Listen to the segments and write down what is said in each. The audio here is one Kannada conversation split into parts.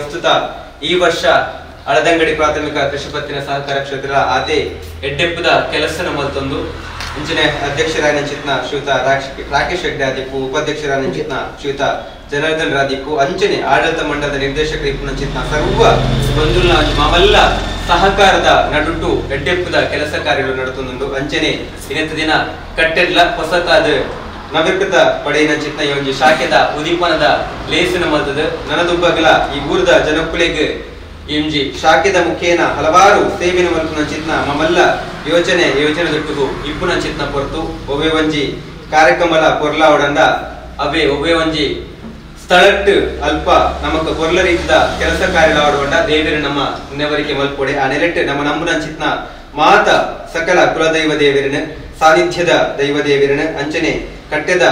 ಪ್ರಸ್ತುತ ಈ ವರ್ಷ ಅಳದಂಗಡಿ ಪ್ರಾಥಮಿಕ ಕೃಷಿ ಪತ್ತಿನ ಸಹಕಾರ ಕ್ಷೇತ್ರ ಆತೆ ಎಡ್ಡೆಪ್ಪದ ಕೆಲಸನ ಮಲ್ತೊಂದು ಇಂಚಿನ ಅಧ್ಯಕ್ಷರಾಯನ ಚಿತ್ನ ಶ್ರೀಯುತ ರಾಕ್ಷ- ರಾಕೇಶ್ ಹೆಗ್ಡೆ ಆದಿಪ್ಪು ಉಪಾಧ್ಯಕ್ಷರಾಯನ ಚಿತ್ನ ಶ್ರೀಯುತ ಜನಾರ್ದನ್ ರಾದಿಪ್ಪು ಅಂಚನೆ ಆಡಳಿತ ಮಂಡಲದ ನಿರ್ದೇಶಕರು ಇಪ್ಪುನ ಚಿತ್ನ ಸರ್ವ ಬಂಧುಲ್ನ ಮಾಮಲ್ಲ ಸಹಕಾರದ ನಡುಟು ಎಡ್ಡೆಪ್ಪದ ಕೆಲಸ ಕಾರ್ಯಗಳು ನಡುತ್ತೊಂದು ಅಂಚನೆ ಇನ್ನೆತ್ತ ದಿನ ಕಟ್ಟೆಡ್ಲ ಹೊಸತಾದ ನಗರಕೃತ ಪಡೆಯಿನ ಚಿತ್ನ ಈ ಒಂಜಿ ಶಾಖೆದ ಉದೀಪನದ ಲೇಸಿನ ಮದ್ದದ ನನದುಬ್ಬಗಲ ಈ ಊರದ ಜನಕ್ಕುಲೆಗ್ ಈ ಒಂಜಿ ಶಾಖೆದ ಮುಖೇನ ಹಲವಾರು ಸೇವಿನ ಮಲ್ಪುನ ಚಿತ್ನ ಮಮಲ್ಲ ಯೋಚನೆ ಯೋಜನೆ ದೊಟ್ಟುಗು ಇಪ್ಪುನ ಚಿತ್ನ ಪೊರ್ತು ಒವ್ವೆ ಒಂಜಿ ಕಾರ್ಯಕ್ರಮಲ ಪೊರ್ಲ ಒಡಂಡ ಅವೇ ಒವ್ವೆ ಒಂಜಿ ಸ್ಥಳಟ್ಟು ಅಲ್ಪ ನಮಕ್ ಪೊರ್ಲ ರೀತಿದ ಕೆಲಸ ಕಾರ್ಯ ಆಡುವಂಡ ದೇವರು ನಮ್ಮ ನೆವರಿಗೆ ಮಲ್ಪೊಡೆ ಆ ನೆಲೆಟ್ಟು ನಮ್ಮ ನಂಬುನ ಚಿತ್ನ ಮಾತ ಸಕಲ ಕುಲದೈವ ದೇವರಿನ ಸಾನ್ನಿಧ್ಯದ ದೈವ ದೇವರಿನ ಅಂಚನೆ ಕಟ್ಟೆದ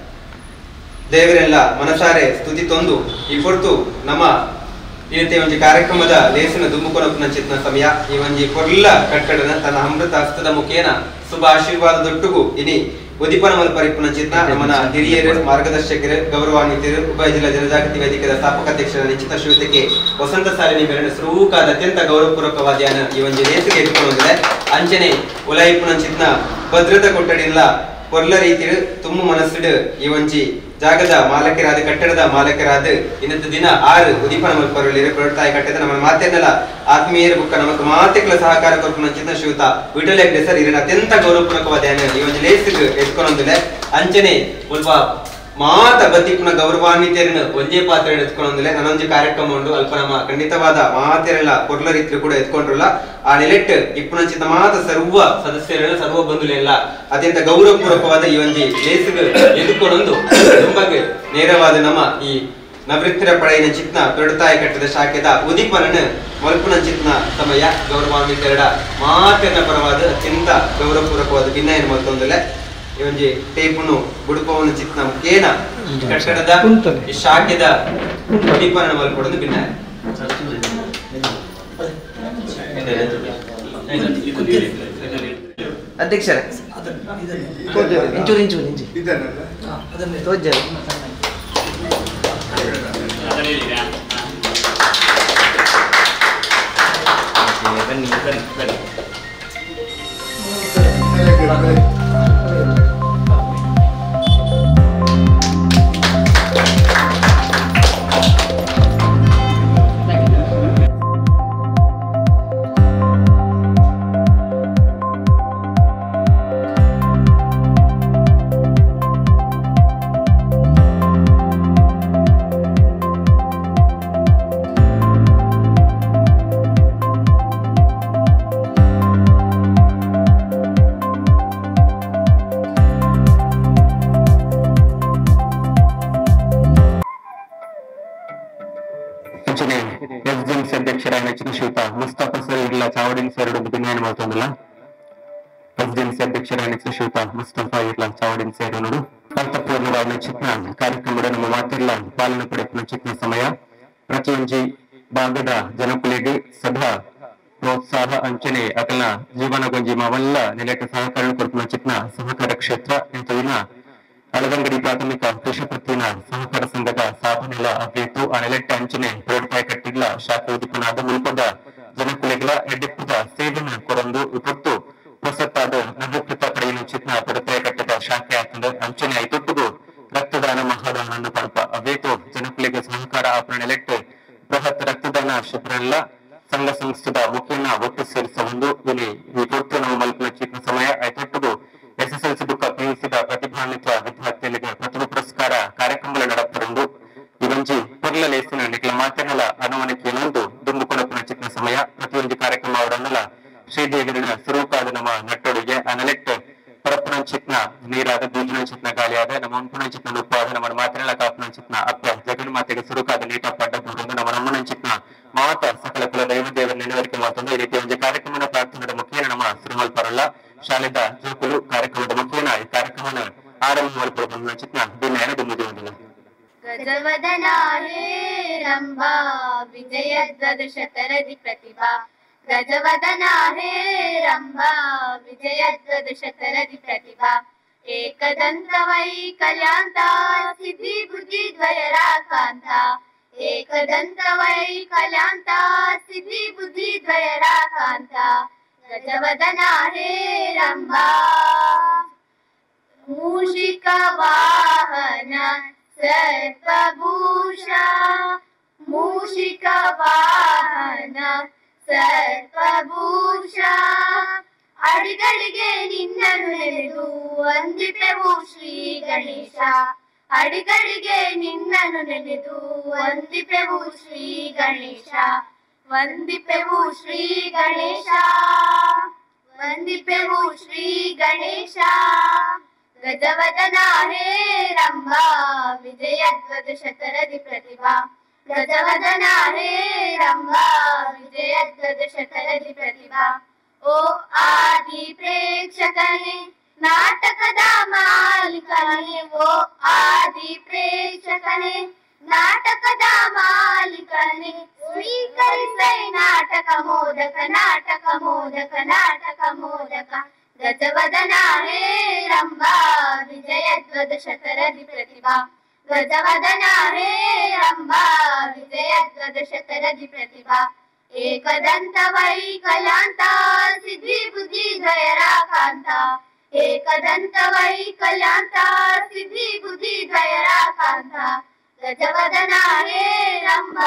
ದೇವರೆಲ್ಲ ಮನಸಾರೆ ಸ್ತುತಿ ತಂದು ಈ ಹೊರತು ನಮ್ಮ ಇವತ್ತೆ ಒಂಜಿ ಕಾರ್ಯಕ್ರಮದ ಲೇಸಿನ ದುಮ್ಮುಕೊನಪ್ಪನ ಚಿತ್ನ ಸಮಯ ಈ ಒಂಜಿ ಕೊರ್ಲ ಕಟ್ಟಡನ ತನ್ನ ಅಮೃತ ಹಸ್ತದ ಮುಖೇನ ಶುಭ ಆಶೀರ್ವಾದದೊಟ್ಟುಗು ಇನಿ ಉದಿಪನ ಮಲ್ಪರಿಪ್ಪನ ಚಿತ್ನ ನಮ್ಮನ ಹಿರಿಯರು ಮಾರ್ಗದರ್ಶಕರು ಗೌರವಾನ್ವಿತರು ಉಭಯ ಜಿಲ್ಲಾ ಜನಜಾಗೃತಿ ವೇದಿಕೆಯ ಸ್ಥಾಪಕಾಧ್ಯಕ್ಷರ ನಿಶ್ಚಿತ ಶ್ರೀಯುತಕ್ಕೆ ವಸಂತ ಸಾಲಿನಿ ಬೆರಣ ಶ್ರೂಕಾದ ಅತ್ಯಂತ ಗೌರವಪೂರ್ವಕವಾದ್ಯಾನ ಈ ಒಂಜಿ ಲೇಸಿಗೆ ಇಟ್ಕೊಳ್ಳೋದಿದೆ ಅಂಚನೆ ಉಲಾಯಿಪ್ಪನ ಚಿತ್ನ ಭದ್ರತಾ ಕೊಠಡಿಲ್ಲ ಕೊರ್ಲ ರೀತಿಡ್ ತುಂಬ ಮನಸ್ಸಿಡ್ ಈ ಒಂಜಿ ಜಾಗದ ಮಾಲಕರಾದ ಕಟ್ಟಡದ ಮಾಲಕರಾದ ಇನ್ನೊಂದು ದಿನ ಆರು ಉದೀಪನ ಮಲ್ಪರಲಿರು ಪ್ರೊಡ್ತಾಯಿ ಕಟ್ಟದ ನಮ್ಮ ಮಾತೆನ್ನಲ ಆತ್ಮೀಯರ ಬುಕ್ಕ ನಮಕ್ ಮಾತೆಗಳ ಸಹಕಾರ ಕೊರ್ಪುನ ಚಿನ್ನ ಶ್ರೀಯುತ ವಿಠಲ ಹೆಗ್ಡೆ ಸರ್ ಇರನ ಅತ್ಯಂತ ಗೌರವಪೂರ್ವಕವಾದ ಈ ಒಂದು ಲೇಸಿಗ್ ಎತ್ಕೊಂಡೊಂದಿಲ್ಲ ಅಂಚನೆ ಸ್ವಲ್ಪ ಮಾತ ಬತ್ತಿಪ್ಪನ ಗೌರವಾನ್ವಿತರನ್ನು ಒಂದೇ ಪಾತ್ರ ಎತ್ಕೊಂಡೊಂದಿಲ್ಲ ನನ್ನೊಂದು ಕಾರ್ಯಕ್ರಮ ಉಂಡು ಅಲ್ಪ ನಮ್ಮ ಖಂಡಿತವಾದ ಮಾತೆರೆಲ್ಲ ಕೊರ್ಲ ರೀತಿ ಕೂಡ ಎತ್ಕೊಂಡ್ರಲ್ಲ ಆ ನೆಲೆಟ್ ಇಪ್ಪುನ ಚಿತ್ತ ಮಾತ ಸರ್ವ ಸದಸ್ಯರೆಲ್ಲ ಸರ್ವ ಬಂಧುಲೆಲ್ಲ ಅತ್ಯಂತ ಗೌರವಪೂರ್ವಕವಾದ ಈ ಒಂಜಿ ಲೇಸಿಗ್ ಎದುಕೊಂಡೊಂದು ತುಂಬಾಗೆ ನೇರವಾದ ನಮ್ಮ ಈ ನವೃತ್ತರ ಪಡೆಯಿನ ಚಿತ್ನ ತೊಡತಾಯಿ ಕಟ್ಟದ ಶಾಖೆದ ಉದೀಪನನ ಮಲ್ಪುನ ಚಿತ್ನ ಸಮಯ ಗೌರವಾನ್ವಿತೆರಡ ಮಾತೆನ ಪರವಾದ ಅತ್ಯಂತ ಗೌರವಪೂರ್ವಕವಾದ ಭಿನ್ನಯನ ಮತ್ತೊಂದಲೆ ಈ ಒಂಜಿ ಟೇಪುನು ಬುಡುಪವನ ಚಿತ್ನ ಮುಖೇನ ಕಟ್ಟಡದ ಈ ಶಾಖೆದ ಉದೀಪನ ಮಲ್ಪಡೊಂದು ಭಿನ್ನಾಯ ಅಧ್ಯಕ್ಷರ ಇಂಚೂರು ಇಂಚೂರು ಇಂಚು ತೋಜರು ಬನ್ನಿ ಅಂಚನೆ ಎಸ್ಡಿಎಂಸಿ ಅಧ್ಯಕ್ಷರಾದ ನೆಚ್ಚಿನ ಶ್ರೀಯುತ ಮುಸ್ತಫಾ ಸರ್ ಇಲ್ಲ ಚಾವಡಿನ ಸರ್ ಭಿನ್ನಾಯನ ಮಾಡ್ತಂದಲ್ಲ ಎಸ್ಡಿಎಂಸಿ ಅಧ್ಯಕ್ಷರಾದ ನೆಚ್ಚಿನ ಶ್ರೀಯುತ ಮುಸ್ತಫಾ ಇರ್ಲ ಚಾವಡಿನ ಸೇರ್ ನೋಡು ಅರ್ಥಪೂರ್ಣದ ನೆಚ್ಚಿನ ಕಾರ್ಯಕ್ರಮದ ನಮ್ಮ ಮಾತೆಲ್ಲ ಪಾಲನೆ ಪಡೆಯುವ ನೆಚ್ಚಿನ ಸಮಯ ಪ್ರತಿಯೊಂಜಿ ಭಾಗದ ಜನಕುಲಿಗೆ ಸದಾ ಪ್ರೋತ್ಸಾಹ ಅಂಚನೆ ಅಕಲ ಜೀವನಗೊಂಜಿ ಮಾವಲ್ಲ ನೆಲೆಕ ಸಹಕಾರ ಕೊಡುವ ಚಿತ್ನ ಸಹಕಾರ ಕ್ಷೇತ್ರ ಇಂಥವಿನ ಅಳದಂಗಡಿ ಪ್ರಾಥಮಿಕ ಕೃಷಿ ಪತ್ತಿನ ಸಹಕಾರ ಸಂಘದ ಸಾಧನೆಗಳ ಅಭ್ಯರ್ಥು ಆ ನೆಲೆಟ್ಟ ಅಂಚನೆ ಪ್ರೋಡ್ಪಾಯ ಕಟ್ಟಿಗ್ಲ ಶಾಖೆ ಉದಿಪನಾದ ಮುಲ್ಪದ ಜನಕುಲೆಗಳ ಎಡ್ಡೆಪ್ಪದ ಸೇವೆನ ಕೊರಂದು ವಿಪತ್ತು ಹೊಸತಾದ ನವಕೃತ ಕಡೆಯನ್ನು ಚಿತ್ನ ಪಡಪಾಯ ಕಟ್ಟದ ಶಾಖೆ ಆಗ್ತದೆ ಅಂಚನೆ ಐತೊಟ್ಟಿಗೂ ರಕ್ತದಾನ ಮಹಾದಾನ ಪಡಪ ಅವೇತು ಜನಕುಲೆಗೆ ಸಹಕಾರ ಆಪರಣ ನೆಲೆಟ್ಟು ಬೃಹತ್ ರಕ್ತದಾನ ಶಿಬಿರಲ್ಲ ಸಂಘ ಸಂಸ್ಥೆದ ಮುಖೇನ ಒಟ್ಟು ಸೇರಿಸ ಒಂದು ಇಲ್ಲಿ ಈ ಪೂರ್ತಿ ನಾವು ಮಲ್ಪಿನ ಚಿತ್ನ ಸಮಯ ಐತೊಟ್ಟಿಗೂ ಎಸ್ಎಸ್ಎಲ್ಸಿ ಬುಕ್ ಪಿಯುಸಿದ ಪ್ರತಿಭಾನ್ವಿತ ವಿದ್ಯಾರ್ಥಿಗಳಿಗೆ ಪ್ರತಿಭಾ ಪುರಸ್ಕಾರ ಕಾರ್ಯಕ್ರಮಗಳು ನಡಪರಂದು ಇವಂಜಿ ಪೊರ್ಲ ಲೇಸಿನ ನಿಖಿಲ ಮಾತೆನಲ ಅನುಮನಿಕೆ ನಂದು ದುಂಬು ಕೊಡಪಿನ ಚಿತ್ನ ಸಮಯ ಪ್ರತಿಯೊಂದು ಕಾರ್ಯಕ್ರಮ ಅವರನ್ನೆಲ್ಲ ಶ್ರೀದೇವಿನ ಸುರೂಪಾದ ನಮ್ಮ ನಟ್ಟೊಡಿಗೆ ಅನಲೆಕ್ಟ್ ಪರಪ್ಪನ ಚಿತ್ನ ನೀರಾದ ದೂಜಿನ ಚಿತ್ನ ಗಾಳಿಯಾದ ನಮ್ಮ ಒಂಪುನ ಚಿತ್ನ ಉಪ್ಪಾದ ನಮ್ಮ ಮಾತಿನ ಕಾಪನ ಚಿತ್ನ ಅಪ್ಪ ಜಗನ್ ಮಾತೆಗೆ ಸುರುಕಾದ ನೀಟ ಪಡ್ಡ ಬರುವುದು ನಮ್ಮ ನಮ್ಮನ ಚಿತ್ನ ಮಾತ ಸಕಲ ಕುಲ ದೈವ ದೇವರ ನೆನವರಿಕೆ ಮಾತೊಂದು ಈ ರೀತಿ ಒಂದು ಕಾರ್ಯಕ್ರಮದ ಪ್ರಾರ್ಥನೆಯ ಮುಖೇನ ನಮ್ಮ ಸಿರಿಮಲ್ ಪರಲ್ಲ ಶಾಲೆದ ಜೋಕುಲು ಕಾರ್ಯಕ್ರಮದ ಮುಖೇನ ಈ ಕಾರ್ಯಕ್ರಮನ ಆರಂಭ ಮಾಡಿಕೊಳ್ಳುವ ಚಿತ್ನ ಭಿನ್ನ ದುಮ್ಮಿದೆ ಒಂದಿಲ್ಲ ಗಜವದನ ಹೇ ರಂಭಾ ವಿಜಯದ್ವದಶತರದಿ ಪ್ರತಿಭಾ ಗಜವದನ ಹೇ ರಂಭಾ ವಿಜಯದ್ವದಶತರದಿ ಪ್ರತಿಭಾ ಏಕದಂತ ವೈ ಕಲ್ಯಾಂತ ಸಿದ್ಧಿ ಬುದ್ಧಿ ದ್ವಯರಾಕಾಂತ एकदन्त वैकलान्त सिद्धि बुद्धि द्वयराकान्त गजवदना हे रम्भा मूषिकवाहन सर्पभूषा मूषिकवाहन ಸರ್ಪಭೂಷಾ ಅಡಿಗಳಿಗೆ ನಿನ್ನನ್ನು ನೆನೆದು ವಂದಿಪೆವು ಶ್ರೀ ಗಣೇಶ ಅಡಿಗಳಿಗೆ ನಿನ್ನನ್ನು ನೆನೆದು ವಂದಿಪೆವು ಶ್ರೀ ಗಣೇಶ ವಂದಿಪೆವು ಶ್ರೀ ಗಣೇಶ ವಂದಿಪೆವು ಶ್ರೀ ಗಣೇಶ ಗಜವದನ ಹೇ ರಂಭ ವಿಜಯಧ್ವಜ ಶತರದಿ ಪ್ರತಿಭಾ ಗಜವದನ ಹೇ ರಂಭ ವಿಜಯಧ್ವಜ ಶತರದಿ ಪ್ರತಿಭಾ ಓ ಆದಿ ಪ್ರೇಕ್ಷಕನೇ ನಾಟಕದ ಮಾಲೀಕನೇ ಓ ಆದಿ ಪ್ರೇಕ್ಷಕನೇ ನಾಟಕದ ಮಾಲೀಕನೇ ಸ್ವೀಕರಿಸೈ ನಾಟಕ ಮೋದಕ ನಾಟಕ ಮೋದಕ ನಾಟಕ ಮೋದಕ ಗಜವದನ ಹೇ ರಂಭ ವಿಜಯಧ್ವಜ ಶತರದಿ ಪ್ರತಿಭಾ ಗಜವದನ ಹೇ ರಂಭ ವಿಜಯಧ್ವಜ ಶತರದಿ ಪ್ರತಿಭಾ ಏಕದಂತ ವೈಕಲಾಂತ ಸಿದ್ಧಿ ಬುದ್ಧಿ ದ್ವಯರಾಕಾಂತ ಏಕದಂತ ವೈಕಲಾಂತ ಸಿದ್ಧಿ ಬುದ್ಧಿ ದ್ವಯರಾಕಾಂತ ಗಜವದನ ಹೇ ರಂಭ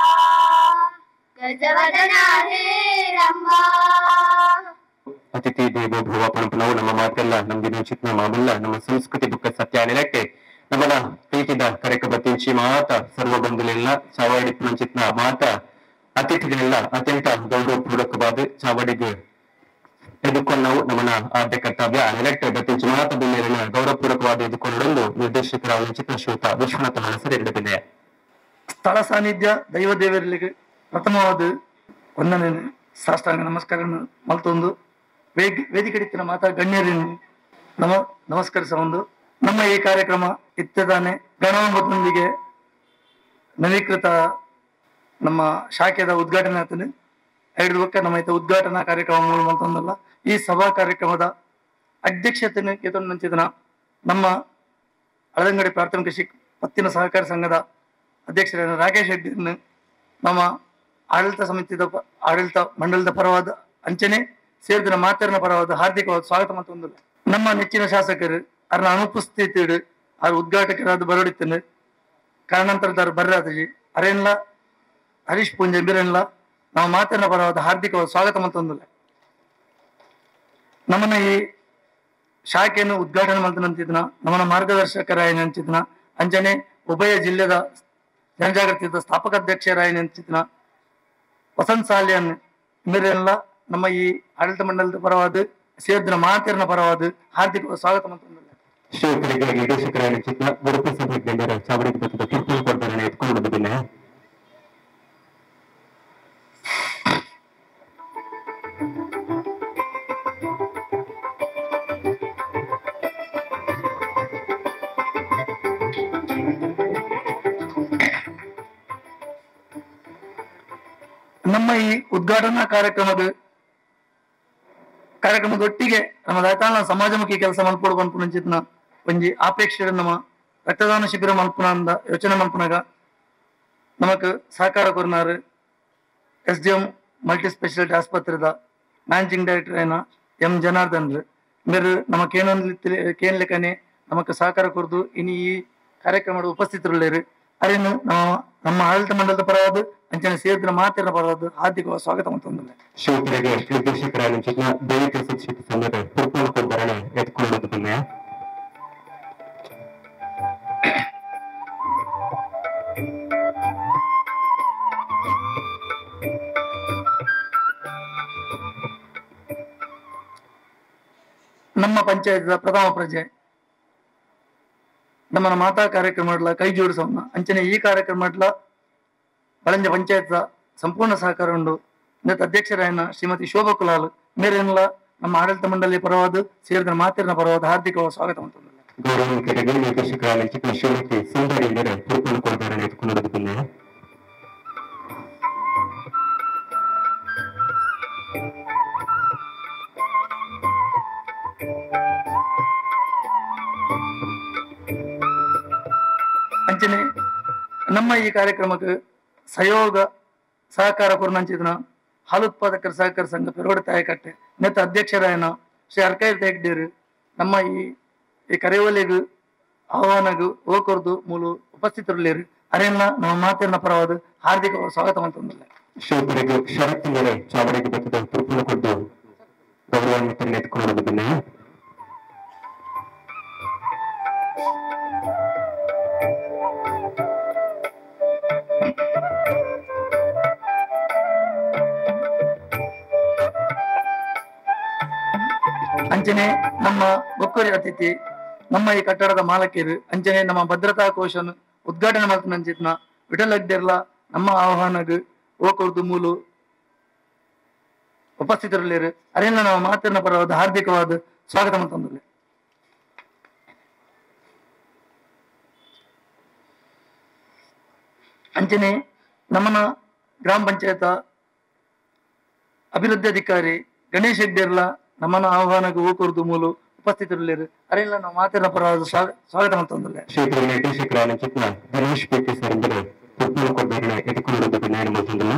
ಗಜವದನ ಹೇ ರಂಭ ಅತಿಥಿ ದೇವೋ ಭವ ಪಣಪನವು ನಮ್ಮ ಮಾತೆಲ್ಲ ನಮ್ದಿನ ಚಿತ್ನ ಮಾಮಲ್ಲ ನಮ್ಮ ಸಂಸ್ಕೃತಿ ಬುಕ್ಕ ಸತ್ಯ ನೆಲಕ್ಕೆ ನಮ್ಮನ ಪ್ರೀತಿದ ಕಾರ್ಯಕ್ರಮ ತಿಂಚಿ ಮಾತ ಸರ್ವ ಬಂಧುಲೆಲ್ಲ ಚಾವಡಿ ಚಿತ್ನ ಮಾತ ಅತಿಥಿಗಳೆಲ್ಲ ಅತ್ಯಂತ ಗೌರವಪೂರ್ವಕವಾದ ಚಾವಡಿಗೆ ಎದುಕೊಂಡು ನಾವು ನಮ್ಮನ ಆದ್ಯ ಕರ್ತವ್ಯ ನೆಲಕ್ಕೆ ಬತ್ತಿಂಚಿ ಮಾತ ಬಿಲ್ಲೇರಿನ ಗೌರವಪೂರ್ವಕವಾದ ಎದುಕೊಂಡು ನಿರ್ದೇಶಕರಾದ ಚಿತ್ರಶ್ರೋತ ವಿಶ್ವನಾಥ ಮನಸ್ಸರು ಎರಡದಿದೆ ಸ್ಥಳ ಸಾನ್ನಿಧ್ಯ ದೈವ ದೇವರಿಗೆ ಪ್ರಥಮವಾದ ವಂದನೆ ಸಾಷ್ಟಾಂಗ ನಮಸ್ಕಾರ ಮಲ್ತೊಂದು ವೇಗ ವೇದಿಕೆ ಮಾತಾ ಗಣ್ಯರಿನ ನಮ ನಮಸ್ಕರಿಸ ಒಂದು ನಮ್ಮ ಈ ಕಾರ್ಯಕ್ರಮ ಇತ್ತದಾನೆ ಗಣವಂಬದೊಂದಿಗೆ ನವೀಕೃತ ನಮ್ಮ ಶಾಖೆದ ಉದ್ಘಾಟನೆ ಆಗ್ತದೆ ಎರಡು ಬಕ್ಕ ನಮ್ಮ ಇತ್ತ ಉದ್ಘಾಟನಾ ಕಾರ್ಯಕ್ರಮ ಮಲ್ತೊಂದಲ್ಲ ಈ ಸಭಾ ಕಾರ್ಯಕ್ರಮದ ಅಧ್ಯಕ್ಷತೆ ಕೆತ್ತೊಂದಂಚಿದನ ನಮ್ಮ ಹಳದಂಗಡಿ ಪ್ರಾಥಮಿಕ ಶಿಕ್ ಪತ್ತಿನ ಸಹಕಾರ ಸಂಘದ ಅಧ್ಯಕ್ಷರಾದ ರಾಕೇಶ್ ಹೆಗ್ಡೆಯನ್ನು ನಮ್ಮ ಆಡಳಿತ ಸಮಿತಿದ ಪ- ಆಡಳಿತ ಮಂಡಲದ ಪರವಾದ ಅಂಚನೆ ಸೇರಿದ ಮಾತರಿನ ಪರವಾದ ಹಾರ್ದಿಕವಾದ ಸ್ವಾಗತ ಮತ್ತು ಒಂದು ನಮ್ಮ ನೆಚ್ಚಿನ ಶಾಸಕರು ಅವ್ರನ್ನ ಅನುಪಸ್ಥಿತಿಡು ಅವ್ರ ಉದ್ಘಾಟಕರಾದ ಬರೋಡಿತ್ತನು ಕಾರಣಾಂತರದಾರ ಬರ್ರಾದಜಿ ಅರೆನ್ಲ ಹರೀಶ್ ಪೂಂಜೆ ಬಿರೆನ್ಲ ನಾವು ಮಾತರಿನ ಪರವಾದ ಹಾರ್ದಿಕವಾದ ಸ್ವಾಗತ ಮತ್ತು ಒಂದು ನಮ್ಮನ್ನ ಈ ಶಾಖೆಯನ್ನು ಉದ್ಘಾಟನೆ ಮಾಡ್ತಾನಂತಿದ್ನ ನಮ್ಮನ್ನ ಮಾರ್ಗದರ್ಶಕರಾಯನ ಅಂಚಿದ್ನ ಅಂಚನೆ ಉಭಯ ಜಿಲ್ಲೆದ ಜನಜಾಗೃತಿದ ಸ್ಥಾಪಕ ಅಧ್ಯಕ್ಷರಾಯನ ಅಂಚಿದ್ನ ವಸಂತ್ ಸಾಲಿಯನ್ ಇವರೆಲ್ಲ ನಮ್ಮ ಈ ಆಡಳಿತ ಮಂಡಲದ ಪರವಾದ ಸೇರಿದ ಮಾತಿನ ಪರವಾದ ಹಾರ್ದಿಕ ಸ್ವಾಗತ ಮತ್ತು ಶಿವಕರಿಗೆ ನಿರ್ದೇಶಕರಾದ ಚಿತ್ರ ಗುರುಪ್ರಸಾದ್ ಗಣ್ಯರ ಚಾವಡಿ ಬತ್ತದ ತೀರ್ಪು ಕೊಡ್ತಾರೆ ಎತ್ಕೊಂಡು ಬಂದಿದ್ದೇನೆ ನಮ್ಮ ಈ ಉದ್ಘಾಟನಾ ಕಾರ್ಯಕ್ರಮದ ಕಾರ್ಯಕ್ರಮದೊಟ್ಟಿಗೆ ನಮ್ಮ ದಯತಾಳ ಸಮಾಜಮುಖಿ ಕೆಲಸ ಮಲ್ಪಡು ಮಲ್ಪುನಂಚಿತ್ನ ಒಂಜಿ ಆಪೇಕ್ಷೆ ನಮ್ಮ ರಕ್ತದಾನ ಶಿಬಿರ ಮಲ್ಪುನ ಅಂದ ಯೋಚನೆ ಮಲ್ಪುನಾಗ ನಮಕ್ ಸಹಕಾರ ಕೊರ್ನಾರು S D M multi specialty ಆಸ್ಪತ್ರೆದ ಮ್ಯಾನೇಜಿಂಗ್ ಡೈರೆಕ್ಟರ್ ಏನ ಎಂ ಜನಾರ್ದನ್ ಮೇರು ನಮಕೇನೊಂದು ಕೇನ್ ಲೆಕ್ಕನೆ ನಮಕ್ ಸಹಕಾರ ಕೊರ್ದು ಇನಿ ಈ ಕಾರ್ಯಕ್ರಮದ ಉಪಸ್ಥಿತರುಳ್ಳೇರು ಅರೇನು ನಮ್ಮ ನಮ್ಮ ಆಡಳಿತ ಮಂಡಲದ ಪರವಾದ ಅಂಚನೆ ಸೇರಿದ ಮಾತಿನ ಪರವಾದ ಹಾರ್ದಿಕ ಸ್ವಾಗತ ಮತ್ತೊಂದು ಶಿವಕರಿಗೆ ನಿರ್ದೇಶಕರಾದ ಚಿತ್ರ ದೈಹಿಕ ಶಿಕ್ಷಕ ಸಂಘದ ತೀರ್ಪು ಕೊಡ್ತಾರೆ ಎತ್ಕೊಂಡು ಬಂದಿದ್ದೇನೆ ನಮ್ಮ ಪಂಚಾಯತ್ದ ಪ್ರಥಮ ಪ್ರಜೆ ನಮ್ಮನ ಮಾತಾ ಕಾರ್ಯಕ್ರಮ ಕೈ ಜೋಡಿಸೋಣ ಅಂಚನೆ ಈ ಕಾರ್ಯಕ್ರಮ ಬಳಂಜ ಪಂಚಾಯತ್ ಸಂಪೂರ್ಣ ಸಹಕಾರ ಉಂಡು ಇದಕ್ಕೆ ಅಧ್ಯಕ್ಷರಾಯನ ಶ್ರೀಮತಿ ಶೋಭಾ ಕುಲಾಲ್ ಮೇರೆಲ್ಲ ನಮ್ಮ ಆಡಳಿತ ಮಂಡಳಿ ಪರವಾದ ಸೇರಿದ ಮಾತಿನ ಪರವಾದ ಹಾರ್ದಿಕ ಸ್ವಾಗತ ಮತ್ತು ಗೌರವಿಕರಿಗೆ ನಿರ್ದೇಶಕರಾದ ಚಿತ್ರ ಶಿವಮೂರ್ತಿ ಸುಂದರಿಯರ ತೀರ್ಪು ಕೊಡ್ತಾರೆ ಎತ್ಕೊಂಡು ಬಂದಿದ್ದೇನೆ ಅಂಚನೆ ನಮ್ಮ ಈ ಕಾರ್ಯಕ್ರಮಕ್ಕೆ ಸಹಯೋಗ ಸಹಕಾರ ಕೊರ್ನಂಚಿದ್ನ ಹಾಲು ಉತ್ಪಾದಕರ ಸಹಕಾರ ಸಂಘ ಪೆರೋಡ ತಾಯಕಟ್ಟೆ ನೆತ್ತ ಅಧ್ಯಕ್ಷರಾಯನ ಶ್ರೀ ಅರ್ಕೈರ್ ತೆಗ್ಡೇರು ನಮ್ಮ ಈ ಈ ಕರೆಯೋಲೆಗು ಆಹ್ವಾನಗು ಓಕೊರ್ದು ಮೂಲು ಉಪಸ್ಥಿತರುಳ್ಳೇರು ಅರೆಲ್ಲ ನಮ್ಮ ಮಾತಿನ ಪರವಾದ ಹಾರ್ದಿಕ ಸ್ವಾಗತ ಅಂತಂದಿಲ್ಲ ಶಿವಪುರಿಗೆ ಷರತ್ತು ಮೇಲೆ ಚಾವಡಿಗೆ ಬರ್ತದ ತುಪ್ಪಲು ಕೊಟ್ಟು ಗೌರವವನ್ನು ತೆಗೆದುಕೊಂಡು ಬಂದಿದ್ದೇನೆ ಅಂಚನೆ ನಮ್ಮ ಬೊಕ್ಕರಿ ಅತಿಥಿ ನಮ್ಮ ಈ ಕಟ್ಟಡದ ಮಾಲಕಿಯರು ಅಂಚನೆ ನಮ್ಮ ಭದ್ರತಾ ಕೋಶನ್ ಉದ್ಘಾಟನೆ ಮಾಡ್ತಾನಂಚಿತ್ನ ವಿಠಲ್ ಅಗ್ದೇರ್ಲ ನಮ್ಮ ಆಹ್ವಾನಗ್ ಓಕೊರ್ದು ಮೂಲು ಉಪಸ್ಥಿತರಲ್ಲಿರು ಅರೆಲ್ಲ ನಾವು ಮಾತಿನ ಪರವಾದ ಹಾರ್ದಿಕವಾದ ಸ್ವಾಗತ ತಂದಿಲ್ಲ ಅಂಚನೆ ನಮ್ಮನ ಗ್ರಾಮ ಪಂಚಾಯತ ಅಭಿವೃದ್ಧಿ ಅಧಿಕಾರಿ ಗಣೇಶ್ ಹೆಗ್ಡೇರ್ಲ ನಮ್ಮನ ಆಹ್ವಾನಕ್ಕೆ ಹೋಗುವುದು ಮೂಲು ಉಪಸ್ಥಿತರಿಲ್ಲಿರು ಅರೆಲ್ಲ ನಾವು ಮಾತಿನ ಪರವಾದ ಸ್ವಾಗ- ಸ್ವಾಗತ ತಂದಿಲ್ಲ ಕ್ಷೇತ್ರ ನಿರ್ದೇಶಕರಾದ ಚಿತ್ನ ಗಣೇಶ್ ಪೇಟೆ ಸರ್ ಎಂದರೆ ತುಪ್ಪಲು ಕೊಡ್ಡರನ್ನ ಎದುಕೊಂಡು ಬಂದಿದ್ದೇನೆ ಎಂಬುದನ್ನು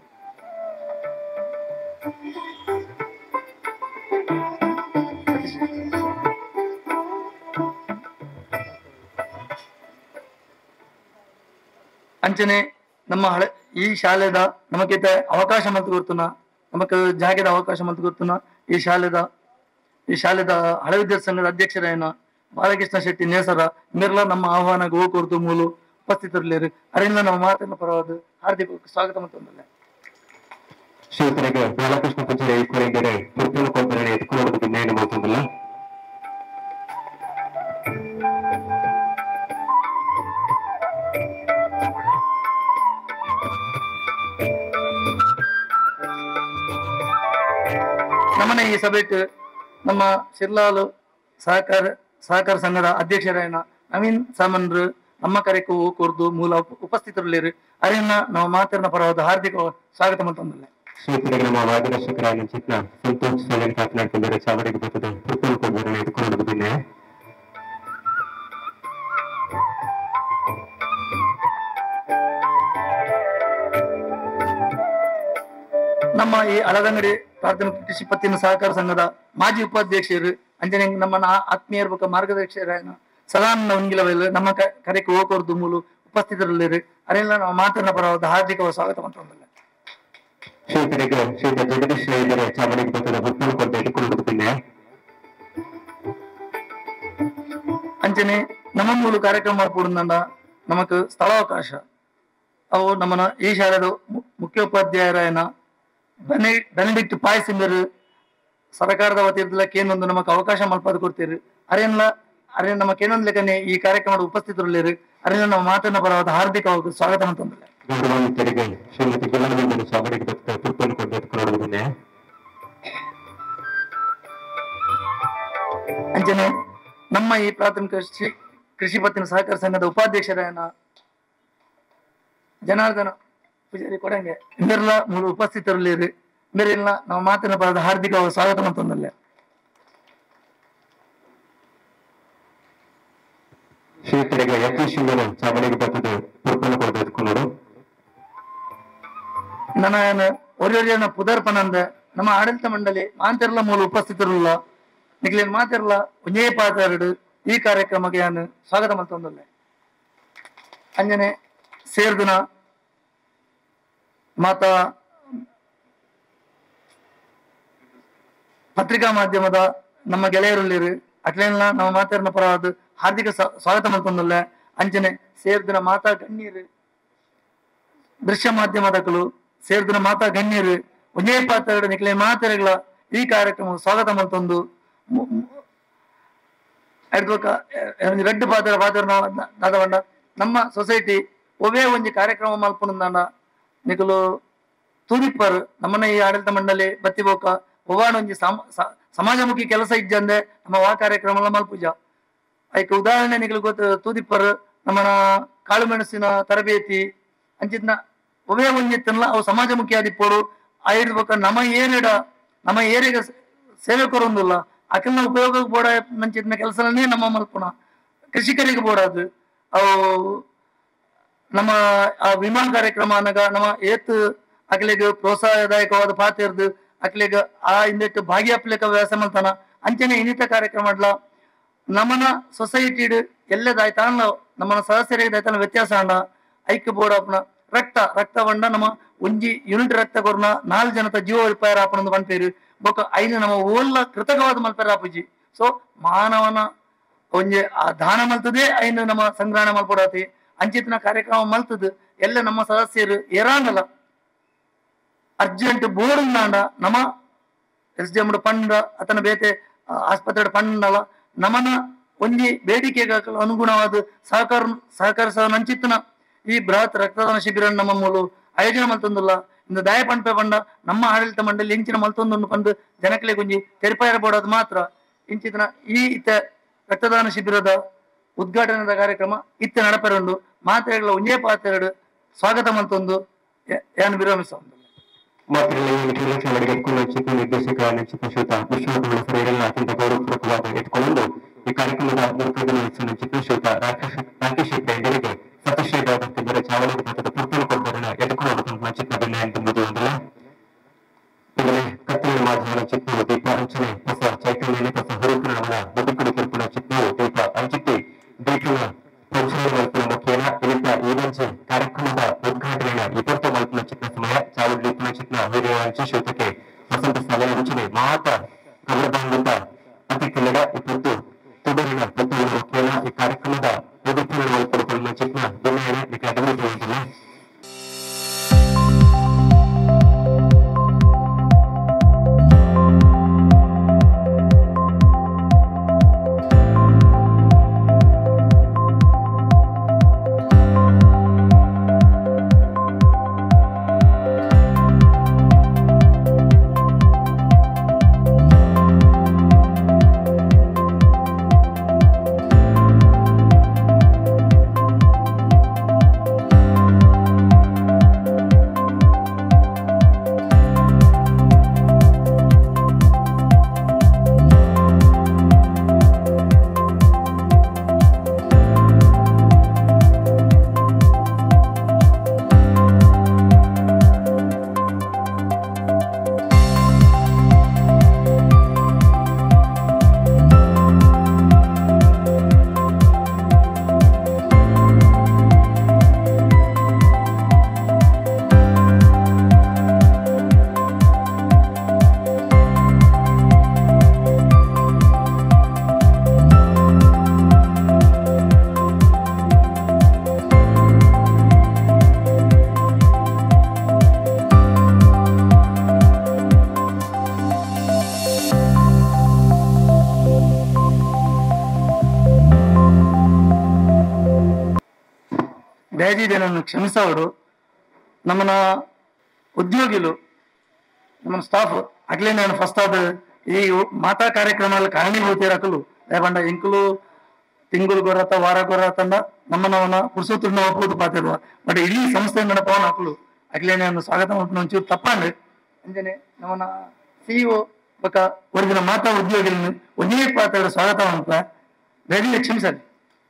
ಅಂಚನೆ ನಮ್ಮ ಹಳೆ ಈ ಶಾಲೆದ ನಮಗೆ ಅವಕಾಶ ಮತ್ತು ಗೊತ್ತುನ ನಮಕ್ ಜಾಗದ ಅವಕಾಶ ಮತ್ತು ಗೊತ್ತುನ ಈ ಶಾಲೆದ ಈ ಶಾಲೆದ ಹಳೆ ವಿದ್ಯಾರ್ಥಿ ಸಂಘದ ಅಧ್ಯಕ್ಷರೇನ ಬಾಲಕೃಷ್ಣ ಶೆಟ್ಟಿ ನೇಸರ ಮಿರ್ಲ ನಮ್ಮ ಆಹ್ವಾನ ಗೋಕುರ್ದು ಮೂಲು ಉಪಸ್ಥಿತರಿಲ್ಲಿರು ಅರಿಂದ ನಮ್ಮ ಮಾತಿನ ಪರವಾದ ಹಾರ್ದಿಕ ಸ್ವಾಗತ ಮತ್ತು ಶಿವಪುರಿಗೆ ಬಾಲಕೃಷ್ಣ ಪೂಜಾರಿ ಕೊರೆಗೆರೆ ತುಪ್ಪಲು ಕೊಡ್ಡರನ್ನ ಎದುಕೊಂಡು ಬಂದಿದ್ದೇನೆ ಎಂಬುದನ್ನು ನಮ್ಮನೆ ಈ ಸಭೆಗೆ ನಮ್ಮ ಶಿರ್ಲಾಲು ಸಹಕಾರ ಸಹಕಾರ ಸಂಘದ ಅಧ್ಯಕ್ಷರಾಯನ ನವೀನ್ ಸಾಮನ್ರು ನಮ್ಮ ಕರೆಕು ಕೂರ್ದು ಮೂಲ ಉಪ- ಉಪಸ್ಥಿತರಿಲ್ಲಿರು ಅರಿಯನ್ನ ನಾವು ಮಾತಿನ ಪರವಾದ ಹಾರ್ದಿಕ ಸ್ವಾಗತ ಮಂತಂದಿಲ್ಲ ಶಿವಪುರಿಗೆ ನಮ್ಮ ಮಾರ್ಗದರ್ಶಕರಾದ ಚಿತ್ನ ಸಂತೋಷ್ ಸಲನ್ ಮಾತನಾಡ್ತಿದ್ದಾರೆ ಚಾವಡಿಗೆ ಬರ್ತದೆ ತುಪ್ಪಲು ಕೊಡ್ಡರನ್ನ ಎದುಕೊಂಡು ಬಂದಿದ್ದೇನೆ ನಮ್ಮ ಈ ಹಳದಂಗಡಿ ಪ್ರಾಥಮಿಕ ಕೃಷಿ ಪತ್ತಿನ ಸಹಕಾರ ಸಂಘದ ಮಾಜಿ ಉಪಾಧ್ಯಕ್ಷರು ಅಂಜನೆ ನಮ್ಮ ನಾ- ಆತ್ಮೀಯರ ಬುಕ್ಕ ಮಾರ್ಗದರ್ಶಕರಾಯನ ಸದಾನಂದ ಉಂಗಿಲವೆಲ್ಲ ನಮ್ಮ ಕ- ಕರೆಗೆ ಹೋಗೋರ್ದು ಮೂಲು ಉಪಸ್ಥಿತರಿಲ್ಲಿರು ಅರೆಲ್ಲ ನಾವು ಮಾತಿನ ಪರವಾದ ಹಾರ್ದಿಕ ಸ್ವಾಗತ ಮಂತಂದಿಲ್ಲ ಶಿವಪುರಿಗೆ ಶ್ರೀ ಜಗದೀಶ್ ಇದ್ದಾರೆ ಚಾವಡಿಗೆ ಬರ್ತದೆ ತುಪ್ಪಲು ಕೊಡ್ಡ ಎದುಕೊಂಡು ಬಂದಿದ್ದೇನೆ ಅಂಚನೆ ನಮ್ಮ ಮೂಲ ಕಾರ್ಯಕ್ರಮ ಮಾಡ್ಕೊಡುಂದ ನಮಕ್ ಸ್ಥಳಾವಕಾಶ ಅವು ನಮ್ಮನ ಈ ಶಾಲೆದ ಮು- ಮುಖ್ಯೋಪಾಧ್ಯಾಯರಾಯನ ಬೆನೆ ಬೆನಡಿಕ್ಟ್ ಪಾಯಸಿಂಗರು ಸರ್ಕಾರದ ವತಿಯಿಂದ ಕೇನೊಂದು ನಮಕ್ ಅವಕಾಶ ಮಲ್ಪದ ಕೊಡ್ತೀರಿ ಅರೇನ್ಲ ಅರೆ ನಮ್ಮ ಕೇನೊಂದು ಲೆಕ್ಕನೆ ಈ ಕಾರ್ಯಕ್ರಮದ ಉಪಸ್ಥಿತರಿಲ್ಲಿರಿ ಅರೇನ ನಾವು ಮಾತನ್ನ ಪರವಾದ ಹಾರ್ದಿಕ ಸ್ವಾಗತ ಅಂತಂದ್ರೆ ಗೌರವಾನ್ವಿತರಿಗೆ ಶ್ರೀಮತಿ ಗುಲಾಬಿ ಚಾವಡಿಗೆ ಬರ್ತದೆ ತುಪ್ಪಲು ಕೊಡ್ಡ ಎದುಕೊಂಡು ಬಂದಿದ್ದೇನೆ ಅಂಚನೆ ನಮ್ಮ ಈ ಪ್ರಾಥಮಿಕ ಕೃಷಿ ಕೃಷಿ ಪತ್ತಿನ ಸಹಕಾರ ಸಂಘದ ಉಪಾಧ್ಯಕ್ಷರಾಯನ ಜನಾರ್ದನ ಪೂಜಾರಿ ಕೊಡಂಗೆ ಇಂದೆಲ್ಲ ಮೂರು ಉಪಸ್ಥಿತರಲ್ಲಿ ಮೇರೆಲ್ಲ ನಾವು ಮಾತಿನ ಪರದ ಹಾರ್ದಿಕ ಸ್ವಾಗತ ಅಂತಂದಲ್ಲೇ ಶಿವಪುರಿಗೆ ಯತೀಶ್ ಶಿವನು ಚಾವಡಿಗೆ ಬರ್ತದೆ ತುಪ್ಪಲು ಕೊಡ್ಡ ಎದುಕೊಂಡು ನನ್ನ ಒರಿಯೊರಿಯನ ಪುದರ್ಪನಂದ ನಮ್ಮ ಆಡಳಿತ ಮಂಡಳಿ ಮಾಂತೆರ್ಲ ಮೂಲ ಉಪಸ್ಥಿತರುಲ್ಲ ನಿಗ್ಲೇನ್ ಮಾತೆರ್ಲ ಒಂಜೇ ಪಾತ್ರಡು ಈ ಕಾರ್ಯಕ್ರಮಕ್ಕೆ ನಾನು ಸ್ವಾಗತ ಮಂತಂದಲ್ಲೇ ಅಂಜನೆ ಸೇರ್ದಿನ ಮಾತ ಪತ್ರಿಕಾ ಮಾಧ್ಯಮದ ನಮ್ಮ ಗೆಳೆಯರಲ್ಲಿರು ಅಟ್ಲೇನ ನಮ್ಮ ಮಾತಾಡಿನ ಪರವಾದ ಹಾರ್ದಿಕ ಸ್ವ- ಸ್ವಾಗತ ಮಾಡ್ಕೊಂಡಲ್ಲ ಅಂಚನೆ ಸೇರ್ದಿನ ಮಾತಾ ಗಣ್ಯರು ದೃಶ್ಯ ಮಾಧ್ಯಮದಗಳು ಸೇರ್ದಿನ ಮಾತಾ ಗಣ್ಯರು ಒಂದೇ ಪಾತ್ರ ನಿಕ್ಲೆ ಮಾತಾಡಗಳ ಈ ಕಾರ್ಯಕ್ರಮ ಸ್ವಾಗತ ಮಾಡ್ತಂದು ರೆಡ್ ಪಾತ್ರ ಪಾತ್ರ ನಾದವಂಡ ನಮ್ಮ ಸೊಸೈಟಿ ಒವೇ ಒಂಜಿ ಕಾರ್ಯಕ್ರಮ ಮಲ್ಪುಂದಾಂಡ ನಿಕಲು ತೂದಿಪ್ಪರ್ ನಮ್ಮನ್ನ ಈ ಆಡಳಿತ ಮಂಡಳಿ ಬತ್ತಿ ಬೋಕ ಒವಾಣ ಒಂಜಿ ಸಮ- ಸ- ಸಮಾಜಮುಖಿ ಕೆಲಸ ಇಜ್ಜಂದೆ ನಮ್ಮ ವಾ ಕಾರ್ಯಕ್ರಮ ಮಲ್ಪುಜ ಐಕ ಉದಾಹರಣೆ ನಿಕಲು ಗೊತ್ತ ತೂದಿಪ್ಪರ್ ನಮ್ಮನ ಕಾಳುಮೆಣಸಿನ ತರಬೇತಿ ಅಂಚಿದ್ನ ಒವೇ ಒಂಜಿತ್ತಲ್ಲ ಅವು ಸಮಾಜಮುಖಿ ಆದಿಪ್ಪೋಡು ಐದು ಬೊಕ್ಕ ನಮ್ಮ ಏರಿಡ ನಮ್ಮ ಏರಿಗ ಸೇವೆ ಕೊರೊಂದಿಲ್ಲ ಅಕಲ್ನ ಉಪಯೋಗ ಬೋಡ ನಂಚಿದ್ನ ಕೆಲಸನೇ ನಮ್ಮ ಮಲ್ಪುಣ ಕೃಷಿಕರಿಗೆ ಬೋಡಾದು ಅವು ನಮ್ಮ ಆ ವಿಮಾನ ಕಾರ್ಯಕ್ರಮ ಅನ್ನಗ ನಮ್ಮ ಏತ್ ಅಕ್ಲೆಗ್ ಪ್ರೋತ್ಸಾಹದಾಯಕವಾದ ಪಾತ್ರ ಇರ್ದು ಅಕ್ಲೆಗ್ ಆ ಇಂದೆಟ್ಟು ಭಾಗಿಯಾಪ್ಲಿಕ ವ್ಯಾಸ ಮಲ್ತಾನ ಅಂಚನೆ ಇನ್ನಿತ ಕಾರ್ಯಕ್ರಮ ಮಾಡ್ಲ ನಮ್ಮನ ಸೊಸೈಟಿ ಎಲ್ಲದಾಯ್ತಾನ ನಮ್ಮನ ಸದಸ್ಯರಿಗೆ ದಾಯ್ತಾನ ವ್ಯತ್ಯಾಸ ಅಂಡ ಐಕ್ಯ ಬೋರ್ಡ್ ಆಪನ ರಕ್ತ ರಕ್ತ ಬಂಡ ನಮ್ಮ ಒಂಜಿ ಯೂನಿಟ್ ರಕ್ತ ಕೊರ್ನ ನಾಲ್ ಜನತ ಜೀವ ಉಳಿಪಾಯರ ಆಪನೊಂದು ಪಂಪೇರು ಬೊಕ ಐನು ನಮ್ಮ ಓಲ್ಲ ಕೃತಕವಾದ ಮಲ್ಪೇರ ಆಪುಜಿ ಸೊ ಮಾನವನ ಒಂಜಿ ಆ ದಾನ ಮಲ್ತದೆ ಐನು ನಮ್ಮ ಸಂಗ್ರಹಣೆ ಮಲ್ಪಡಾತಿ ಅಂಚಿತ್ತಿನ ಕಾರ್ಯಕ್ರಮ ಮಲ್ತದು ಎಲ್ಲ ನಮ್ಮ ಸದಸ್ಯರು ಏರಾಂಗಲ್ಲ ಅರ್ಜೆಂಟ್ ಬೋರ್ಡ್ ನಾಂಡ ನಮ್ಮ ಎಸ್ ಡಿ ಎಮ್ ಫಂಡ್ ಅತನ ಬೇತೆ ಆ, ಆಸ್ಪತ್ರೆ ಫಂಡ್ ಅಲ್ಲ ನಮನ ಒಂಜಿ ಬೇಡಿಕೆಗೆ ಅನುಗುಣವಾದ ಸಹಕಾರ ಸಹಕರಿಸ ನಂಚಿತ್ತನ ಈ ಬೃಹತ್ ರಕ್ತದಾನ ಶಿಬಿರ ನಮ್ಮ ಮೂಲು ಆಯೋಜನೆ ಮಲ್ತೊಂದುಲ್ಲ ಇಂದು ದಾಯ ಪಂಪೆ ಪಂಡ ನಮ್ಮ ಆಡಳಿತ ಮಂಡಳಿ ಇಂಚಿನ ಮಲ್ತೊಂದು ಪಂದು ಜನಕ್ಕೆ ಒಂಜಿ ತೆರಪಾಯರ ಬೋಡೋದು ಮಾತ್ರ ಇಂಚಿತನ ಈ ಇತ್ತ ರಕ್ತದಾನ ಶಿಬಿರದ ಉದ್ಘಾಟನೆದ ಕಾರ್ಯಕ್ರಮ ಇತ್ತ ನಡಪೆರೊಂದು ಮಾತ್ರೆಗಳ ಒಂಜೇ ಪಾತ್ರೆಡು ಸ್ವಾಗತ ಮಲ್ತೊಂದು ಏನು ವಿರಮಿಸ ಮಾತ್ರಲ್ಲ ಈ ವಿಠಲ ಚಳವಳಿಗೆ ಚಿಕ್ಕ ನಿರ್ದೇಶಕ ನಿಶ್ಚಿತ ಶ್ವೇತ ವಿಶ್ವನಾಥ್ ಸರಿಯಲ್ಲ ಅತ್ಯಂತ ಗೌರವಪೂರ್ವಕವಾಗಿ ಎತ್ಕೊಂಡು ಈ ಕಾರ್ಯಕ್ರಮದ ನೇತೃತ್ವ ವಹಿಸಿದ ಚಿಕ್ಕ ಶ್ವೇತ ರಾಕೇಶ್ ರಾಕೇಶ್ ಹೆಗ್ಡೆಗೆ ಸತಶ್ರೀ ಭಕ್ತಿದ್ದರ ಚಾವಳಿ ಪಥದ ಪುರ್ತಲು ಕೊಡ್ಬರನ ಎದುಕೊಂಡು ಚಿಕ್ಕ ಭಿನ್ನ ಎಂಬುದು ಒಂದಲ್ಲ ಇದರಲ್ಲಿ ಕತ್ತಲ ಮಾಧ್ಯಮ ಚಿಕ್ಕವು ದೀಪ ಅಂಚನೆ ಹೊಸ ಚೈತನ್ಯ ಹೊಸ ಹುರುಪಿನ ನಮನ ಬದುಕುಡು ಕೆಂಪುನ ಚಿಕ್ಕವು ದೀಪ ಅಂಚಿತ್ತಿ ದೀಪನ ಪಂಚಮಿ ಮಲ್ಪಿನ ಮುಖೇನ ಇಳಿತ ಈವಂಚೆ ಕಾರ್ಯಕ್ರಮದ ಉದ್ಘಾಟನೆಯ ಇಪ್ಪತ್ತು ಮಲ್ಪಿನ ಚಿಕ್ಕ ಸಮಯ ಚಾವಡಿ ದೀಪನ ಚಿಕ್ಕ ಹಿರಿಯ ಅಂಚೆ ಶ್ರೋತಕ್ಕೆ ವಸಂತ ಸ್ಥಳ ಅಂಚನೆ ಮಾತ ಕಬರಬಾಂಗುತ್ತ ಅತಿ ಕನ್ನಡ ಇಪ್ಪತ್ತು ತುಬರಿನ ಪಂಚಮಿ ಮುಖೇನ ಈ ಕಾರ್ಯಕ್ರಮದ ಉಡುಪಿನ ಮಲ್ಪಡುಕೊಳ್ಳುವ ಚಿಕ್ಕ ವಿನಯನ ಈ ಅಭಿವೃದ್ಧಿ దయచేసి క్షమిస్తాడు నమ్మన ఉద్యోగులు ನಮ್ಮ ಸ್ಟಾಫ್ ಅಟ್ಲೇ ನಾನು ಫಸ್ಟ್ ಅದು ಈ ಮಾತಾ ಕಾರ್ಯಕ್ರಮಾల ಕಾರಣೀಭೂತಿ ರಕಲು లేకుండా ఇంకులు ತಿಂಗಳು ಗೊರತ ವಾರ ಗೊರತಂಡ ನಮ್ಮನವನ ಪುರುಷೋತ್ತರನ ಒಪ್ಪುದು ಪಾತಿರುವ ಬಟ್ ಇಡೀ ಸಂಸ್ಥೆ ನಡಪವನ ಅಕಲು ಅಟ್ಲೇ ನಾನು ಸ್ವಾಗತ ಒಂಚೂರು ತಪ್ಪಂಡು ಅಂಜನೆ ನಮ್ಮನ ಸಿಇಒ ಬಕ ಹೊರಗಿನ ಮಾತಾ ಉದ್ಯೋಗಿಗಳನ್ನು ಒಂದೇ ಪಾತ್ರ ಸ್ವಾಗತ ಅಂತ ರೆಡಿ ಕ್ಷಮಿಸಲಿ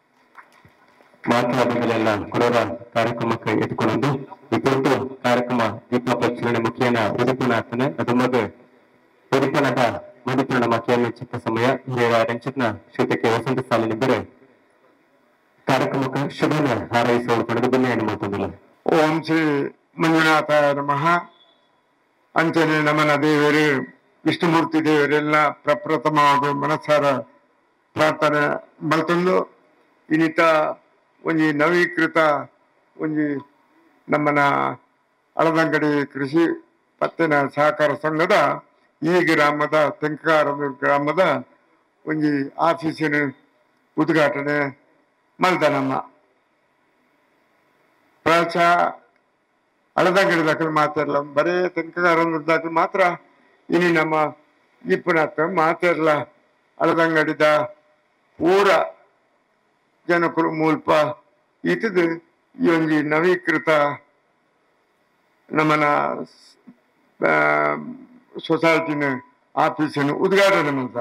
ಮಾತನಾಡಿಗಳೆಲ್ಲ ಕೊಡೋರ ಕಾರ್ಯಕ್ರಮಕ್ಕೆ ಎತ್ಕೊಂಡು ಇಪ್ಪತ್ತು ಕಾರ್ಯಕ್ರಮ ದೀಪ ಪ್ರಚುರಣೆ ಮುಖೇನ ಉಡುಪಿನಾಥನ ಅದು ಮಗ ಉಡುಪನದ ಮಧುಪೂರ್ಣ ಮಕೆಯನ್ನು ಚಿಕ್ಕ ಸಮಯ ಹಿರಿಯರ ರಂಚಿತ್ನ ಶ್ರುತಕ್ಕೆ ವಸಂತ ಸಾಲಿನಿದ್ದರೆ ಕಾರ್ಯಕ್ರಮಕ್ಕೆ ಶುಭನ ಹಾರೈಸುವ ಪಡೆದು ಬನ್ನೆಯನ್ನು ಮಾಡ್ಕೊಂಡಿಲ್ಲ ಓಂ ಶ್ರೀ ಮಂಜುನಾಥಾಯ ನಮಃ ಅಂಚನೆ ನಮನ ದೇವರು ವಿಷ್ಣುಮೂರ್ತಿ ದೇವರೆಲ್ಲ ಪ್ರಪ್ರಥಮವಾಗಿ ಮನಸ್ಸಾರ ಪ್ರಾರ್ಥನೆ ಮಲ್ತೊಂದು ಇನ್ನಿತ ಒಂಜಿ ನವೀಕೃತ ಒಂಜಿ ನಮ್ಮನ ಅಳದಂಗಡಿ ಕೃಷಿ ಪತ್ತಿನ ಸಹಕಾರ ಸಂಘದ ಈ ಗ್ರಾಮದ ತೆಂಕಾರದೂರು ಗ್ರಾಮದ ಒಂಜಿ ಆಫೀಸಿನ ಉದ್ಘಾಟನೆ ಮಲ್ದನಮ್ಮ ಪ್ರಾಯಶಃ ಹಳದಂಗಡಿ ದಾಖಲೆ ಮಾತಾಡಲ್ಲ ಬರೇ ತೆಂಕಗಾರನ ದಾಖಲೆ ಮಾತ್ರ ಇನಿ ನಮ್ಮ ಇಪ್ಪನಾಥ ಮಾತಾಡಲ್ಲ ಹಳದಂಗಡಿದ ಪೂರ ಜನಕುಲು ಮೂಲ್ಪ ಇತದು ಈ ಒಂಜಿ ನವೀಕೃತ ನಮ್ಮನ ಸೊಸೈಟಿನ ಆಫೀಸಿನ ಉದ್ಘಾಟನೆ ಮಾಡ್ದ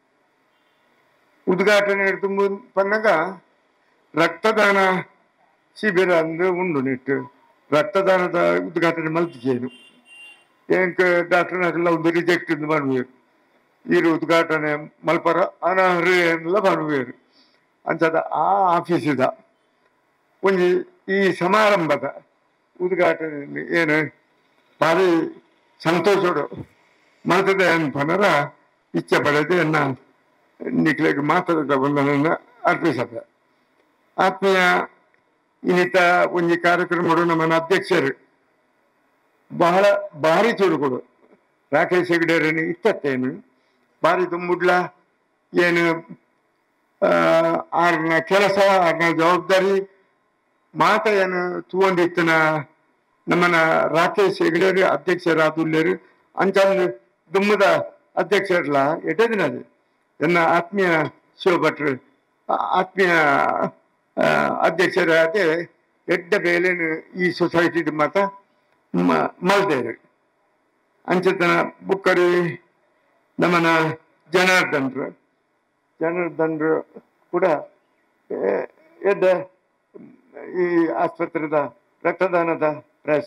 ಉದ್ಘಾಟನೆ ಹಿಡಿದು ಪನ್ನಗ ರಕ್ತದಾನ ಶಿಬಿರ ಅಂದ್ರೆ ಉಂಡು ನೆಟ್ಟು ರಕ್ತದಾನದ ಉದ್ಘಾಟನೆ ಮಲ್ತಿದ್ದೇನು ಏಂಕ ಡಾಕ್ಟರ್ ನಾಗೆಲ್ಲ ಒಂದು ರಿಜೆಕ್ಟ್ ಮಾಡುವೇರು ಇರು ಉದ್ಘಾಟನೆ ಮಲ್ಪರ ಅನರ್ಹ ಎಲ್ಲ ಮಾಡುವೇರು ಅಂಚದ ಆ ಆಫೀಸಿದ ಒಂಜಿ ಈ ಸಮಾರಂಭದ ಉದ್ಘಾಟನೆಯಲ್ಲಿ ಏನು ಭಾರಿ ಸಂತೋಷಡು ಮಾತದ ಅನ್ಪನರ ಇಚ್ಛೆ ಪಡೆದು ಎನ್ನ ನಿಕ್ಲಿಗೆ ಮಾತಾಡಿದ ಬಂದನನ್ನ ಅರ್ಪಿಸದ ಆತ್ಮೀಯ ಇನ್ನಿತ ಒಂಜಿ ಕಾರ್ಯಕ್ರಮಗಳು ನಮ್ಮನ್ನ ಅಧ್ಯಕ್ಷರು ಬಹಳ ಭಾರಿ ಚೂರುಗಳು ರಾಕೇಶ್ ಹೆಗಡೆಯರನ್ನು ಇತ್ತತ್ತೇನು ಭಾರಿ ತುಂಬುಡ್ಲ ಏನು ಆ, ಆರ್ನ ಕೆಲಸ ಆರ್ನ ಜವಾಬ್ದಾರಿ ಮಾತ ಏನು ತೂವೊಂದಿತ್ತನ ನಮ್ಮನ ರಾಕೇಶ್ ಹೆಗಡೆಯರು ಅಧ್ಯಕ್ಷರಾದುಲ್ಲೇರು ಅಂಚಂದು ದುಮ್ಮದ ಅಧ್ಯಕ್ಷರಲ್ಲ ಎಟೇ ದಿನ ಅದು ಎನ್ನ ಆತ್ಮೀಯ ಶಿವಭಟ್ರು ಆ- ಆತ್ಮೀಯ ಆ, ಅಧ್ಯಕ್ಷರಾದೆ ಎಡ್ಡ ಬೇಲೆನು ಈ ಸೊಸೈಟಿ ಮತ ಮ- ಮಲ್ದೇರು ಅಂಚತನ ಬುಕ್ಕರಿ ನಮ್ಮನ ಜನಾರ್ದನ್ರು ಜನಾರ್ದನ್ರು ಕೂಡ ಎ- ಎಡ್ಡ ಈ ಆಸ್ಪತ್ರೆದ ರಕ್ತದಾನದ ಪ್ರಯಾಸ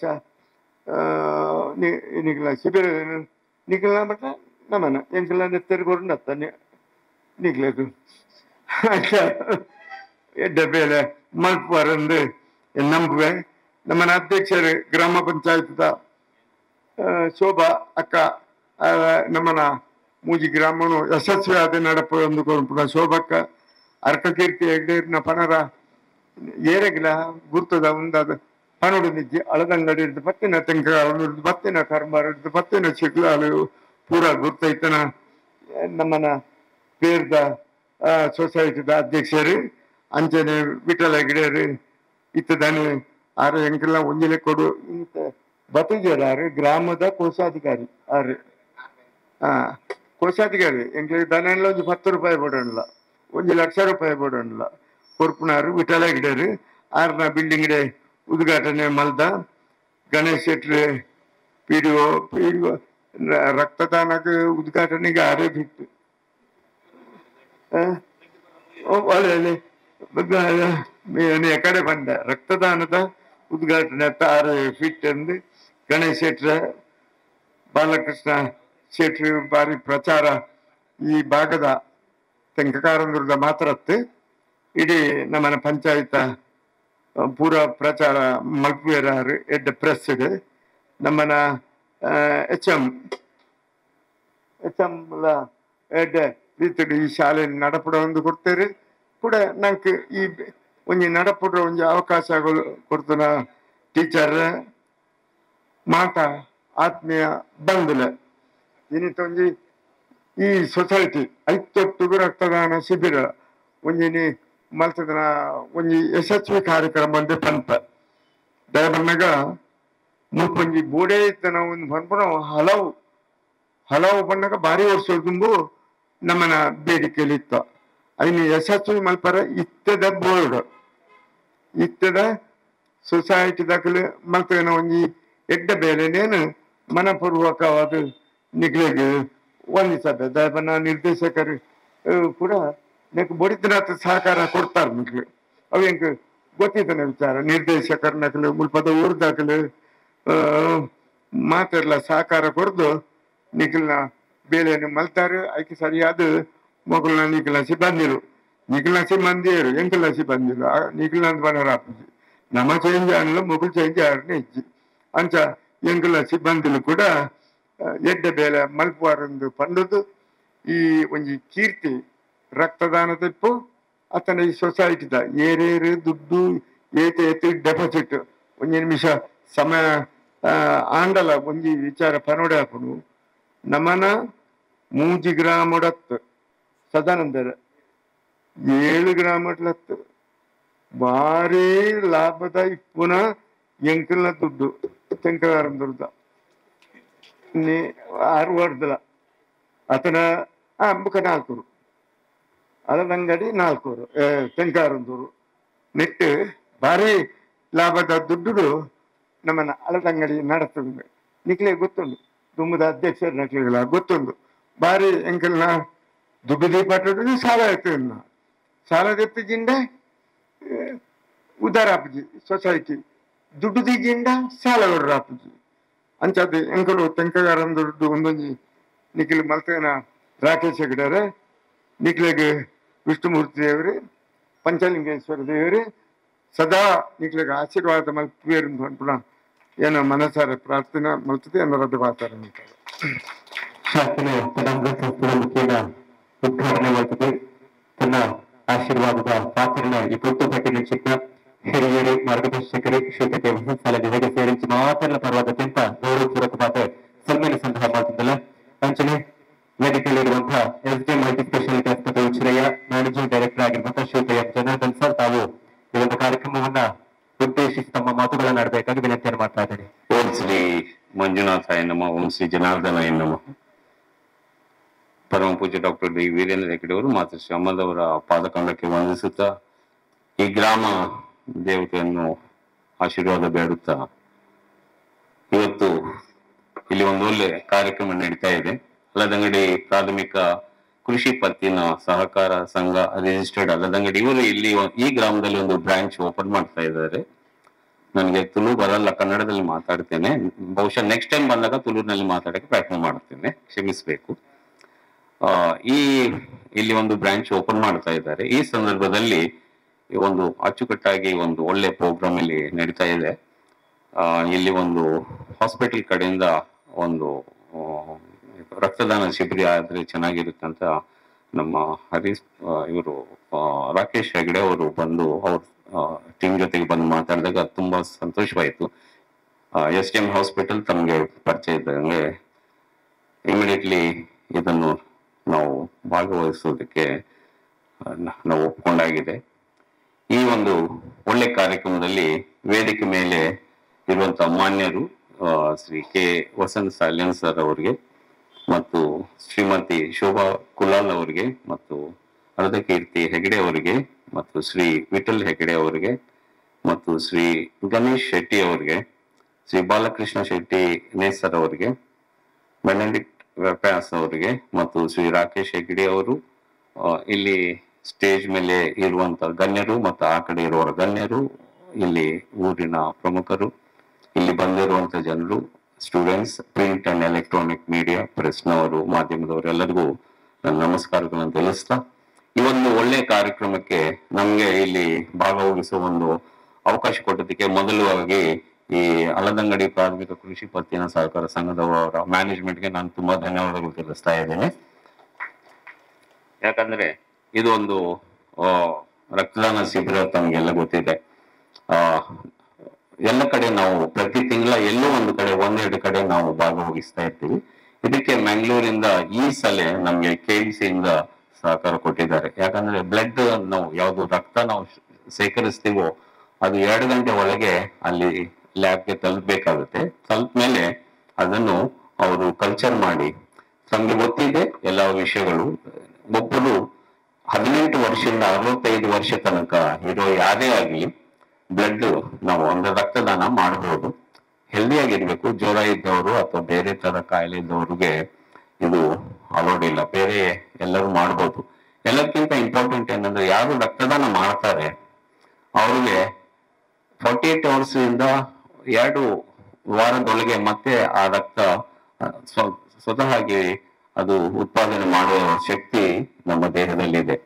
ನಿಖಿಲ ಶಿಬಿರ ನಿಖಿಲ ಮಟ್ಟ ನಮನ ಎಂಕಲ ನೆತ್ತರಿ ಬರುಂಡತ್ತ ನಿಖಿಲದು ಎಡ್ಡ ಬೇಲೆ ಮಲ್ಪರಂದು ನಂಬುವೆ ನಮ್ಮನ ಅಧ್ಯಕ್ಷರು ಗ್ರಾಮ ಪಂಚಾಯತ್ದ ಆ, ಶೋಭಾ ಅಕ್ಕ ಆ, ನಮ್ಮನ ಮೂಜಿ ಗ್ರಾಮನು ಯಶಸ್ವಿ ಆದ ನಡಪ ಒಂದು ಕೊರ್ಪುನ ಶೋಭಕ್ಕ ಅರ್ಕಕೀರ್ತಿ ಹೆಗ್ಡೇರಿನ ಪನರ ಏರೆಗಿಲ ಗುರ್ತದ ಒಂದಾದ ಪನೋಡು ನಿಜ್ಜಿ ಅಳದಂಗಡಿ ಹಿಡಿದು ಪತ್ತಿನ ತೆಂಕ ಹಿಡಿದು ಪತ್ತಿನ ಕರ್ಮಾರ ಹಿಡಿದು ಪತ್ತಿನ ಚಿಕ್ಲಾಲು ಪೂರ ಗುರ್ತೈತನ ನಮ್ಮನ ಪೇರ್ದ ಸೊಸೈಟಿದ ಅಧ್ಯಕ್ಷರು ಅಂಚನೆ ವಿಠಲ ಗಿಡರು ಇತ್ತದಾನೆ ಆರು ಎಂಕೆಲ್ಲ ಒಂಜಿಲೆ ಕೊಡು ಇಂತ ಬತುಜರಾರು ಗ್ರಾಮದ ಕೋಶಾಧಿಕಾರಿ ಆರು ಹಾ ಕೋಶಾಧಿಕಾರಿ ಎಂಕ್ಲೆ ದನೆಲ್ಲ ಒಂದು ಹತ್ತು ರೂಪಾಯಿ ಕೊಡೋಣ ಒಂದು ಲಕ್ಷ ರೂಪಾಯಿ ಕೊಡೋಣ ಕೊರ್ಪುನಾರು ವಿಠಲ ಗಿಡರು ಆರ್ನ ಬಿಲ್ಡಿಂಗ್ ಉದ್ಘಾಟನೆ ಮಲ್ದ ಗಣೇಶ್ ಶೆಟ್ರು P D O P D O ರಕ್ತದಾನಕ್ಕೆ ಉದ್ಘಾಟನೆಗೆ ಆರೇ ಬಿತ್ತು ಆ? ಓ, ಒಳ್ಳೆ ಒಳ್ಳೆ. ಬಗ್ಗ- ನೀನು ಈ ಕಡೆ ಬಂದ ರಕ್ತದಾನದ ಉದ್ಘಾಟನೆ ಆರು ಫಿಟ್ ಎಂದು ಗಣೇಶ್ ಶೆಟ್ರ ಬಾಲಕೃಷ್ಣ ಶೆಟ್ರು ಬಾರಿ ಪ್ರಚಾರ ಈ ಭಾಗದ ತೆಂಕಕಾರಂದ್ರದ ಮಾತ್ರತ್ತು ಇಡೀ ನಮ್ಮನ ಪಂಚಾಯತ ಪೂರ ಪ್ರಚಾರ ಮಲ್ಪುವೆರಾರು ಎಡ್ಡ ಪ್ರೆಸ್ ಇದೆ ನಮ್ಮನ ಎಚ್ ಎಂ ಎಚ್ ಎಂ ಎಡ್ಡ ರೀತಿಯಲ್ಲಿ ಈ ಶಾಲೆ ನಡಪಡ ಒಂದು ಕೊಡ್ತೇವೆ ಕೂಡ ನಂಗೆ ಈ ಒಂಜಿ ನಡಪುಡ್ರ ಒಂಜಿ ಅವಕಾಶ ಕೊಡ್ತನ ಟೀಚರ್ ಮಾತ ಆತ್ಮೀಯ ಬಂಧುಲ ಇನ್ನಿತ ಒಂಜಿ ಈ ಸೊಸೈಟಿ ಐತೊಟ್ಟುಗು ರಕ್ತದಾನ ಶಿಬಿರ ಒಂಜಿನಿ ಮಲ್ತದನ ಒಂಜಿ ಯಶಸ್ವಿ ಕಾರ್ಯಕ್ರಮ ಅಂದ್ರೆ ಪಂಪ ದಯಬಣ್ಣಗ ಮುಪ್ಪೊಂಜಿ ಬೋಡೆ ಇತ್ತನ ಒಂದು ಪನ್ಪುನ ಹಲವು ಹಲವು ಬಣ್ಣಗ ಭಾರಿ ವರ್ಷ ತುಂಬು ನಮ್ಮನ ಬೇಡಿಕೆಯಲ್ಲಿ ಇತ್ತು ಐನು ಯಶಸ್ವಿ ಮಲ್ಪರ ಇತ್ತದ ಬೋರ್ಡ್ ಇತ್ತದ ಸೊಸೈಟಿದಾಗಲು ಮಲ್ತನ ಒಂಜಿ ಎಡ್ಡ ಬೇಲೆನೇನು ಮನಪೂರ್ವಕವಾದ ನಿಗ್ಲೆಗೆ ವಂದಿಸದ ದಯಬನ್ನ ನಿರ್ದೇಶಕರು ಆ, ಕೂಡ ನೆಕ್ ಬೊಡಿತನಾಥ ಸಹಕಾರ ಕೊಡ್ತಾರೆ ನಿಕ್ಲು ಅವು ಹೆಂಗ್ ಗೊತ್ತಿದ್ದಾನೆ ವಿಚಾರ ನಿರ್ದೇಶಕರ ನಕಲು ಮುಲ್ಪದ ಊರ್ದಾಕಲು ಮಾತೆಲ್ಲ ಸಹಕಾರ ಕೊಡ್ದು ನಿಖಿಲ್ನ ಬೇಲೆಯನ್ನು ಮಲ್ತಾರೆ ಅದಕ್ಕೆ ಸರಿಯಾದ ಮಗುಲ್ನ ನಿಖಿಲ್ನ ಸಿಬ್ಬಂದಿರು ನಿಖಿಲ್ನ ಸಿಬ್ಬಂದಿಯರು ಎಂಕಲ್ನ ಸಿಬ್ಬಂದಿರು ನಿಖಿಲ್ನ ಬನರ ಆಪುಜಿ ನಮ್ಮ ಚೇಂಜ್ ಅನ್ನಲು ಮಗುಲ್ ಚೇಂಜ್ ಆರ್ನೆ ಇಜ್ಜಿ ಅಂಚ ಎಂಕಲ್ನ ಸಿಬ್ಬಂದಿಲು ಕೂಡ ಆ, ಎಡ್ಡ ಬೇಲೆ ಮಲ್ಪುವಾರಂದು ಪಂಡುದು ಈ ಒಂಜಿ ಕೀರ್ತಿ ರಕ್ತದಾನ ತಿಪ್ಪು ಅತನ ಈ ಸೊಸೈಟಿದ ಏರೇರು ದುಡ್ಡು ಏತ ಏತ ಡೆಪಾಸಿಟ್ ಒಂಜಿ ನಿಮಿಷ ಸಮಯ ಆ, ಆಂಡಲ ಒಂಜಿ ವಿಚಾರ ಪನೋಡೆ ಹಾಪುನು ನಮನ ಮೂಜಿ ಗ್ರಾಮಡತ್ತು ಸದಾನಂದರ ಏಳು ಗ್ರಾಮಡ್ಲತ್ತು ಭಾರಿ ಲಾಭದ ಇಪ್ಪುನ ಎಂಕಲ್ನ ದುಡ್ಡು ತೆಂಕಲಾರಂ ದುಡ್ಡ ನೀ ಆರು ವರ್ಷದ ಅತನ ಆ ಬುಕ್ಕ ನಾಲ್ಕೂರು ಅಲದಂಗಡಿ ನಾಲ್ಕೂರು ತೆಂಕಾರಂದೂರು ನೆಟ್ಟು ಭಾರಿ ಲಾಭದ ದುಡ್ಡು ನಮ್ಮನ್ನ ಅಲದಂಗಡಿ ನಡೆಸ್ತದೆ ನಿಕ್ಲೆ ಗೊತ್ತುಂಡು ದುಮ್ಮದ ಅಧ್ಯಕ್ಷರ ನಕ್ಲಿಗಳ ಗೊತ್ತುಂಡು ಭಾರಿ ಎಂಕಲ್ನ ದುಡ್ಡು ದೀಪಟ್ಟು ಸಾಲ ಎತ್ತಿನ ಸಾಲ ಎತ್ತಿಜಿಂಡೆ ಉದಾರ ಆಪುಜಿ ಸೊಸೈಟಿ ದುಡ್ಡು ದಿಗಿಂಡ ಸಾಲ ಕೊಡ್ರ ಆಪುಜಿ ಅಂಚಾದ ಎಂಕಲು ತೆಂಕಗಾರನ್ ದುಡ್ಡು ಒಂದೊಂಜಿ ನಿಖಿಲ್ ಮಲ್ತೇನ ರಾಕೇಶ್ ಹೆಗಡರೆ ನಿಖಿಲಿಗೆ ವಿಷ್ಣುಮೂರ್ತಿ ದೇವರೇ ಪಂಚಲಿಂಗೇಶ್ವರ ದೇವರೇ ಸದಾ ನಿಖಿಲಿಗೆ ಆಶೀರ್ವಾದ ಮಲ್ಪೇರು ಪುಣ ಏನೋ ಮನಸಾರ ಪ್ರಾರ್ಥನೆ ಮಲ್ತದೆ ಅನ್ನೋದು ಮಾತಾಡ ಶಾಸನ ತನ್ನ ಮುಖೇನ ಉದ್ಘಾಟನೆ ಮಾಡುತ್ತದೆ ತನ್ನ ಆಶೀರ್ವಾದದ ಪಾತ್ರನ ಈ ಪುಟ್ಟು ಪಟ್ಟಿನ ಚಿಕ್ಕ ಹಿರಿಯರು ಮಾರ್ಗದರ್ಶಕರು ಶ್ರೀಕತೆ ಹೊಸ ಸಾಲ ಜೊತೆಗೆ ಸೇರಿಸಿ ಮಾತನ್ನ ಪರವಾದ ಅತ್ಯಂತ ಗೌರವಪೂರ್ವಕ ಪಾತ್ರ ಸನ್ಮಾನಿಸಿದಂತಹ ಮಾತಿದ್ದಲ್ಲ ಅಂಚನೆ ವೇದಿಕೆಯಲ್ಲಿ ಇರುವಂತಹ ಎಸ್ ಡಿ ಮಲ್ಟಿ ಸ್ಪೆಷಾಲಿಟಿ ಆಸ್ಪತ್ರೆ ಉಚ್ಚಿರೆಯ ಮ್ಯಾನೇಜಿಂಗ್ ಡೈರೆಕ್ಟರ್ ಆಗಿರುವಂತಹ ಶ್ರೀಕಯ ಜನಾರ್ದನ್ ಸರ್ ತಾವು ಈ ಒಂದು ಕಾರ್ಯಕ್ರಮವನ್ನ ಉದ್ದೇಶಿಸಿ ತಮ್ಮ ಮಾತುಗಳನ್ನ ಆಡಬೇಕಾಗಿ ವಿನಂತಿಯನ್ನು ಮಾಡ್ತಾ ಇದ್ದೇನೆ ಓಂ ಶ್ರೀ ಮಂಜುನಾಥಾಯ ನಮ ಓಂ ಶ್ರೀ ಜನಾರ್ದನಾಯ ನಮ ಪರಮ ಪೂಜ್ಯ ಡಾಕ್ಟರ್ ಡಿ ವೀರೇಂದ್ರ ಹೆಗಡೆ ಅವರು ಮಾತು ಶ್ರೀ ಅಮ್ಮದವರ ಪಾದಕಂಡಕ್ಕೆ ವಂದಿಸುತ್ತಾ ಈ ಗ್ರಾಮ ದೇವತೆಯನ್ನು ಆಶೀರ್ವಾದ ಬೇಡುತ್ತಾ ಇವತ್ತು ಇಲ್ಲಿ ಒಂದು ಒಳ್ಳೆ ಕಾರ್ಯಕ್ರಮ ನಡೀತಾ ಇದೆ ಅಲ್ಲದಂಗಡಿ ಪ್ರಾಥಮಿಕ ಕೃಷಿ ಪತ್ತಿನ ಸಹಕಾರ ಸಂಘ ರಿಜಿಸ್ಟರ್ಡ್ ಅಲ್ಲದಂಗಡಿ ಇವರು ಇಲ್ಲಿ ಒ- ಈ ಗ್ರಾಮದಲ್ಲಿ ಒಂದು ಬ್ರಾಂಚ್ ಓಪನ್ ಮಾಡ್ತಾ ಇದ್ದಾರೆ ನನಗೆ ತುಳು ಬರಲ್ಲ ಕನ್ನಡದಲ್ಲಿ ಮಾತಾಡ್ತೇನೆ ಬಹುಶಃ ನೆಕ್ಸ್ಟ್ ಟೈಮ್ ಬಂದಾಗ ತುಳುನಲ್ಲಿ ಮಾತಾಡಕ್ಕೆ ಪ್ರಯತ್ನ ಮಾಡ್ತೇನೆ ಕ್ಷಮಿಸಬೇಕು ಆ, ಈ ಇಲ್ಲಿ ಒಂದು ಬ್ರಾಂಚ್ ಓಪನ್ ಮಾಡ್ತಾ ಇದ್ದಾರೆ ಈ ಸಂದರ್ಭದಲ್ಲಿ ಈ ಒಂದು ಅಚ್ಚುಕಟ್ಟಾಗಿ ಒಂದು ಒಳ್ಳೆ ಪ್ರೋಗ್ರಾಮ್ ಇಲ್ಲಿ ನಡೀತಾ ಇದೆ ಆ, ಇಲ್ಲಿ ಒಂದು ಹಾಸ್ಪಿಟಲ್ ಕಡೆಯಿಂದ ಒಂದು ಆ, ರಕ್ತದಾನ ಶಿಬಿರ ಆದ್ರೆ ಚೆನ್ನಾಗಿರುತ್ತೆ ಅಂತ ನಮ್ಮ ಹರೀಶ್ ಇವರು ರಾಕೇಶ್ ಹೆಗಡೆ ಅವರು ಬಂದು ಅವ್ರ ಟೀಮ್ ಜೊತೆಗೆ ಬಂದು ಮಾತಾಡಿದಾಗ ತುಂಬಾ ಸಂತೋಷವಾಯಿತು ಎಸ್ ಟಿ ಎಂ ಹಾಸ್ಪಿಟಲ್ ತಮಗೆ ಪರಿಚಯ ಇದ್ದಂಗೆ ಇಮಿಡಿಯೇಟ್ಲಿ ಇದನ್ನು ನಾವು ಭಾಗವಹಿಸೋದಕ್ಕೆ ಆ, ನ- ನಾವು ಒಪ್ಕೊಂಡಾಗಿದೆ ಈ ಒಂದು ಒಳ್ಳೆ ಕಾರ್ಯಕ್ರಮದಲ್ಲಿ ವೇದಿಕೆ ಮೇಲೆ ಇರುವಂತಹ ಮಾನ್ಯರು ಆ, ಶ್ರೀ ಕೆ ವಸಂತ್ ಸಾಲ್ಯನ್ ಸರ್ ಅವರಿಗೆ ಮತ್ತು ಶ್ರೀಮತಿ ಶೋಭಾ ಕುಲಾಲ್ ಅವರಿಗೆ ಮತ್ತು ಅರ್ಧಕೀರ್ತಿ ಹೆಗಡೆ ಅವರಿಗೆ ಮತ್ತು ಶ್ರೀ ವಿಠಲ್ ಹೆಗಡೆ ಅವರಿಗೆ ಮತ್ತು ಶ್ರೀ ಗಣೇಶ್ ಶೆಟ್ಟಿ ಅವರಿಗೆ ಶ್ರೀ ಬಾಲಕೃಷ್ಣ ಶೆಟ್ಟಿ ನೇಸರ್ ಅವರಿಗೆ ಬೆನಡಿಕ್ಟ್ ವ್ಯಾಪಾಸ್ ಅವರಿಗೆ ಮತ್ತು ಶ್ರೀ ರಾಕೇಶ್ ಹೆಗ್ಡೆ ಅವರು ಆ, ಇಲ್ಲಿ ಸ್ಟೇಜ್ ಮೇಲೆ ಇರುವಂತ ಗಣ್ಯರು ಮತ್ತು ಆ ಕಡೆ ಇರುವವರ ಗಣ್ಯರು ಇಲ್ಲಿ ಊರಿನ ಪ್ರಮುಖರು ಇಲ್ಲಿ ಬಂದಿರುವಂತ ಜನರು students print and electronic media ಪ್ರೆಸ್ನವರು ಮಾಧ್ಯಮದವರು ಎಲ್ಲರಿಗೂ ನನ್ನ ನಮಸ್ಕಾರಗಳನ್ನು ತಿಳಿಸ್ತಾ ಈ ಒಂದು ಒಳ್ಳೆ ಕಾರ್ಯಕ್ರಮಕ್ಕೆ ನಮ್ಗೆ ಇಲ್ಲಿ ಭಾಗವಹಿಸುವ ಒಂದು ಅವಕಾಶ ಕೊಟ್ಟದಕ್ಕೆ ಮೊದಲವಾಗಿ ಈ ಅಲದಂಗಡಿ ಪ್ರಾಥಮಿಕ ಕೃಷಿ ಪತ್ತಿನ ಸಹಕಾರ ಸಂಘದವರ ಮ್ಯಾನೇಜ್ಮೆಂಟ್ಗೆ ನಾನು ತುಂಬಾ ಧನ್ಯವಾದಗಳು ತಿಳಿಸ್ತಾ ಇದ್ದೇನೆ ಯಾಕಂದ್ರೆ ಇದು ಒಂದು ಆ, ರಕ್ತದಾನ ಶಿಬಿರ ತಮಗೆಲ್ಲ ಗೊತ್ತಿದೆ ಆ ಎಲ್ಲ ಕಡೆ ನಾವು ಪ್ರತಿ ತಿಂಗಳ ಎಲ್ಲೋ ಒಂದು ಕಡೆ ಒಂದೆರಡು ಕಡೆ ನಾವು ಭಾಗವಹಿಸ್ತಾ ಇರ್ತೀವಿ ಇದಕ್ಕೆ ಮ್ಯಾಂಗ್ಳೂರಿಂದ ಈ ಸಲ ನಮ್ಗೆ ಕೆ ಇಂದ ಸಹಕಾರ ಕೊಟ್ಟಿದ್ದಾರೆ ಯಾಕಂದ್ರೆ ಬ್ಲಡ್ ನಾವು ಯಾವುದು ರಕ್ತ ನಾವು ಸೇಕರಿಸ್ತೀವೋ ಅದು ಎರಡು ಗಂಟೆ ಒಳಗೆ ಅಲ್ಲಿ ಲ್ಯಾಬ್ಗೆ ತಲುಪಬೇಕಾಗುತ್ತೆ ತಲುಪ ಮೇಲೆ ಅದನ್ನು ಅವರು ಕಲ್ಚರ್ ಮಾಡಿ ತಮ್ಗೆ ಗೊತ್ತಿದೆ ಎಲ್ಲ ವಿಷಯಗಳು ಒಬ್ಬರು ಹದಿನೆಂಟು ವರ್ಷದಿಂದ ಅರವತ್ತೈದು ವರ್ಷ ತನಕ ಇರೋ ಯಾರೇ ಆಗಲಿ ಬ್ಲಡ್ ನಾವು ಅಂದ್ರೆ ರಕ್ತದಾನ ಮಾಡಬಹುದು ಹೆಲ್ದಿಯಾಗಿರ್ಬೇಕು ಜ್ವರ ಇದ್ದವರು ಅಥವಾ ಬೇರೆ ತರ ಕಾಯಿಲೆ ಇದ್ದವ್ರಿಗೆ ಇದು ಅಲೋಡ್ ಇಲ್ಲ ಬೇರೆ ಎಲ್ಲರೂ ಮಾಡ್ಬೋದು ಎಲ್ಲಕ್ಕಿಂತ ಇಂಪಾರ್ಟೆಂಟ್ ಏನಂದ್ರೆ ಯಾರು ರಕ್ತದಾನ ಮಾಡ್ತಾರೆ ಅವ್ರಿಗೆ ಫಾರ್ಟಿ ಏಟ್ ಅವರ್ಸ್ ಇಂದ ಎರಡು ವಾರದೊಳಗೆ ಮತ್ತೆ ಆ ರಕ್ತ ಆ, ಸ್ವ- ಸ್ವತಃವಾಗಿ ಅದು ಉತ್ಪಾದನೆ ಮಾಡುವ ಶಕ್ತಿ ನಮ್ಮ ದೇಹದಲ್ಲಿದೆ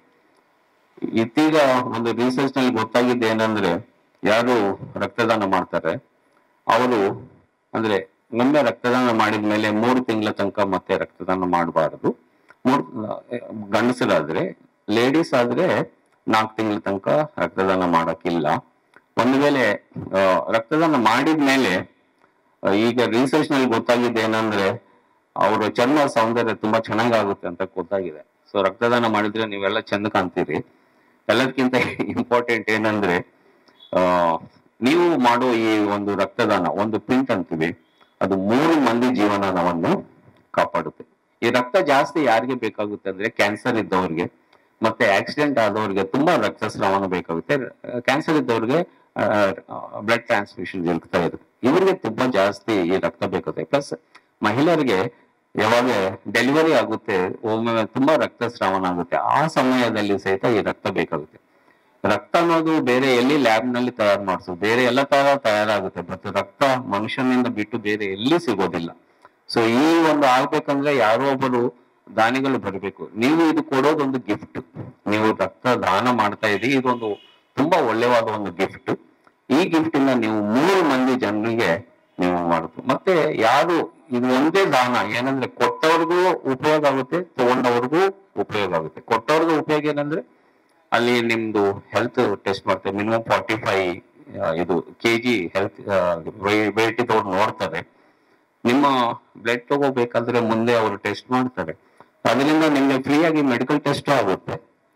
ಇತ್ತೀಗ ಒಂದು ರಿಸರ್ಚ್ ನಲ್ಲಿ ಗೊತ್ತಾಗಿದ್ದು ಏನಂದ್ರೆ ಯಾರು ರಕ್ತದಾನ ಮಾಡ್ತಾರೆ ಅವರು ಅಂದ್ರೆ ಒಮ್ಮೆ ರಕ್ತದಾನ ಮಾಡಿದ ಮೇಲೆ ಮೂರು ತಿಂಗಳ ತನಕ ಮತ್ತೆ ರಕ್ತದಾನ ಮಾಡಬಾರದು ಮೂರ್ ಗಂಡಸರಾದ್ರೆ ಲೇಡೀಸ್ ಆದ್ರೆ ನಾಲ್ಕು ತಿಂಗಳ ತನಕ ರಕ್ತದಾನ ಮಾಡಕ್ಕಿಲ್ಲ ಒಂದು ವೇಳೆ ಆ, ರಕ್ತದಾನ ಮಾಡಿದ ಮೇಲೆ ಆ, ಈಗ ರಿಸರ್ಚ್ ನಲ್ಲಿ ಗೊತ್ತಾಗಿದ್ದು ಏನಂದ್ರೆ ಅವರ ಚರ್ಮ ಸೌಂದರ್ಯ ತುಂಬಾ ಚೆನ್ನಾಗಾಗುತ್ತೆ ಅಂತ ಗೊತ್ತಾಗಿದೆ ಸೊ ರಕ್ತದಾನ ಮಾಡಿದ್ರೆ ನೀವೆಲ್ಲ ಚಂದ ಕಾಣ್ತೀರಿ ಎಲ್ಲದಕ್ಕಿಂತ ಇಂಪಾರ್ಟೆಂಟ್ ಏನಂದ್ರೆ ಆ ನೀವು ಮಾಡೋ ಈ ಒಂದು ರಕ್ತದಾನ ಒಂದು ಪ್ರಿಂಟ್ ಅಂತೀವಿ ಅದು ಮೂರು ಮಂದಿ ಜೀವನವನ್ನು ಕಾಪಾಡುತ್ತೆ ಈ ರಕ್ತ ಜಾಸ್ತಿ ಯಾರಿಗೆ ಬೇಕಾಗುತ್ತೆ ಅಂದ್ರೆ ಕ್ಯಾನ್ಸರ್ ಇದ್ದವ್ರಿಗೆ ಮತ್ತೆ ಆಕ್ಸಿಡೆಂಟ್ ಆದವ್ರಿಗೆ ತುಂಬಾ ರಕ್ತಸ್ರಾವನ ಬೇಕಾಗುತ್ತೆ ಕ್ಯಾನ್ಸರ್ ಇದ್ದವ್ರಿಗೆ ಬ್ಲಡ್ ಟ್ರಾನ್ಸ್ಫ್ಯೂಷನ್ ಇರ್ತಾ ಇರುತ್ತೆ ಇವರಿಗೆ ತುಂಬಾ ಜಾಸ್ತಿ ಈ ರಕ್ತ ಬೇಕಾಗುತ್ತೆ ಪ್ಲಸ್ ಮಹಿಳೆಯರಿಗೆ ಯಾವಾಗ ಡೆಲಿವರಿ ಆಗುತ್ತೆ ಒಮ್ಮೆ ತುಂಬಾ ರಕ್ತಸ್ರಾವನ ಆಗುತ್ತೆ ಆ ಸಮಯದಲ್ಲಿ ಸಹಿತ ಈ ರಕ್ತ ಬೇಕಾಗುತ್ತೆ ರಕ್ತ ಅನ್ನೋದು ಬೇರೆ ಎಲ್ಲಿ ಲ್ಯಾಬ್ ನಲ್ಲಿ ತಯಾರು ಮಾಡಿಸೋದು ಬೇರೆ ಎಲ್ಲ ತರ ತಯಾರಾಗುತ್ತೆ ಬಟ್ ರಕ್ತ ಮನುಷ್ಯನಿಂದ ಬಿಟ್ಟು ಬೇರೆ ಎಲ್ಲಿ ಸಿಗೋದಿಲ್ಲ ಸೊ ಈ ಒಂದು ಆಗ್ಬೇಕಂದ್ರೆ ಯಾರೋ ಒಬ್ಬರು ದಾನಿಗಳು ಬರಬೇಕು ನೀವು ಇದು ಕೊಡೋದೊಂದು ಗಿಫ್ಟ್ ನೀವು ರಕ್ತ ದಾನ ಮಾಡ್ತಾ ಇದ್ದೀರಿ ಇದೊಂದು ತುಂಬಾ ಒಳ್ಳೆಯವಾದ ಒಂದು ಗಿಫ್ಟ್ ಈ ಗಿಫ್ಟ್ ಇಂದ ನೀವು ಮೂರು ಮಂದಿ ಜನರಿಗೆ ನೀವು ಮಾಡುದು ಮತ್ತೆ ಯಾರು ಇದು ಒಂದೇ ದಾನ ಏನಂದ್ರೆ ಕೊಟ್ಟವ್ರಿಗೂ ಉಪಯೋಗ ಆಗುತ್ತೆ ತಗೊಂಡವ್ರಿಗೂ ಉಪಯೋಗ ಆಗುತ್ತೆ ಕೊಟ್ಟವ್ರಿಗೂ ಉಪಯೋಗ ಏನಂದ್ರೆ ಅಲ್ಲಿ ನಿಮ್ದು ಹೆಲ್ತ್ ಟೆಸ್ಟ್ ಮಾಡ್ತಾರೆ ಮಿನಿಮಮ್ ಫಾರ್ಟಿ ಫೈವ್ ಇದು ಕೆ ಜಿ ಹೆಲ್ತ್ ವೇಟ್ ಇದ್ದವ್ರು ನೋಡ್ತಾರೆ ನಿಮ್ಮ ಬ್ಲಡ್ ತಗೋಬೇಕಾದ್ರೆ ಮುಂದೆ ಅವರು ಟೆಸ್ಟ್ ಮಾಡ್ತಾರೆ ಅದರಿಂದ ನಿಮ್ಗೆ ಫ್ರೀ ಆಗಿ ಮೆಡಿಕಲ್ ಟೆಸ್ಟ್ ಆಗುತ್ತೆ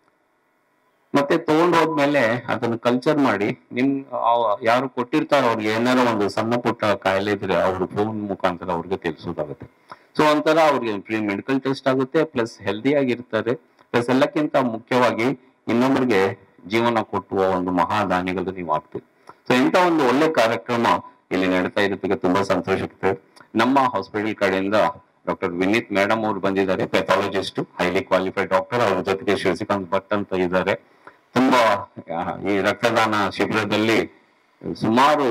ಮತ್ತೆ ತಗೊಂಡ್ ಹೋದ್ಮೇಲೆ ಅದನ್ನ ಕಲ್ಚರ್ ಮಾಡಿ ನಿಮ್ ಆ- ಯಾರು ಕೊಟ್ಟಿರ್ತಾರೋ ಅವ್ರಿಗೆ ಏನಾರ ಒಂದು ಸಣ್ಣ ಪುಟ್ಟ ಕಾಯಿಲೆ ಇದ್ರೆ ಅವ್ರ ಫೋನ್ ಮುಖಾಂತರ ಅವ್ರಿಗೆ ತಿಳಿಸೋದಾಗುತ್ತೆ ಸೊ ಒಂಥರ ಅವ್ರಿಗೆ ಫ್ರೀ ಮೆಡಿಕಲ್ ಟೆಸ್ಟ್ ಆಗುತ್ತೆ ಪ್ಲಸ್ ಹೆಲ್ದಿ ಆಗಿರ್ತಾರೆ ಪ್ಲಸ್ ಎಲ್ಲಕ್ಕಿಂತ ಮುಖ್ಯವಾಗಿ ಇನ್ನೊಬ್ಬರಿಗೆ ಜೀವನ ಕೊಟ್ಟುವ ಒಂದು ಮಹಾದಾನಿಗಳು ನೀವು ಆಗ್ತೀರಿ ಸೊ ಇಂಥ ಒಂದು ಒಳ್ಳೆ ಕಾರ್ಯಕ್ರಮ ಇಲ್ಲಿ ನಡೀತಾ ಇರೋದಕ್ಕೆ ತುಂಬಾ ಸಂತೋಷ ಆಗ್ತದೆ ನಮ್ಮ ಹಾಸ್ಪಿಟಲ್ ಕಡೆಯಿಂದ ಡಾಕ್ಟರ್ ವಿನೀತ್ ಮೇಡಮ್ ಅವರು ಬಂದಿದ್ದಾರೆ ಪೆಥಾಲಜಿಸ್ಟ್ ಹೈಲಿ ಕ್ವಾಲಿಫೈಡ್ ಡಾಕ್ಟರ್ ಅವ್ರ ಜೊತೆಗೆ ಶಿವಸಿಕಾಂತ್ ಭಟ್ ಅಂತ ಇದ್ದಾರೆ ತುಂಬಾ ಆ, ಈ ರಕ್ತದಾನ ಶಿಬಿರದಲ್ಲಿ ಸುಮಾರು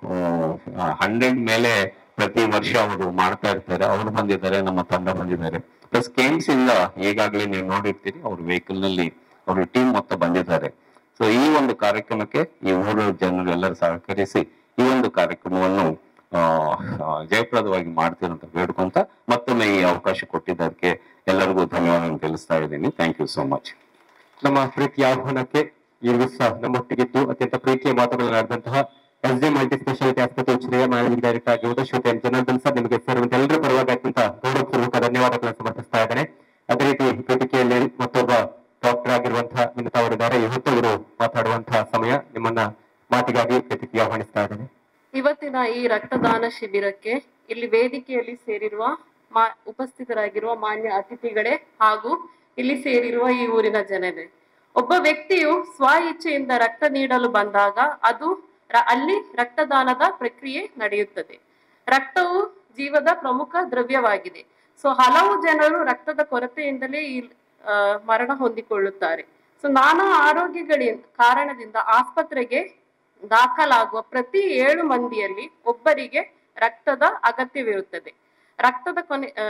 ಹಂಡ್ರೆಡ್ ಮೇಲೆ ಪ್ರತಿ ವರ್ಷ ಅವರು ಮಾಡ್ತಾ ಇರ್ತಾರೆ ಅವರು ಬಂದಿದ್ದಾರೆ ನಮ್ಮ ತಂಡ ಬಂದಿದ್ದಾರೆ ಪ್ಲಸ್ ಕೇಮ್ಸ್ ಇಂದ ಈಗಾಗಲೇ ನೀವು ನೋಡಿರ್ತೀರಿ ಅವ್ರ ವೆಹಿಕಲ್ ನಲ್ಲಿ ಅವ್ರ ಟೀಮ್ ಮೊತ್ತ ಬಂದಿದ್ದಾರೆ ಸೊ ಈ ಒಂದು ಕಾರ್ಯಕ್ರಮಕ್ಕೆ ಈ ಊರ ಜನರು ಎಲ್ಲರೂ ಸಹಕರಿಸಿ ಈ ಒಂದು ಕಾರ್ಯಕ್ರಮವನ್ನು ಆ, ಆ, ಜಯಪ್ರದವಾಗಿ ಮಾಡ್ತೀರಿ ಅಂತ ಬೇಡ್ಕೊಂತ ಮತ್ತೊಮ್ಮೆ ಈ ಅವಕಾಶ ಕೊಟ್ಟಿದ್ದಕ್ಕೆ ಎಲ್ಲರಿಗೂ ಧನ್ಯವಾದ ತಿಳಿಸ್ತಾ ಇದ್ದೀನಿ ಥ್ಯಾಂಕ್ ಯು ಸೋ ಮಚ್ ನಮ್ಮ ಪ್ರೀತಿಯ ಆಹ್ವಾನಕ್ಕೆ ಈ ದಿವಸ ನಮ್ಮೊಟ್ಟಿಗಿದ್ದು ಅತ್ಯಂತ ಪ್ರೀತಿಯ ಮಾತುಗಳನ್ನಾಡಿದಂತಹ ಎಸ್ ಡಿ ಮಲ್ಟಿ ಸ್ಪೆಷಾಲಿಟಿ ಆಸ್ಪತ್ರೆ ಉಚಿತ ಮ್ಯಾನೇಜಿಂಗ್ ಡೈರೆಕ್ಟರ್ ಆಗಿರುವುದು ಶ್ರೀ ಎಂ ಜನಾರ್ದನ್ ಸರ್ ನಿಮಗೆ ಸೇರುವಂತ ಎಲ್ಲರ ಪರವಾಗಿ ಅತ್ಯಂತ ಗೌರವಪೂರ್ವಕ ಧನ್ಯವಾದಗಳನ್ನು ಸಮರ್ಪಿಸ್ತಾ ಇದ್ದೇನೆ ಅದೇ ರೀತಿ ವೇದಿಕೆಯಲ್ಲಿ ಮತ್ತೊಬ್ಬ ಡಾಕ್ಟರ್ ಆಗಿರುವಂತಹ ವಿನಿತಾ ಅವರಿದ್ದಾರೆ ಇವತ್ತು ಅವರು ಮಾತಾಡುವಂತಹ ಸಮಯ ನಿಮ್ಮನ್ನ ಮಾತಿಗಾಗಿ ವೇದಿಕೆಗೆ ಆಹ್ವಾನಿಸ್ತಾ ಇದ್ದೇನೆ ಇವತ್ತಿನ ಈ ರಕ್ತದಾನ ಶಿಬಿರಕ್ಕೆ ಇಲ್ಲಿ ವೇದಿಕೆಯಲ್ಲಿ ಸೇರಿರುವ ಮಾ ಉಪಸ್ಥಿತರಾಗಿರುವ ಮಾನ್ಯ ಅತಿಥಿಗಳೇ ಹಾಗೂ ಇಲ್ಲಿ ಸೇರಿರುವ ಈ ಊರಿನ ಜನರೇ ಒಬ್ಬ ವ್ಯಕ್ತಿಯು ಸ್ವ ಇಚ್ಛೆಯಿಂದ ರಕ್ತ ನೀಡಲು ಬಂದಾಗ ಅದು ರ- ಅಲ್ಲಿ ರಕ್ತದಾನದ ಪ್ರಕ್ರಿಯೆ ನಡೆಯುತ್ತದೆ ರಕ್ತವು ಜೀವದ ಪ್ರಮುಖ ದ್ರವ್ಯವಾಗಿದೆ ಸೊ ಹಲವು ಜನರು ರಕ್ತದ ಕೊರತೆಯಿಂದಲೇ ಈ ಆ, ಮರಣ ಹೊಂದಿಕೊಳ್ಳುತ್ತಾರೆ ಸೊ ನಾನಾ ಆರೋಗ್ಯಗಳಿಂದ ಕಾರಣದಿಂದ ಆಸ್ಪತ್ರೆಗೆ ದಾಖಲಾಗುವ ಪ್ರತಿ ಏಳು ಮಂದಿಯಲ್ಲಿ ಒಬ್ಬರಿಗೆ ರಕ್ತದ ಅಗತ್ಯವಿರುತ್ತದೆ ರಕ್ತದ ಕೊನೆ ಆ,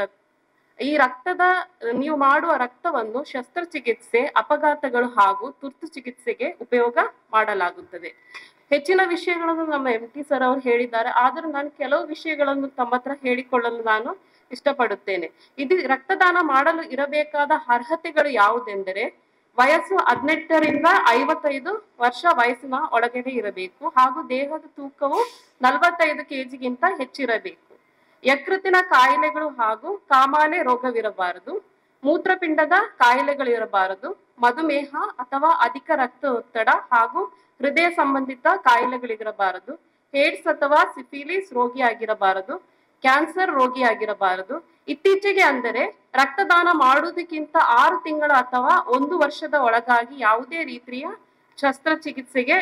ಈ ರಕ್ತದ ನೀವು ಮಾಡುವ ರಕ್ತವನ್ನು ಶಸ್ತ್ರಚಿಕಿತ್ಸೆ ಅಪಘಾತಗಳು ಹಾಗೂ ತುರ್ತು ಚಿಕಿತ್ಸೆಗೆ ಉಪಯೋಗ ಮಾಡಲಾಗುತ್ತದೆ ಹೆಚ್ಚಿನ ವಿಷಯಗಳನ್ನು ನಮ್ಮ ಎಂ ಟಿ ಸರ್ ಅವರು ಹೇಳಿದ್ದಾರೆ ಆದರೂ ನಾನು ಕೆಲವು ವಿಷಯಗಳನ್ನು ತಮ್ಮ ಹತ್ರ ಹೇಳಿಕೊಳ್ಳಲು ನಾನು ಇಷ್ಟಪಡುತ್ತೇನೆ ಇದು ರಕ್ತದಾನ ಮಾಡಲು ಇರಬೇಕಾದ ಅರ್ಹತೆಗಳು ಯಾವುದೆಂದರೆ ವಯಸ್ಸು ಹದಿನೆಂಟರಿಂದ ಐವತ್ತೈದು ವರ್ಷ ವಯಸ್ಸಿನ ಒಳಗಡೆ ಇರಬೇಕು ಹಾಗೂ ದೇಹದ ತೂಕವು ನಲವತ್ತೈದು ಕೆಜಿಗಿಂತ ಹೆಚ್ಚಿರಬೇಕು ಯಕೃತಿನ ಕಾಯಿಲೆಗಳು ಹಾಗೂ ಕಾಮಾಲೆ ರೋಗವಿರಬಾರದು ಮೂತ್ರಪಿಂಡದ ಕಾಯಿಲೆಗಳಿರಬಾರದು ಮಧುಮೇಹ ಅಥವಾ ಅಧಿಕ ರಕ್ತ ಒತ್ತಡ ಹಾಗೂ ಹೃದಯ ಸಂಬಂಧಿತ ಕಾಯಿಲೆಗಳಿರಬಾರದು ಏಡ್ಸ್ ಅಥವಾ ಸಿಫಿಲಿಸ್ ರೋಗಿಯಾಗಿರಬಾರದು ಕ್ಯಾನ್ಸರ್ ರೋಗಿಯಾಗಿರಬಾರದು ಇತ್ತೀಚೆಗೆ ಅಂದರೆ ರಕ್ತದಾನ ಮಾಡುವುದಕ್ಕಿಂತ ಆರು ತಿಂಗಳ ಅಥವಾ ಒಂದು ವರ್ಷದ ಒಳಗಾಗಿ ಯಾವುದೇ ರೀತಿಯ ಶಸ್ತ್ರಚಿಕಿತ್ಸೆಗೆ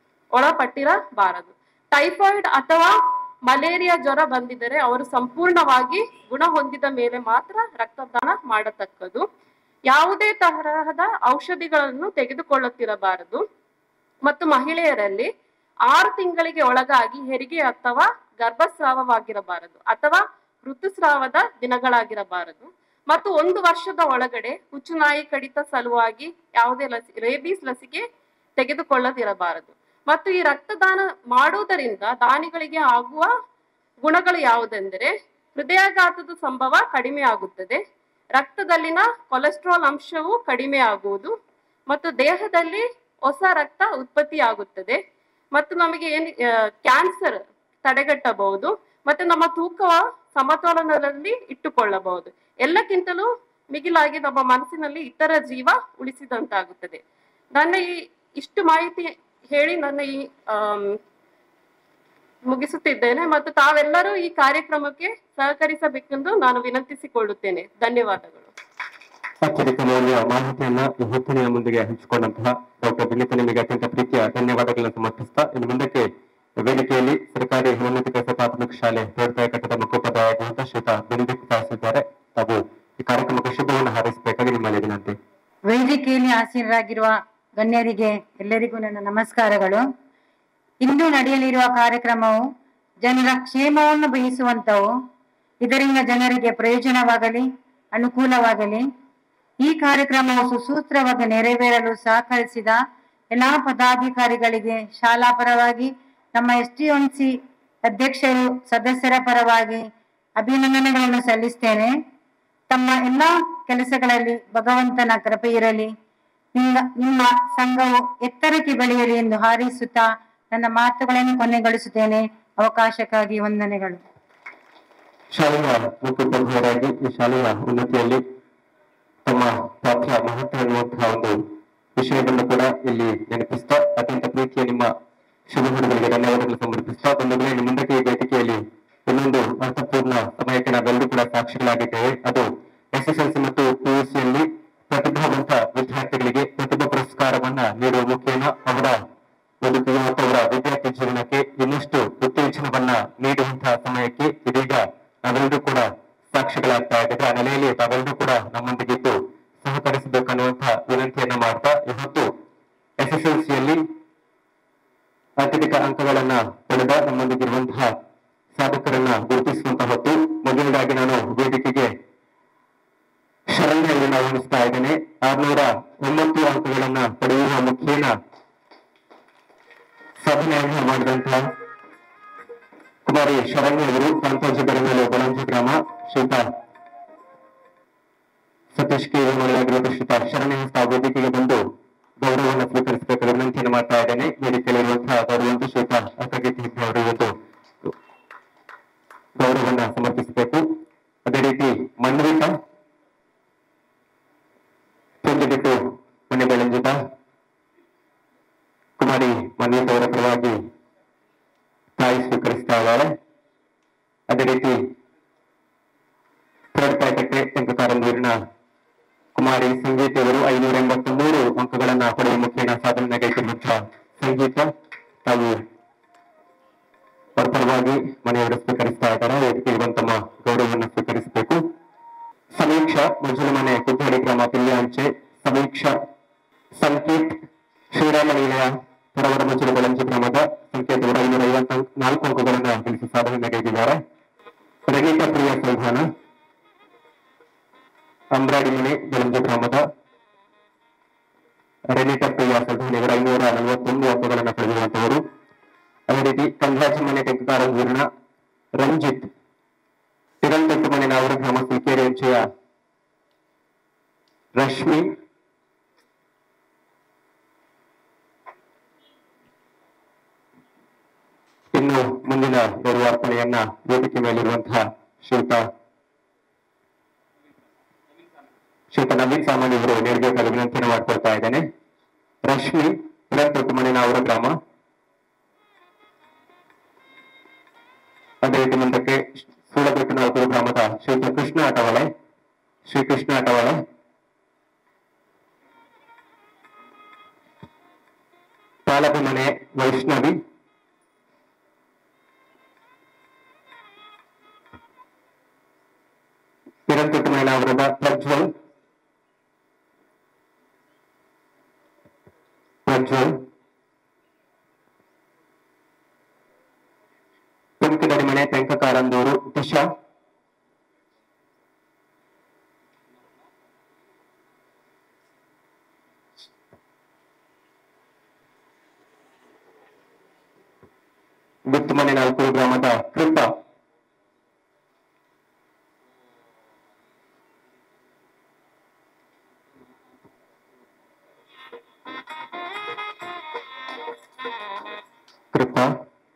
ಒಳಪಟ್ಟಿರಬಾರದು ಟೈಫಾಯ್ಡ್ ಅಥವಾ ಮಲೇರಿಯಾ ಜ್ವರ ಬಂದಿದ್ದರೆ ಅವರು ಸಂಪೂರ್ಣವಾಗಿ ಗುಣ ಹೊಂದಿದ ಮೇಲೆ ಮಾತ್ರ ರಕ್ತದಾನ ಮಾಡತಕ್ಕದು ಯಾವುದೇ ತರಹದ ಔಷಧಿಗಳನ್ನು ತೆಗೆದುಕೊಳ್ಳುತ್ತಿರಬಾರದು ಮತ್ತು ಮಹಿಳೆಯರಲ್ಲಿ ಆರು ತಿಂಗಳಿಗೆ ಒಳಗಾಗಿ ಹೆರಿಗೆ ಅಥವಾ ಗರ್ಭಸ್ರಾವವಾಗಿರಬಾರದು ಅಥವಾ ಋತುಸ್ರಾವದ ದಿನಗಳಾಗಿರಬಾರದು ಮತ್ತು ಒಂದು ವರ್ಷದ ಒಳಗಡೆ ಹುಚ್ಚುನಾಯಿ ಕಡಿತ ಸಲುವಾಗಿ ಯಾವುದೇ ಲಸಿ ರೇಬೀಸ್ ಲಸಿಕೆ ತೆಗೆದುಕೊಳ್ಳದಿರಬಾರದು ಮತ್ತು ಈ ರಕ್ತದಾನ ಮಾಡುವುದರಿಂದ ದಾನಿಗಳಿಗೆ ಆಗುವ ಗುಣಗಳು ಯಾವುದೆಂದರೆ ಹೃದಯಾಘಾತದ ಸಂಭವ ಕಡಿಮೆ ಆಗುತ್ತದೆ ರಕ್ತದಲ್ಲಿನ ಕೊಲೆಸ್ಟ್ರಾಲ್ ಅಂಶವು ಕಡಿಮೆ ಆಗುವುದು ಮತ್ತು ದೇಹದಲ್ಲಿ ಹೊಸ ರಕ್ತ ಉತ್ಪತ್ತಿಯಾಗುತ್ತದೆ ಮತ್ತು ನಮಗೆ ಏನು ಕ್ಯಾನ್ಸರ್ ತಡೆಗಟ್ಟಬಹುದು ಮತ್ತು ನಮ್ಮ ತೂಕ ಸಮತೋಲನದಲ್ಲಿ ಇಟ್ಟುಕೊಳ್ಳಬಹುದು ಎಲ್ಲಕ್ಕಿಂತಲೂ ಮಿಗಿಲಾಗಿ ನಮ್ಮ ಮನಸ್ಸಿನಲ್ಲಿ ಇತರ ಜೀವ ಉಳಿಸಿದಂತಾಗುತ್ತದೆ ನನ್ನ ಈ ಇಷ್ಟು ಮಾಹಿತಿ ಹೇಳಿ ನನ್ನ ಈ ಆಮ್, ಮುಗಿಸುತ್ತಿದ್ದೇನೆ ಮತ್ತು ತಾವೆಲ್ಲರೂ ಈ ಕಾರ್ಯಕ್ರಮಕ್ಕೆ ಸಹಕರಿಸಬೇಕೆಂದು ನಾನು ವಿನಂತಿಸಿಕೊಳ್ಳುತ್ತೇನೆ ಧನ್ಯವಾದಗಳು ಅತ್ಯಧಿಕ ಮೌಲ್ಯ ಮಾಹಿತಿಯನ್ನ ಈ ಹೊತ್ತಿನ ಮುಂದಿಗೆ ಹಂಚಿಕೊಂಡಂತಹ ಡಾಕ್ಟರ್ ವಿನೀತ ನಿಮಗೆ ಅತ್ಯಂತ ಪ್ರೀತಿಯ ಧನ್ಯವಾದಗಳನ್ನು ಸಮರ್ಪಿಸ್ತಾ ಇನ್ನು ಮುಂದಕ್ಕೆ ವೇದಿಕೆಯಲ್ಲಿ ಸರ್ಕಾರಿ ಉನ್ನತ ಪ್ರಾಥಮಿಕ ಶಾಲೆ ದೇವತಾಯ ಕಟ್ಟಡ ಮುಖ್ಯೋಪಾಧ್ಯಾಯರಾದಂತಹ ಶ್ರೀತಾ ಬೆನಿದಿಕ್ ಇದ್ದಾರೆ ತಾವು ಈ ಕಾರ್ಯಕ್ರಮಕ್ಕೆ ಶುಭವನ್ನು ಹಾರೈಸಬೇಕಾಗಿ ನಿಮ್ಮಲ್ಲಿ ವಿನಂತಿ ವೇದಿಕೆಯಲ್ಲಿ ಆಸೀನರಾಗಿರುವ ಗಣ್ಯರಿಗೆ ಎಲ್ಲರಿಗೂ ನನ್ನ ನಮಸ್ಕಾರಗಳು ಇಂದು ನಡೆಯಲಿರುವ ಕಾರ್ಯಕ್ರಮವು ಜನರ ಕ್ಷೇಮವನ್ನು ಬಯಸುವಂತವು ಇದರಿಂದ ಜನರಿಗೆ ಪ್ರಯೋಜನವಾಗಲಿ ಅನುಕೂಲವಾಗಲಿ ಈ ಕಾರ್ಯಕ್ರಮವು ಸುಸೂತ್ರವಾಗಿ ನೆರವೇರಲು ಸಹಕರಿಸಿದ ಎಲ್ಲಾ ಪದಾಧಿಕಾರಿಗಳಿಗೆ ಶಾಲಾ ಪರವಾಗಿ ನಮ್ಮ ಎಸ್ ಟಿ ಸಿ ಅಧ್ಯಕ್ಷರು ಸದಸ್ಯರ ಪರವಾಗಿ ಅಭಿನಂದನೆಗಳನ್ನು ಸಲ್ಲಿಸ್ತೇನೆ ತಮ್ಮ ಎಲ್ಲಾ ಕೆಲಸಗಳಲ್ಲಿ ಭಗವಂತನ ಕೃಪೆ ಇರಲಿ ನಿಮ್ಮ ನಿಮ್ಮ ಸಂಘವು ಎತ್ತರಕ್ಕೆ ಬೆಳೆಯಲಿ ಎಂದು ಹಾರೈಸುತ್ತಾ ನನ್ನ ಮಾತುಗಳನ್ನು ಕೊನೆಗೊಳಿಸುತ್ತೇನೆ ಅವಕಾಶಕ್ಕಾಗಿ ವಂದನೆಗಳು ಶಾಲೆಯ ಮುಖ್ಯೋಪಾಧ್ಯಾಯರಾಗಿ ಈ ಶಾಲೆಯ ಉನ್ನತಿಯಲ್ಲಿ ತಮ್ಮ ಪಾತ್ರ ಮಹತ್ವ ಎನ್ನುವಂತಹ ಒಂದು ವಿಷಯವನ್ನು ಕೂಡ ಇಲ್ಲಿ ನೆನಪಿಸ್ತಾ ಅತ್ಯಂತ ಪ್ರೀತಿಯ ನಿಮ್ಮ ಶುಭ ಹುಡುಗರಿಗೆ ಧನ್ಯವಾದಗಳು ಸಮರ್ಪಿಸ್ತಾ ಬಂಧುಗಳೇ ನಿಮ್ಮ ಮುಂದಕ್ಕೆ ಈ ವೇದಿಕೆಯಲ್ಲಿ ಇನ್ನೊಂದು ಅರ್ಥಪೂರ್ಣ ಸಮಯಕ್ಕೆ ನಾವೆಲ್ಲರೂ ಕೂಡ ಸಾಕ್ಷಿಗಳಾಗಿದ್ದೇವೆ ಅದು ಎಸ್ ಎಸ್ ಎಲ್ ಸಿ ಮತ್ತು ಪಿಯುಸಿಯಲ್ಲಿ ಪ್ರತಿಭಾವಂತ ವಿದ್ಯಾರ್ಥಿಗಳಿಗೆ ಪ್ರತಿಭಾ ಪುರಸ್ಕಾರವನ್ನ ನೀಡುವ ಮುಖೇನ ಅವರ ಬದುಕಿಗೆ ಮತ್ತು ಅವರ ವಿದ್ಯಾರ್ಥಿ ಜೀವನಕ್ಕೆ ಇನ್ನಷ್ಟು ಉತ್ತೇಜನವನ್ನ ನೀಡುವಂತಹ ಸಮಯಕ್ಕೆ ಇದೀಗ ನಾವೆಲ್ಲರೂ ಕೂಡ ಸಾಕ್ಷಿಗಳಾಗ್ತಾ ಇದ್ದೇವೆ ಆ ನೆಲೆಯಲ್ಲಿ ತಾವೆಲ್ಲರೂ ಕೂಡ ನಮ್ಮೊಂದಿಗಿದ್ದು ಸಹಕರಿಸಬೇಕನ್ನುವಂತಹ ವಿನಂತಿಯನ್ನ ಮಾಡ್ತಾ ಇವತ್ತು ಎಸ್ ಎಸ್ ಎಲ್ ಸಿಯಲ್ಲಿ ಅತ್ಯಧಿಕ ಅಂಕಗಳನ್ನ ಪಡೆದ ನಮ್ಮೊಂದಿಗಿರುವಂತಹ ಸಾಧಕರನ್ನ ಗುರುತಿಸುವಂತಹ ಹೊತ್ತು ಮೊದಲನೇದಾಗಿ ನಾನು ವೇದಿಕೆಗೆ ಶರಣ್ಯವನ್ನು ಆಹ್ವಾನಿಸ್ತಾ ಇದ್ದೇನೆ ಆರ್ನೂರ ಒಂಬತ್ತು ಅಂಕಗಳನ್ನ ಪಡೆಯುವ ಮುಖೇನ ಸಾಧನೆಯನ್ನು ಮಾಡಿದಂತಹ ಕುಮಾರಿ ಶರಣ್ಯ ಅವರು ಕಾಂತೋಜಿ ಬೆರಮೇಲು ಬಳಂಜಿ ಗ್ರಾಮ ಶ್ರೀತಾ ಸತೀಶ್ ಕೆ ಮಾಡಲಾಗಿರುವ ಶ್ರೀತ ಶರಣ್ಯ ಹಸ್ತ ವೇದಿಕೆಗೆ ಬಂದು ಗೌರವವನ್ನು ಸ್ವೀಕರಿಸಬೇಕಾದ ವಿನಂತಿಯನ್ನು ಮಾಡ್ತಾ ಇದ್ದೇನೆ ವೇದಿಕೆಯಲ್ಲಿರುವಂತಹ ಗೌರವಂತ ಶ್ರೀತ ಅಕ್ಕಗೀತಿ ಹೆಗ್ಡೆ ಅವರು ಇವತ್ತು ಗೌರವವನ್ನ ಸಮರ್ಪಿಸಬೇಕು ಅದೇ ರೀತಿ ಮನ್ವಿತ ಬಿಟ್ಟು ಮನೆ ಬೆಳಂಜಿತ ಕುಮಾರಿ ಮನ್ವಿತ ಅವರ ಪರವಾಗಿ ತಾಯಿ ಸ್ವೀಕರಿಸ್ತಾ ಇದ್ದಾಳೆ ಅದೇ ರೀತಿ ಕಟ್ಟೆ ಟೆಂಕಕಾರಂದೂರಿನ ಕುಮಾರಿ ಸಂಗೀತ ಅವರು ಐನೂರ ಎಂಬತ್ತು ಮೂರು ಅಂಕಗಳನ್ನ ಪಡೆಯುವ ಮುಖೇನ ಸಾಧನೆ ಗೈತಿರುವಂತಹ ಸಂಗೀತ ತಾವು ಅವರ ಪರವಾಗಿ ಮನೆಯವರು ಸ್ವೀಕರಿಸ್ತಾ ಇದ್ದಾರೆ ವೇದಿಕೆಗೆ ಬಂದು ತಮ್ಮ ಗೌರವವನ್ನು ಸ್ವೀಕರಿಸಬೇಕು ಸಮೀಕ್ಷಾ ಮಂಜುಳ ಮನೆ ಕುದ್ದಾಡಿ ಗ್ರಾಮ ಪಿಲ್ಯಾಂಚೆ ಸಮೀಕ್ಷಾ ಸಂಕೇತ್ ಶ್ರೀರಾಮ ನಿಲಯ ಪರವರ ಮಂಜುಳ ಬೆಳಂಜಿ ಗ್ರಾಮದ ಸಂಕೇತ್ ಅವರು ಐನೂರ ಐವತ್ತ ನಾಲ್ಕು ಅಂಕಗಳನ್ನ ಗಳಿಸಿ ಸಾಧನೆ ನಡೆದಿದ್ದಾರೆ ರಗೀತ ಪ್ರಿಯ ಸಂಧಾನ ಅಂಬ್ರಾಡಿ ಮನೆ ಬೆಳಂಜಿ ಗ್ರಾಮದ ರೆನಿಟ ಪ್ರಿಯ ಸಂಧಾನಿಗರ ಐನೂರ ನಲವತ್ತೊಂದು ಅಂಕಗಳನ್ನ ಪಡೆದಿರುವಂತವರು ಅದೇ ರೀತಿ ಕಂದಾಜಿ ಮನೆ ಟೆಂಕಕಾರಂಗೂರಿನ ರಂಜಿತ್ ತಿರಂತಟ್ಟು ಮನೆ ನಾವರ ಗ್ರಾಮ ಸಿಕೇರಿ ಅಂಚೆಯ ರಶ್ಮಿ ಇನ್ನು ಮುಂದಿನ ಗೌರವಾರ್ಪಣೆಯನ್ನ ವೇದಿಕೆ ಮೇಲಿರುವಂತಹ ಶ್ರೀಯುತ ಶ್ರೀಯುತ ನವೀನ್ ಸಾಮಾನ್ಯ ಅವರು ನೀಡಬೇಕಾದ ವಿನಂತಿಯನ್ನು ಮಾಡ್ಕೊಳ್ತಾ ಇದ್ದೇನೆ ರಶ್ಮಿ ತಿರಂತಟ್ಟು ಮನೆ ನಾವರ ಗ್ರಾಮ ಅದೇ ರೀತಿ ಮುಂದಕ್ಕೆ ಸೂಳಬೆಟ್ಟು ನಾಲ್ಕೂರು ಗ್ರಾಮದ ಶ್ರೀಯುತ ಕೃಷ್ಣ ಅಟವಳೆ ಶ್ರೀ ಕೃಷ್ಣ ಅಟವಳೆ ಪಾಲಕ ಮನೆ ವೈಷ್ಣವಿ ಕಿರಂತುಟ್ಟು ಮನೆ ಅವರದ ಪ್ರಜ್ವಲ್ ಪ್ರಜ್ವಲ್ ತುಮಕಿದಡಿ ಮನೆ ಟೆಂಕಕಾರಂದೂರು ದಿಶಾ ಗುತ್ತುಮನೆ ನಾಲ್ಕೂರು ಗ್ರಾಮದ ಕೃಪಾ ಕೃಪಾ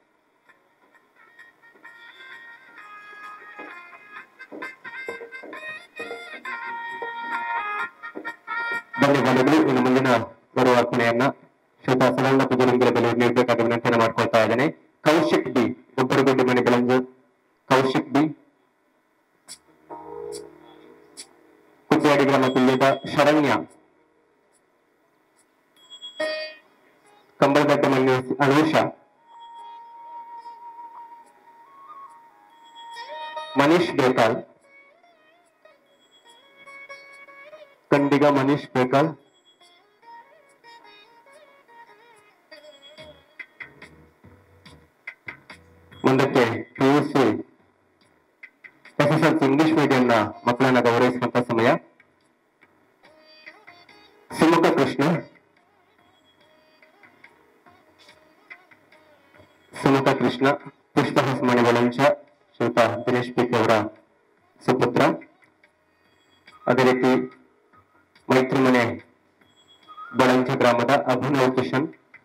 ಧನ್ಯವಾದಗಳು ಇನ್ನು ಮುಂದಿನ ಗೌರವಾರ್ಪಣೆಯನ್ನ ಶ್ರೀತಾ ಸರಳ ಪೂಜಲಿಂಗರ ಬೆಲೆ ನೀಡಬೇಕಾದ ವಿನಂತಿಯನ್ನು ಮಾಡ್ಕೊಳ್ತಾ ಇದ್ದೇನೆ ಕೌಶಿಕ್ ಬಿ ಒಬ್ಬರಗುಡ್ಡಿ ಮನೆ ಬೆಳಂಜು ಕೌಶಿಕ್ ಬಿ ಕುಟ್ಟಿಯಾಡಿ ಗ್ರಾಮ ತುಲ್ಯದ ಶರಣ್ಯ ಕಂಬಳಗಟ್ಟ ಮನೆ ಅನುಷ ಮನೀಶ್ ಬೇಕಲ್ ಕಂಡಿಗ ಮನೀಶ್ ಬೇಕಲ್ ಮುಂದಕ್ಕೆ P U C S S L C English ಮೀಡಿಯಂನ ಮಕ್ಕಳನ್ನ ಗೌರವಿಸುವಂತ ಸಮಯ ಸುಮುಖ ಕೃಷ್ಣ ಸುಮುಖ ಕೃಷ್ಣ ಪುಷ್ಪಹಾಸ ಮಣಿಗಳಂಚ ಶ್ರೀಯುತ ದಿನೇಶ್ ಪಿ ಅವರ ಸುಪುತ್ರ ಅದೇ ರೀತಿ ಮೈತ್ರಿಮನೆ ಬಳಂಚ ಗ್ರಾಮದ ಅಭಿನವ್ ಕಿಶನ್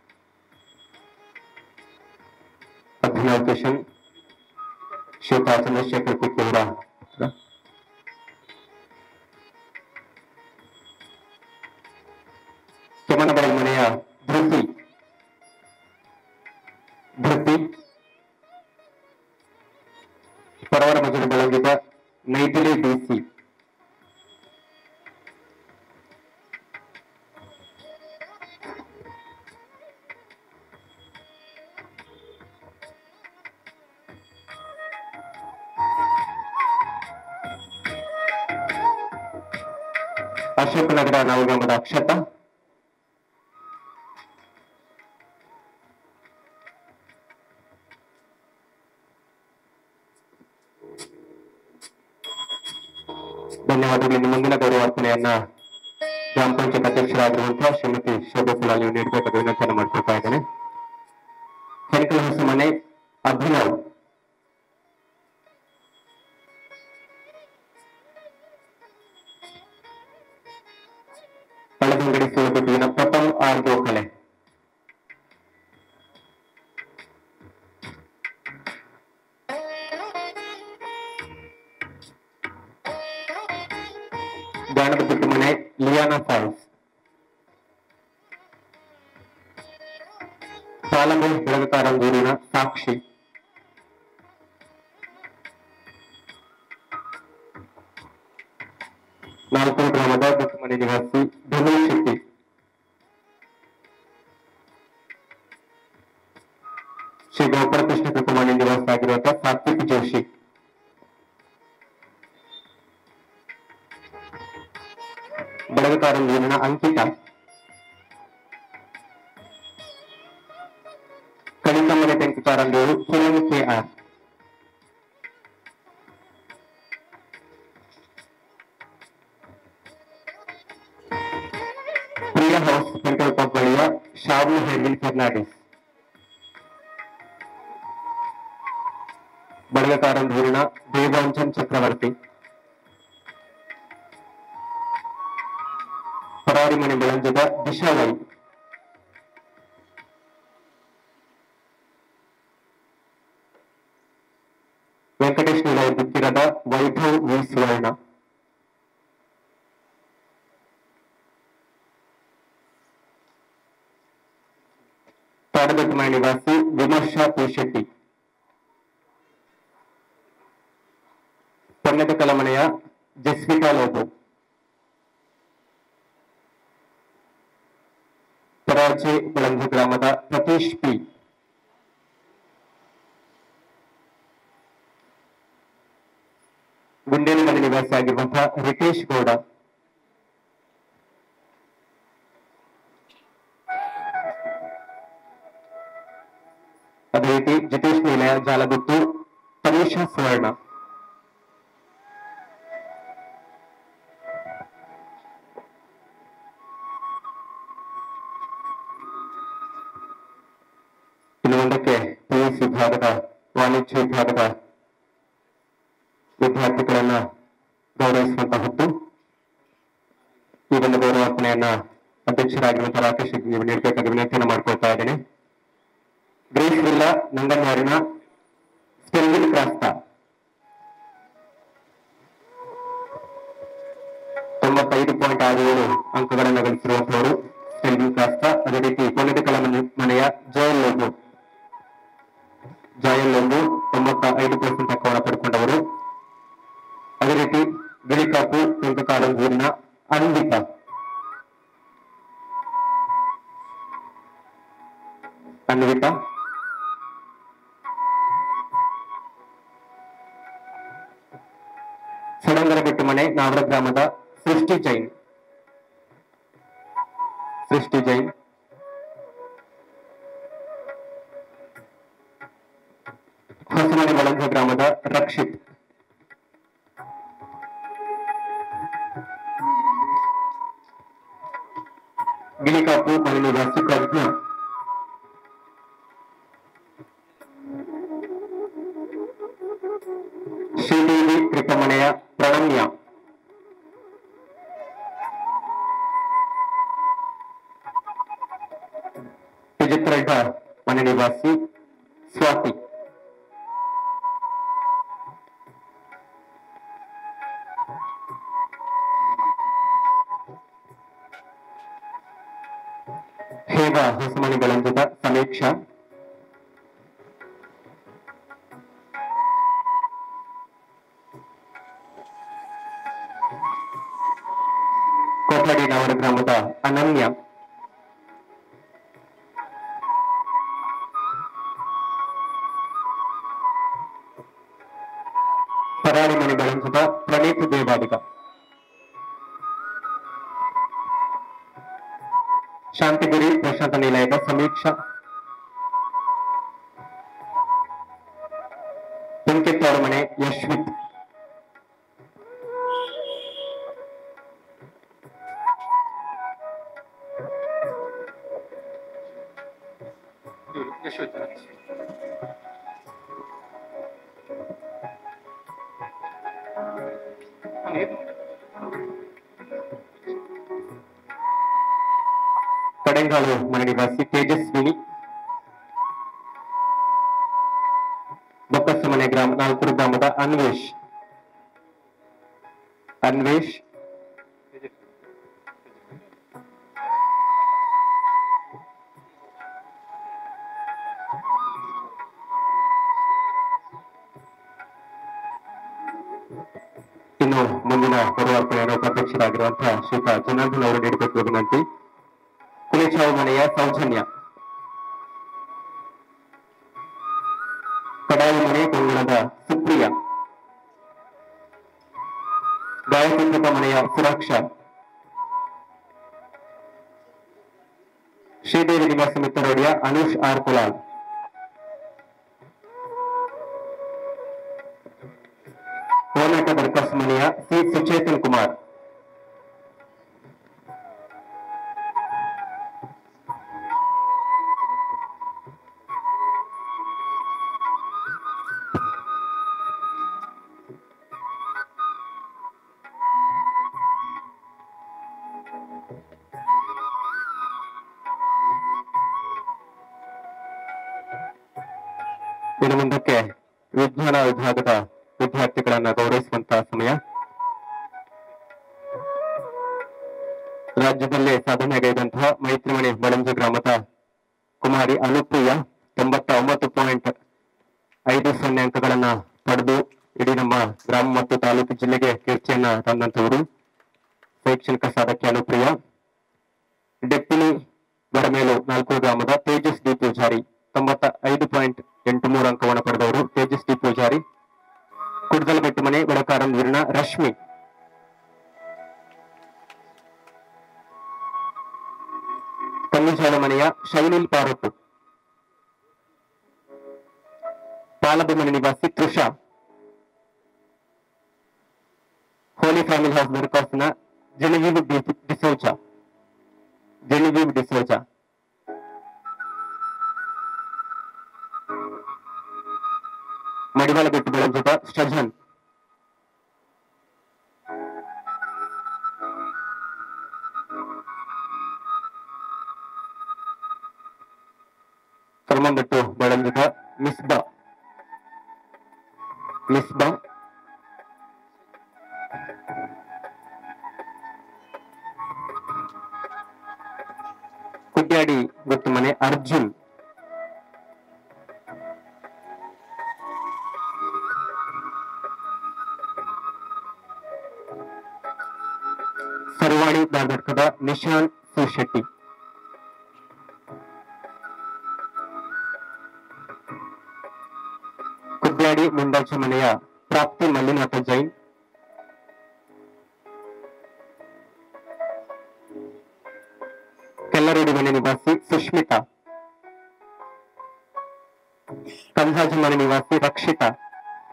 ಅಭಿನವ್ ಕಿಶನ್ ಶ್ರೀಯುತ ಚಂದ್ರಶೇಖರ್ ಪಿ ಅವರ ಪುತ್ರ. ಕೆಮ್ಮನಬಾಯಿ ಮನೆಯ ಧೃತಿ ಧೃತಿ ಪರವರ ಮಜಲು ಬೆಳಗಿದ ನೈತಿಲಿ ಡಿಸಿ ಅಶೋಕನಗರ ನವಗಮದ ಅಕ್ಷತ ಧನ್ಯವಾದಗಳು ಇನ್ನು ಮುಂದಿನ ಗೌರವಾರ್ಪಣೆಯನ್ನ ಗ್ರಾಮ ಪಂಚಾಯತ್ ಅಧ್ಯಕ್ಷರಾಗಿರುವಂತಹ ಶ್ರೀಮತಿ ಶೋಭಾ ಸುಲಾಲಿ ನೀಡಬೇಕಾದ ವಿನಂತಿಯನ್ನು ಮಾಡ್ಕೊಳ್ತಾ ಇದ್ದೇನೆ ಹೆಣಕಲ ಹೊಸ ಮನೆ ಅಭಿನವ್ ಹಳದಂಗಡಿ ಸುಲಭದಿನ ಪ್ರಥಮ್ ಆರ್ ಗೋಖಲೆ ಗಾಣದ ಬಿಟ್ಟು ಮನೆ ಲಿಯಾನಾ ಫಾಲ್ಸ್ ಸಾಲಮೆ ಬೆಳಗಕಾರಂದೂರಿನ ಸಾಕ್ಷಿ ನಾಲ್ಕು ಗ್ರಾಮದ ಬಿಟ್ಟು ಮನೆ ನಿವಾಸಿ ಧನು ಶೆಟ್ಟಿ ಶ್ರೀ ಗೋಪಾಲಕೃಷ್ಣ ಕೃಪಮಣಿ ನಿವಾಸ ಆಗಿರುವಂತಹ ಸಾತ್ವಿಕ್ ಜೋಶಿ ಬೆಳಗಕಾರಂದೂರಿನ ಅಂಕಿತ ಕಳಿಕಮ್ಮನೆ Tenkukarandur Kiran K R Priya house petrol pump ಬಳಿಯ ಶಾವು ಹೆರ್ವಿನ್ ಫರ್ನಾಂಡಿಸ್ ಬಡಗಕಾರಂದೂರಿನ ದೇವಾಂಚನ್ ಚಕ್ರವರ್ತಿ ಪರಾರಿ ಮನೆ ಬೆಳಂಜದ ದಿಶಾವೈ ವೆಂಕಟೇಶ್ ನಿಲಯ ಬಿತ್ತಿರದ ವೈಭವ್ ವಿ ಸುವರ್ಣ ತಾಡಗಟ್ಟು ಮನೆ ನಿವಾಸಿ ವಿಮರ್ಶಾ ಪಿ ಶೆಟ್ಟಿ ಪೊನ್ನದ ಕಲಮನೆಯ ಜಸ್ವಿಕಾ ಲೋಬೋ ಪರಾಜೆ ಬೆಳಂಜ ಗ್ರಾಮದ ಪ್ರತೀಶ್ ಪಿ ಗುಂಡೇನ ಮನೆ ನಿವಾಸಿ ಆಗಿರುವಂತಹ ರಿತೇಶ್ ಗೌಡ ಅದೇ ರೀತಿ ಜಿತೇಶ್ ನಿಲಯ ಜಾಲಗುತ್ತು ತನೀಷಾ ಸುವರ್ಣ ಇನ್ನು ಮುಂದಕ್ಕೆ ಪಿಯುಸಿ ವಿಭಾಗದ ವಾಣಿಜ್ಯ ವಿಭಾಗದ ವಿದ್ಯಾರ್ಥಿಗಳನ್ನ ಗೌರವಿಸುವಂತ ಹೊತ್ತು ಈ ಒಂದು ಗೌರವಾರ್ಪಣೆಯನ್ನ ಅಧ್ಯಕ್ಷರಾಗಿರುವಂತಹ ರಾಕೇಶ್ ನೀವು ನೀಡಬೇಕಾದ ವಿನಂತಿಯನ್ನು ಮಾಡ್ಕೊಳ್ತಾ ಇದ್ದೇನೆ ಗ್ರೇಸ್ ವಿಲ್ಲಾ ನಂಗನ್ವಾರಿನ ಸ್ಟೆಲ್ವಿನ್ ಕ್ರಾಸ್ತ ತೊಂಬತ್ತೈದು ಪಾಯಿಂಟ್ ಆರು ಏಳು ಅಂಕಗಳನ್ನು ಗಳಿಸಿರುವಂತವರು ಸ್ಟೆಲ್ವಿನ್ ಕ್ರಾಸ್ತ ಅದೇ ರೀತಿ ಕೊನೆದ ಕಲ ಮನೆಯ ಜಯಲ್ ಲೋಗೋ ಜಯಲ್ ಒಂದು ತೊಂಬತ್ತ ಐದು ಪರ್ಸೆಂಟ್ ಅಂಕವನ್ನು ಪಡ್ಕೊಂಡವರು ಅದೇ ರೀತಿ ಬಿಳಿಕಾಪು ತೆಂಕಕಾಡಂಗೂರಿನ ಅನ್ವಿತಾ ಅನ್ವಿತಾ ಸಡಂಗರ ಬಿಟ್ಟು ಮನೆ ನಾವಡ ಗ್ರಾಮದ ಸೃಷ್ಟಿ ಜೈನ್ ಸೃಷ್ಟಿ ಜೈನ್ ಗ್ರಾಮದ ರಕ್ಷಿತ್ ಗಿಳಿಕಾಪು ಮನೆ ನಿವಾಸಿ ಪ್ರಜ್ಞಾ ಶ್ರೀದೇವಿ ಕೃಪಮನೆಯ ಪ್ರಣಮ್ಯ ವಿಚಿತ್ರಡ್ಡ ಮನೆ ನಿವಾಸಿ ಸ್ವಾತಿ ಹೇಗ ಹೊಸಮಣಿಗಳಂಜದ ಸಮೀಕ್ಷಾ ಕೊಠಡಿ ನವರ ಗ್ರಾಮದ ಅನನ್ಯ ಪರಾಳಿ ಮಣಿಗಳಂಜದ ಪ್ರಣೀತ್ ದೇವಾಡಿಗ ಶಾಂತಿಗುರಿ ಪ್ರಶಾಂತ ನಿಲಯದ ಸಮೀಕ್ಷಾ ಪುಂಕಿತ್ತವರ ಮನೆ ಯಶ್ವಿತ್ ಕಡೆಂಗಾಲು ಮನೆ ನಿವಾಸಿ ತೇಜಸ್ವಿನಿ ಬೊಕ್ಕಸ ಮನೆ ಗ್ರಾಮ ನಾಲ್ಕೂರು ಗ್ರಾಮದ ಅನ್ವೇಷ್ ಅನ್ವೇಷ್ ಇನ್ನು ಮುಂದಿನ ಹೊರವರ್ತನೆಯನ್ನು ಉಪಾಧ್ಯಕ್ಷರಾಗಿರುವಂತಹ ಶ್ರೀತಾ ಜನಾರ್ದನ್ ಅವರು ನೀಡಬೇಕು ವಿನಂತಿ ಕುಲಿಚಾವು ಮನೆಯ ಸೌಜನ್ಯ ಕಡಾಯಿ ಮನೆ ಕೊಂಗಣದ ಸುಪ್ರಿಯ ಗಾಯಕೃತ ಮನೆಯ ಸುರಕ್ಷಾ ಶ್ರೀದೇವಿ ನಿವಾಸ ಮಿತ್ರರೊಡೆಯ ಅನುಷ್ ಆರ್ ಕುಲಾಲ್ ಹೋರಾಟ ದರ್ಕಾಸ್ ಮನೆಯ ಸಿ ಸುಚೇತನ್ ಕುಮಾರ್ ಇನ್ನು ಮುಂದಕ್ಕೆ ವಿಜ್ಞಾನ ವಿಭಾಗದ ವಿದ್ಯಾರ್ಥಿಗಳನ್ನ ಗೌರವಿಸುವಂತಹ ಸಮಯ ರಾಜ್ಯದಲ್ಲೇ ಸಾಧನೆಗೈದಂತಹ ಮೈತ್ರಿಮಣಿ ಬಳಂಜ ಗ್ರಾಮದ ಕುಮಾರಿ ಅನುಪ್ರಿಯ ತೊಂಬತ್ತ ಒಂಬತ್ತು ಪಾಯಿಂಟ್ ಐದು ಸೊನ್ನೆ ಅಂಕಗಳನ್ನ ಪಡೆದು ಇಡೀ ನಮ್ಮ ಗ್ರಾಮ ಮತ್ತು ತಾಲೂಕು ಜಿಲ್ಲೆಗೆ ಕೀರ್ತಿಯನ್ನ ತಂದಂತವರು ಶೈಕ್ಷಣಿಕ ಸಾಧಕಿ ಅನುಪ್ರಿಯ ಡೆಪ್ಪಿನಿ ಬರಮೇಲು ನಾಲ್ಕು ಗ್ರಾಮದ ತೇಜಸ್ ಡಿ ಪೂಜಾರಿ ತೊಂಬತ್ತ ಐದು ಪಾಯಿಂಟ್ ಎಂಟು ಮೂರು ಅಂಕವನ್ನು ಪಡೆದವರು ತೇಜಸ್ ಡಿ ಪೂಜಾರಿ ಕುಡ್ದಲಬೆಟ್ಟು ಮನೆ ಬಡಕಾರಂ ವೀರ್ಣ ರಶ್ಮಿ ಕನ್ನಿಜಾಳ ಮನೆಯ ಶೈನಿಲ್ ಪಾರೊಟ್ಟು ಪಾಲಬಿ ಮನೆ ನಿವಾಸಿ ತೃಷಾ ಹೋಲಿ ಫ್ಯಾಮಿಲಿ ಹೌಸ್ ದರ್ಕಾಸ್ನ ಜೆನಿವೀವ್ ಡಿ- ಡಿಸೋಜಾ ಜೆನಿವೀವ್ ಡಿಸೋಜಾ ಮಡಿವಾಳ ಬೆಟ್ಟು ಬೆಳಂಜದ ಸ್ಟಜನ್ ಕರ್ಮಂಬೆಟ್ಟು ಬೆಳಂಜದ ಮಿಸ್ಬಾ ಮಿಸ್ಬಾ ಕುಡ್ಯಾಡಿ ಗೊತ್ತು ಮನೆ ಅರ್ಜುನ್ ಸರ್ವಾಣಿ ದಾರ್ಘಟ್ಟದ ನಿಶಾಂತ್ ಸುಶೆಟ್ಟಿ ಕುಡ್ಯಾಡಿ ಮುಂಡಾಚ ಮನೆಯ ಪ್ರಾಪ್ತಿ ಮಲ್ಲಿನಾಥ ಜೈನ್ ಕೆಲ್ಲರೇಡಿ ಮನೆ ನಿವಾಸಿ ಸುಷ್ಮಿತಾ ಕಂಧಾಜ ಮನೆ ನಿವಾಸಿ ರಕ್ಷಿತಾ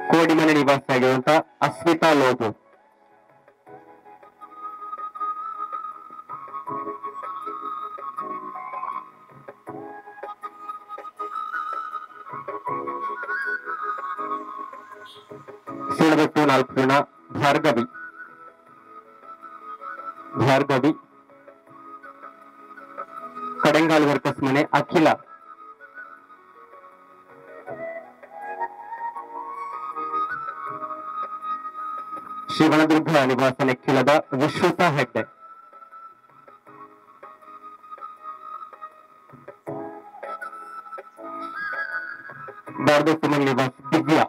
ಕೋಡಿಮನೆ ನಿವಾಸಿಯಾಗಿರುವಂತ ಅಸ್ಮಿತಾ ಲೋಬು ಸುಳಬೆಟ್ಟು ನಾಲ್ಕು ಜನ ಭಾರ್ಗವಿ ಭಾರ್ಗವಿ ಕಡೆಂಗಾಲ್ ವರ್ಕಸ್ ಮನೆ ಅಖಿಲ ಶಿವನದುರ್ಗ ನಿವಾಸ ನೆಕ್ಕಿಲದ ವಿಶ್ರುತ ಹೆಗ್ಡೆ ಬಾರ್ದೋಪುಮಲ್ ನಿವಾಸ ದಿವ್ಯಾ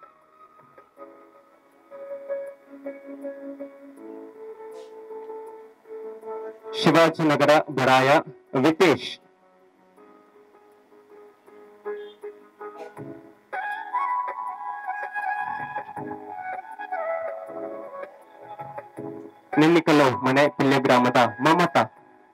ಶಿವಾಜಿನಗರ ಬರಾಯ ವಿತೇಶ್ ನೆಲ್ಲಿಕಲ್ಲು ಮನೆ ಪಿಲ್ಲೆ ಗ್ರಾಮದ ಮಮತಾ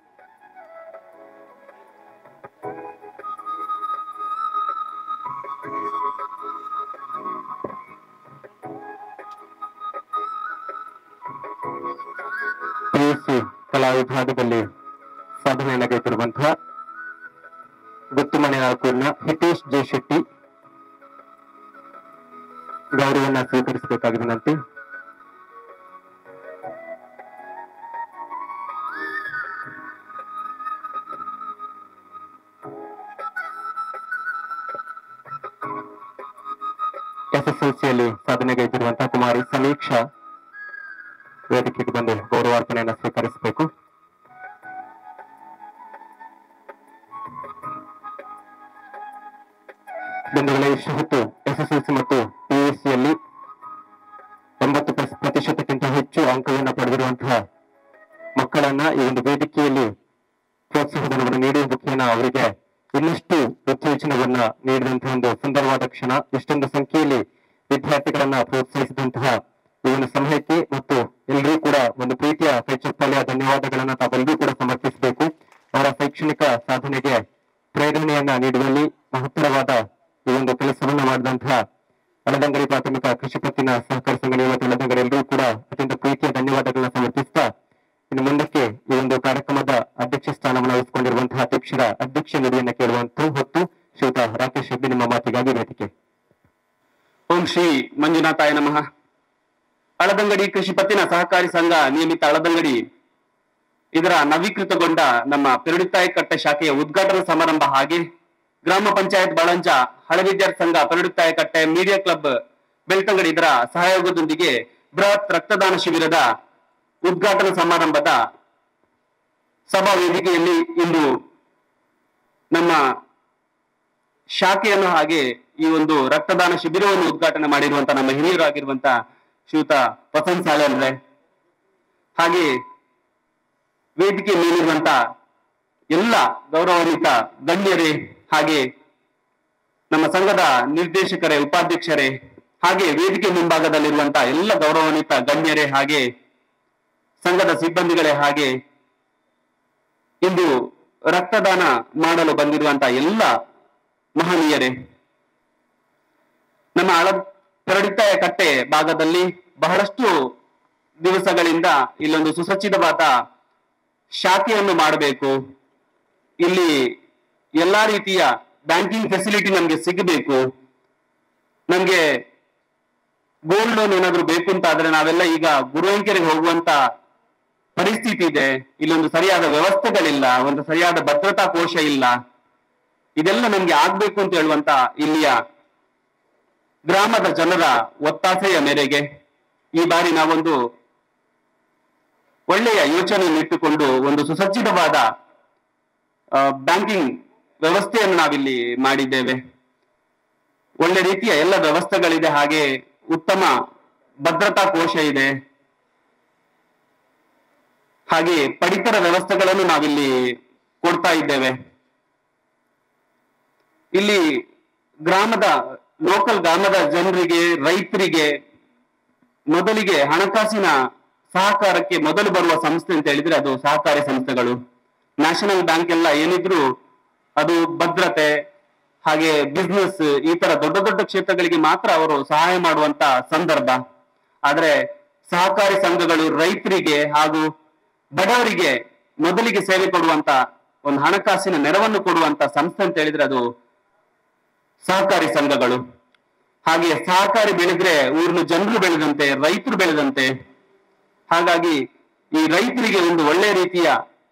ಪಿಯುಸಿ ಕಲಾ ವಿಭಾಗದಲ್ಲಿ ಸಾಧನೆಯನ್ನು ಗೈತಿರುವಂತಹ ಗುತ್ತುಮನೆ ನಾಲ್ಕೂರಿನ ಹಿತೇಶ್ ಜೆ ಶೆಟ್ಟಿ ಗೌರವನ್ನ ಸ್ವೀಕರಿಸಬೇಕಾಗಿದೆ ವಿನಂತಿ ಎಸ್ಎಸ್ಎಲ್ಸಿಯಲ್ಲಿ ಸಾಧನೆಗೈದಿರುವಂತಹ ಕುಮಾರಿ ಸಮೀಕ್ಷಾ ವೇದಿಕೆಗೆ ಬಂದು ಗೌರವಾರ್ಪಣೆಯನ್ನು ಸ್ವೀಕರಿಸಬೇಕು ಬಂಧುಗಳೇ ಇಷ್ಟು ಹೊತ್ತು ಎಸ್ಎಸ್ಎಲ್ಸಿ ಮತ್ತು ಪಿಯುಸಿಯಲ್ಲಿ ಎಂಬತ್ತು ಪ್ರಸ್- ಪ್ರತಿಶತಕ್ಕಿಂತ ಹೆಚ್ಚು ಅಂಕವನ್ನು ಪಡೆದಿರುವಂತಹ ಮಕ್ಕಳನ್ನ ಈ ಒಂದು ವೇದಿಕೆಯಲ್ಲಿ ಪ್ರೋತ್ಸಾಹಧನವನ್ನು ನೀಡುವ ಮುಖೇನ ಅವರಿಗೆ ಇನ್ನಷ್ಟು ಉತ್ತೇಜನವನ್ನ ನೀಡಿದಂತಹ ಒಂದು ಸುಂದರವಾದ ಕ್ಷಣ ಇಷ್ಟೊಂದು ಸಂಖ್ಯೆಯಲ್ಲಿ ವಿದ್ಯಾರ್ಥಿಗಳನ್ನ ಪ್ರೋತ್ಸಾಹಿಸಿದಂತಹ ಈ ಒಂದು ಸಮಯಕ್ಕೆ ಮತ್ತು ಎಲ್ಲರೂ ಕೂಡ ಒಂದು ಪ್ರೀತಿಯ ಕೈಚಪ್ಪಾಳೆಯ ಧನ್ಯವಾದಗಳನ್ನ ತಾವೆಲ್ಲರೂ ಕೂಡ ಸಮರ್ಪಿಸಬೇಕು ಅವರ ಶೈಕ್ಷಣಿಕ ಸಾಧನೆಗೆ ಪ್ರೇರಣೆಯನ್ನ ನೀಡುವಲ್ಲಿ ಮಹತ್ತರವಾದ ಈ ಒಂದು ಕೆಲಸವನ್ನ ಮಾಡಿದಂತಹ ಅಳದಂಗಡಿ ಪ್ರಾಥಮಿಕ ಕೃಷಿ ಪತ್ತಿನ ಸಹಕಾರ ಸಂಘ ನಿಯಮಿತ ಅಳದಂಗಡಿ ಎಲ್ಲರೂ ಕೂಡ ಅತ್ಯಂತ ಪ್ರೀತಿಯ ಧನ್ಯವಾದಗಳನ್ನ ಸಮರ್ಪಿಸ್ತಾ ಇನ್ನು ಮುಂದಕ್ಕೆ ಈ ಒಂದು ಕಾರ್ಯಕ್ರಮದ ಅಧ್ಯಕ್ಷ ಸ್ಥಾನವನ್ನು ವಹಿಸಿಕೊಂಡಿರುವಂತಹ ಅಧ್ಯಕ್ಷರ ಅಧ್ಯಕ್ಷ ನುಡಿಯನ್ನ ಕೇಳುವಂತ ಹೊತ್ತು ಶ್ರೀಯುತ ರಾಕೇಶ್ ಹೆಗ್ಡೆ ನಿಮ್ಮ ಮಾತಿಗಾಗಿ ವೇದಿಕೆ ಓಂ ಶ್ರೀ ಮಂಜುನಾಥಾಯ ನಮಃ ಅಳದಂಗಡಿ ಕೃಷಿ ಪತ್ತಿನ ಸಹಕಾರಿ ಸಂಘ ನಿಯಮಿತ ಅಳದಂಗಡಿ ಇದರ ನವೀಕೃತಗೊಂಡ ನಮ್ಮ ಪೆರಡಿತಾಯಿ ಕಟ್ಟೆ ಶಾಖೆಯ ಉದ್ಘಾಟನಾ ಸಮಾರಂಭ ಹಾಗೆ ಗ್ರಾಮ ಪಂಚಾಯತ್ ಬಳಂಜ ಹಳೆ ವಿದ್ಯಾರ್ಥಿ ಸಂಘ ಪೆರಡಿತಾಯಿ ಕಟ್ಟೆ ಮೀಡಿಯಾ ಕ್ಲಬ್ ಬೆಳ್ತಂಗಡಿ ಇದರ ಸಹಯೋಗದೊಂದಿಗೆ ಬೃಹತ್ ರಕ್ತದಾನ ಶಿಬಿರದ ಉದ್ಘಾಟನಾ ಸಮಾರಂಭದ ಸಭಾ ವೇದಿಕೆಯಲ್ಲಿ ಇಂದು ನಮ್ಮ ಶಾಖೆಯನ್ನು ಹಾಗೆ ಈ ಒಂದು ರಕ್ತದಾನ ಶಿಬಿರವನ್ನು ಉದ್ಘಾಟನೆ ಮಾಡಿರುವಂತ ನಮ್ಮ ಹಿರಿಯರಾಗಿರುವಂತ ಶ್ರೀಯುತ ವಸಂತ್ ಸಾಳೆ ಹಾಗೆ ವೇದಿಕೆ ಮೇಲಿರುವಂತ ಎಲ್ಲ ಗೌರವಾನ್ವಿತ ಗಣ್ಯರೇ ಹಾಗೆ ನಮ್ಮ ಸಂಘದ ನಿರ್ದೇಶಕರೇ ಉಪಾಧ್ಯಕ್ಷರೇ ಹಾಗೆ ವೇದಿಕೆ ಮುಂಭಾಗದಲ್ಲಿರುವಂತ ಎಲ್ಲ ಗೌರವಾನ್ವಿತ ಗಣ್ಯರೇ ಹಾಗೆ ಸಂಘದ ಸಿಬ್ಬಂದಿಗಳೇ ಹಾಗೆ ಇಂದು ರಕ್ತದಾನ ಮಾಡಲು ಬಂದಿರುವಂತ ಎಲ್ಲ ಮಹನೀಯರೇ ನಮ್ಮ ಅಳ ಪೆರಡಿತಾಯ ಕಟ್ಟೆ ಭಾಗದಲ್ಲಿ ಬಹಳಷ್ಟು ದಿವಸಗಳಿಂದ ಇಲ್ಲೊಂದು ಸುಸಜ್ಜಿತವಾದ ಶಾಖೆಯನ್ನು ಮಾಡಬೇಕು ಇಲ್ಲಿ ಎಲ್ಲಾ ರೀತಿಯ ಬ್ಯಾಂಕಿಂಗ್ ಫೆಸಿಲಿಟಿ ನಮ್ಗೆ ಸಿಗಬೇಕು ನಮ್ಗೆ ಗೋಲ್ಡ್ ಲೋನ್ ಏನಾದ್ರು ಬೇಕು ಅಂತ ಆದ್ರೆ ನಾವೆಲ್ಲ ಈಗ ಗುರುವಂಕೆರೆಗೆ ಹೋಗುವಂತ ಪರಿಸ್ಥಿತಿ ಇದೆ ಇಲ್ಲೊಂದು ಸರಿಯಾದ ವ್ಯವಸ್ಥೆಗಳಿಲ್ಲ ಒಂದು ಸರಿಯಾದ ಭದ್ರತಾ ಕೋಶ ಇಲ್ಲ ಇದೆಲ್ಲ ನಮ್ಗೆ ಆಗ್ಬೇಕು ಅಂತ ಹೇಳುವಂತ ಇಲ್ಲಿಯ ಗ್ರಾಮದ ಜನರ ಒತ್ತಾಸೆಯ ಮೇರೆಗೆ ಈ ಬಾರಿ ನಾವೊಂದು ಒಳ್ಳೆಯ ಯೋಚನೆಯನ್ನು ಇಟ್ಟುಕೊಂಡು ಒಂದು ಸುಸಜ್ಜಿತವಾದ ಬ್ಯಾಂಕಿಂಗ್ ವ್ಯವಸ್ಥೆಯನ್ನು ನಾವಿಲ್ಲಿ ಮಾಡಿದ್ದೇವೆ ಒಳ್ಳೆ ರೀತಿಯ ಎಲ್ಲ ವ್ಯವಸ್ಥೆಗಳಿದೆ ಹಾಗೆ ಉತ್ತಮ ಭದ್ರತಾ ಕೋಶ ಇದೆ ಹಾಗೆ ಪಡಿತರ ವ್ಯವಸ್ಥೆಗಳನ್ನು ನಾವಿಲ್ಲಿ ಕೊಡ್ತಾ ಇದ್ದೇವೆ ಇಲ್ಲಿ ಗ್ರಾಮದ ಲೋಕಲ್ ಗ್ರಾಮದ ಜನರಿಗೆ ರೈತರಿಗೆ ಮೊದಲಿಗೆ ಹಣಕಾಸಿನ ಸಹಕಾರಕ್ಕೆ ಮೊದಲು ಬರುವ ಸಂಸ್ಥೆ ಅಂತ ಹೇಳಿದ್ರೆ ಅದು ಸಹಕಾರಿ ಸಂಸ್ಥೆಗಳು ನ್ಯಾಷನಲ್ ಬ್ಯಾಂಕ್ ಎಲ್ಲ ಏನಿದ್ರು ಅದು ಭದ್ರತೆ ಹಾಗೆ ಬಿಸ್ನೆಸ್ ಈ ತರ ದೊಡ್ಡ ದೊಡ್ಡ ಕ್ಷೇತ್ರಗಳಿಗೆ ಮಾತ್ರ ಅವರು ಸಹಾಯ ಮಾಡುವಂತ ಸಂದರ್ಭ ಆದ್ರೆ ಸಹಕಾರಿ ಸಂಘಗಳು ರೈತರಿಗೆ ಹಾಗೂ ಬಡವರಿಗೆ ಮೊದಲಿಗೆ ಸೇವೆ ಕೊಡುವಂತ ಒಂದು ಹಣಕಾಸಿನ ನೆರವನ್ನು ಕೊಡುವಂತ ಸಂಸ್ಥೆ ಅಂತ ಹೇಳಿದ್ರೆ ಅದು ಸಹಕಾರಿ ಸಂಘಗಳು ಹಾಗೆ ಸಹಕಾರಿ ಬೆಳೆದ್ರೆ ಊರಿನ ಜನರು ಬೆಳೆದಂತೆ ರೈತರು ಬೆಳೆದಂತೆ ಹಾಗಾಗಿ ಈ ರೈತರಿಗೆ ಒಂದು ಒಳ್ಳೆ ರೀತಿಯ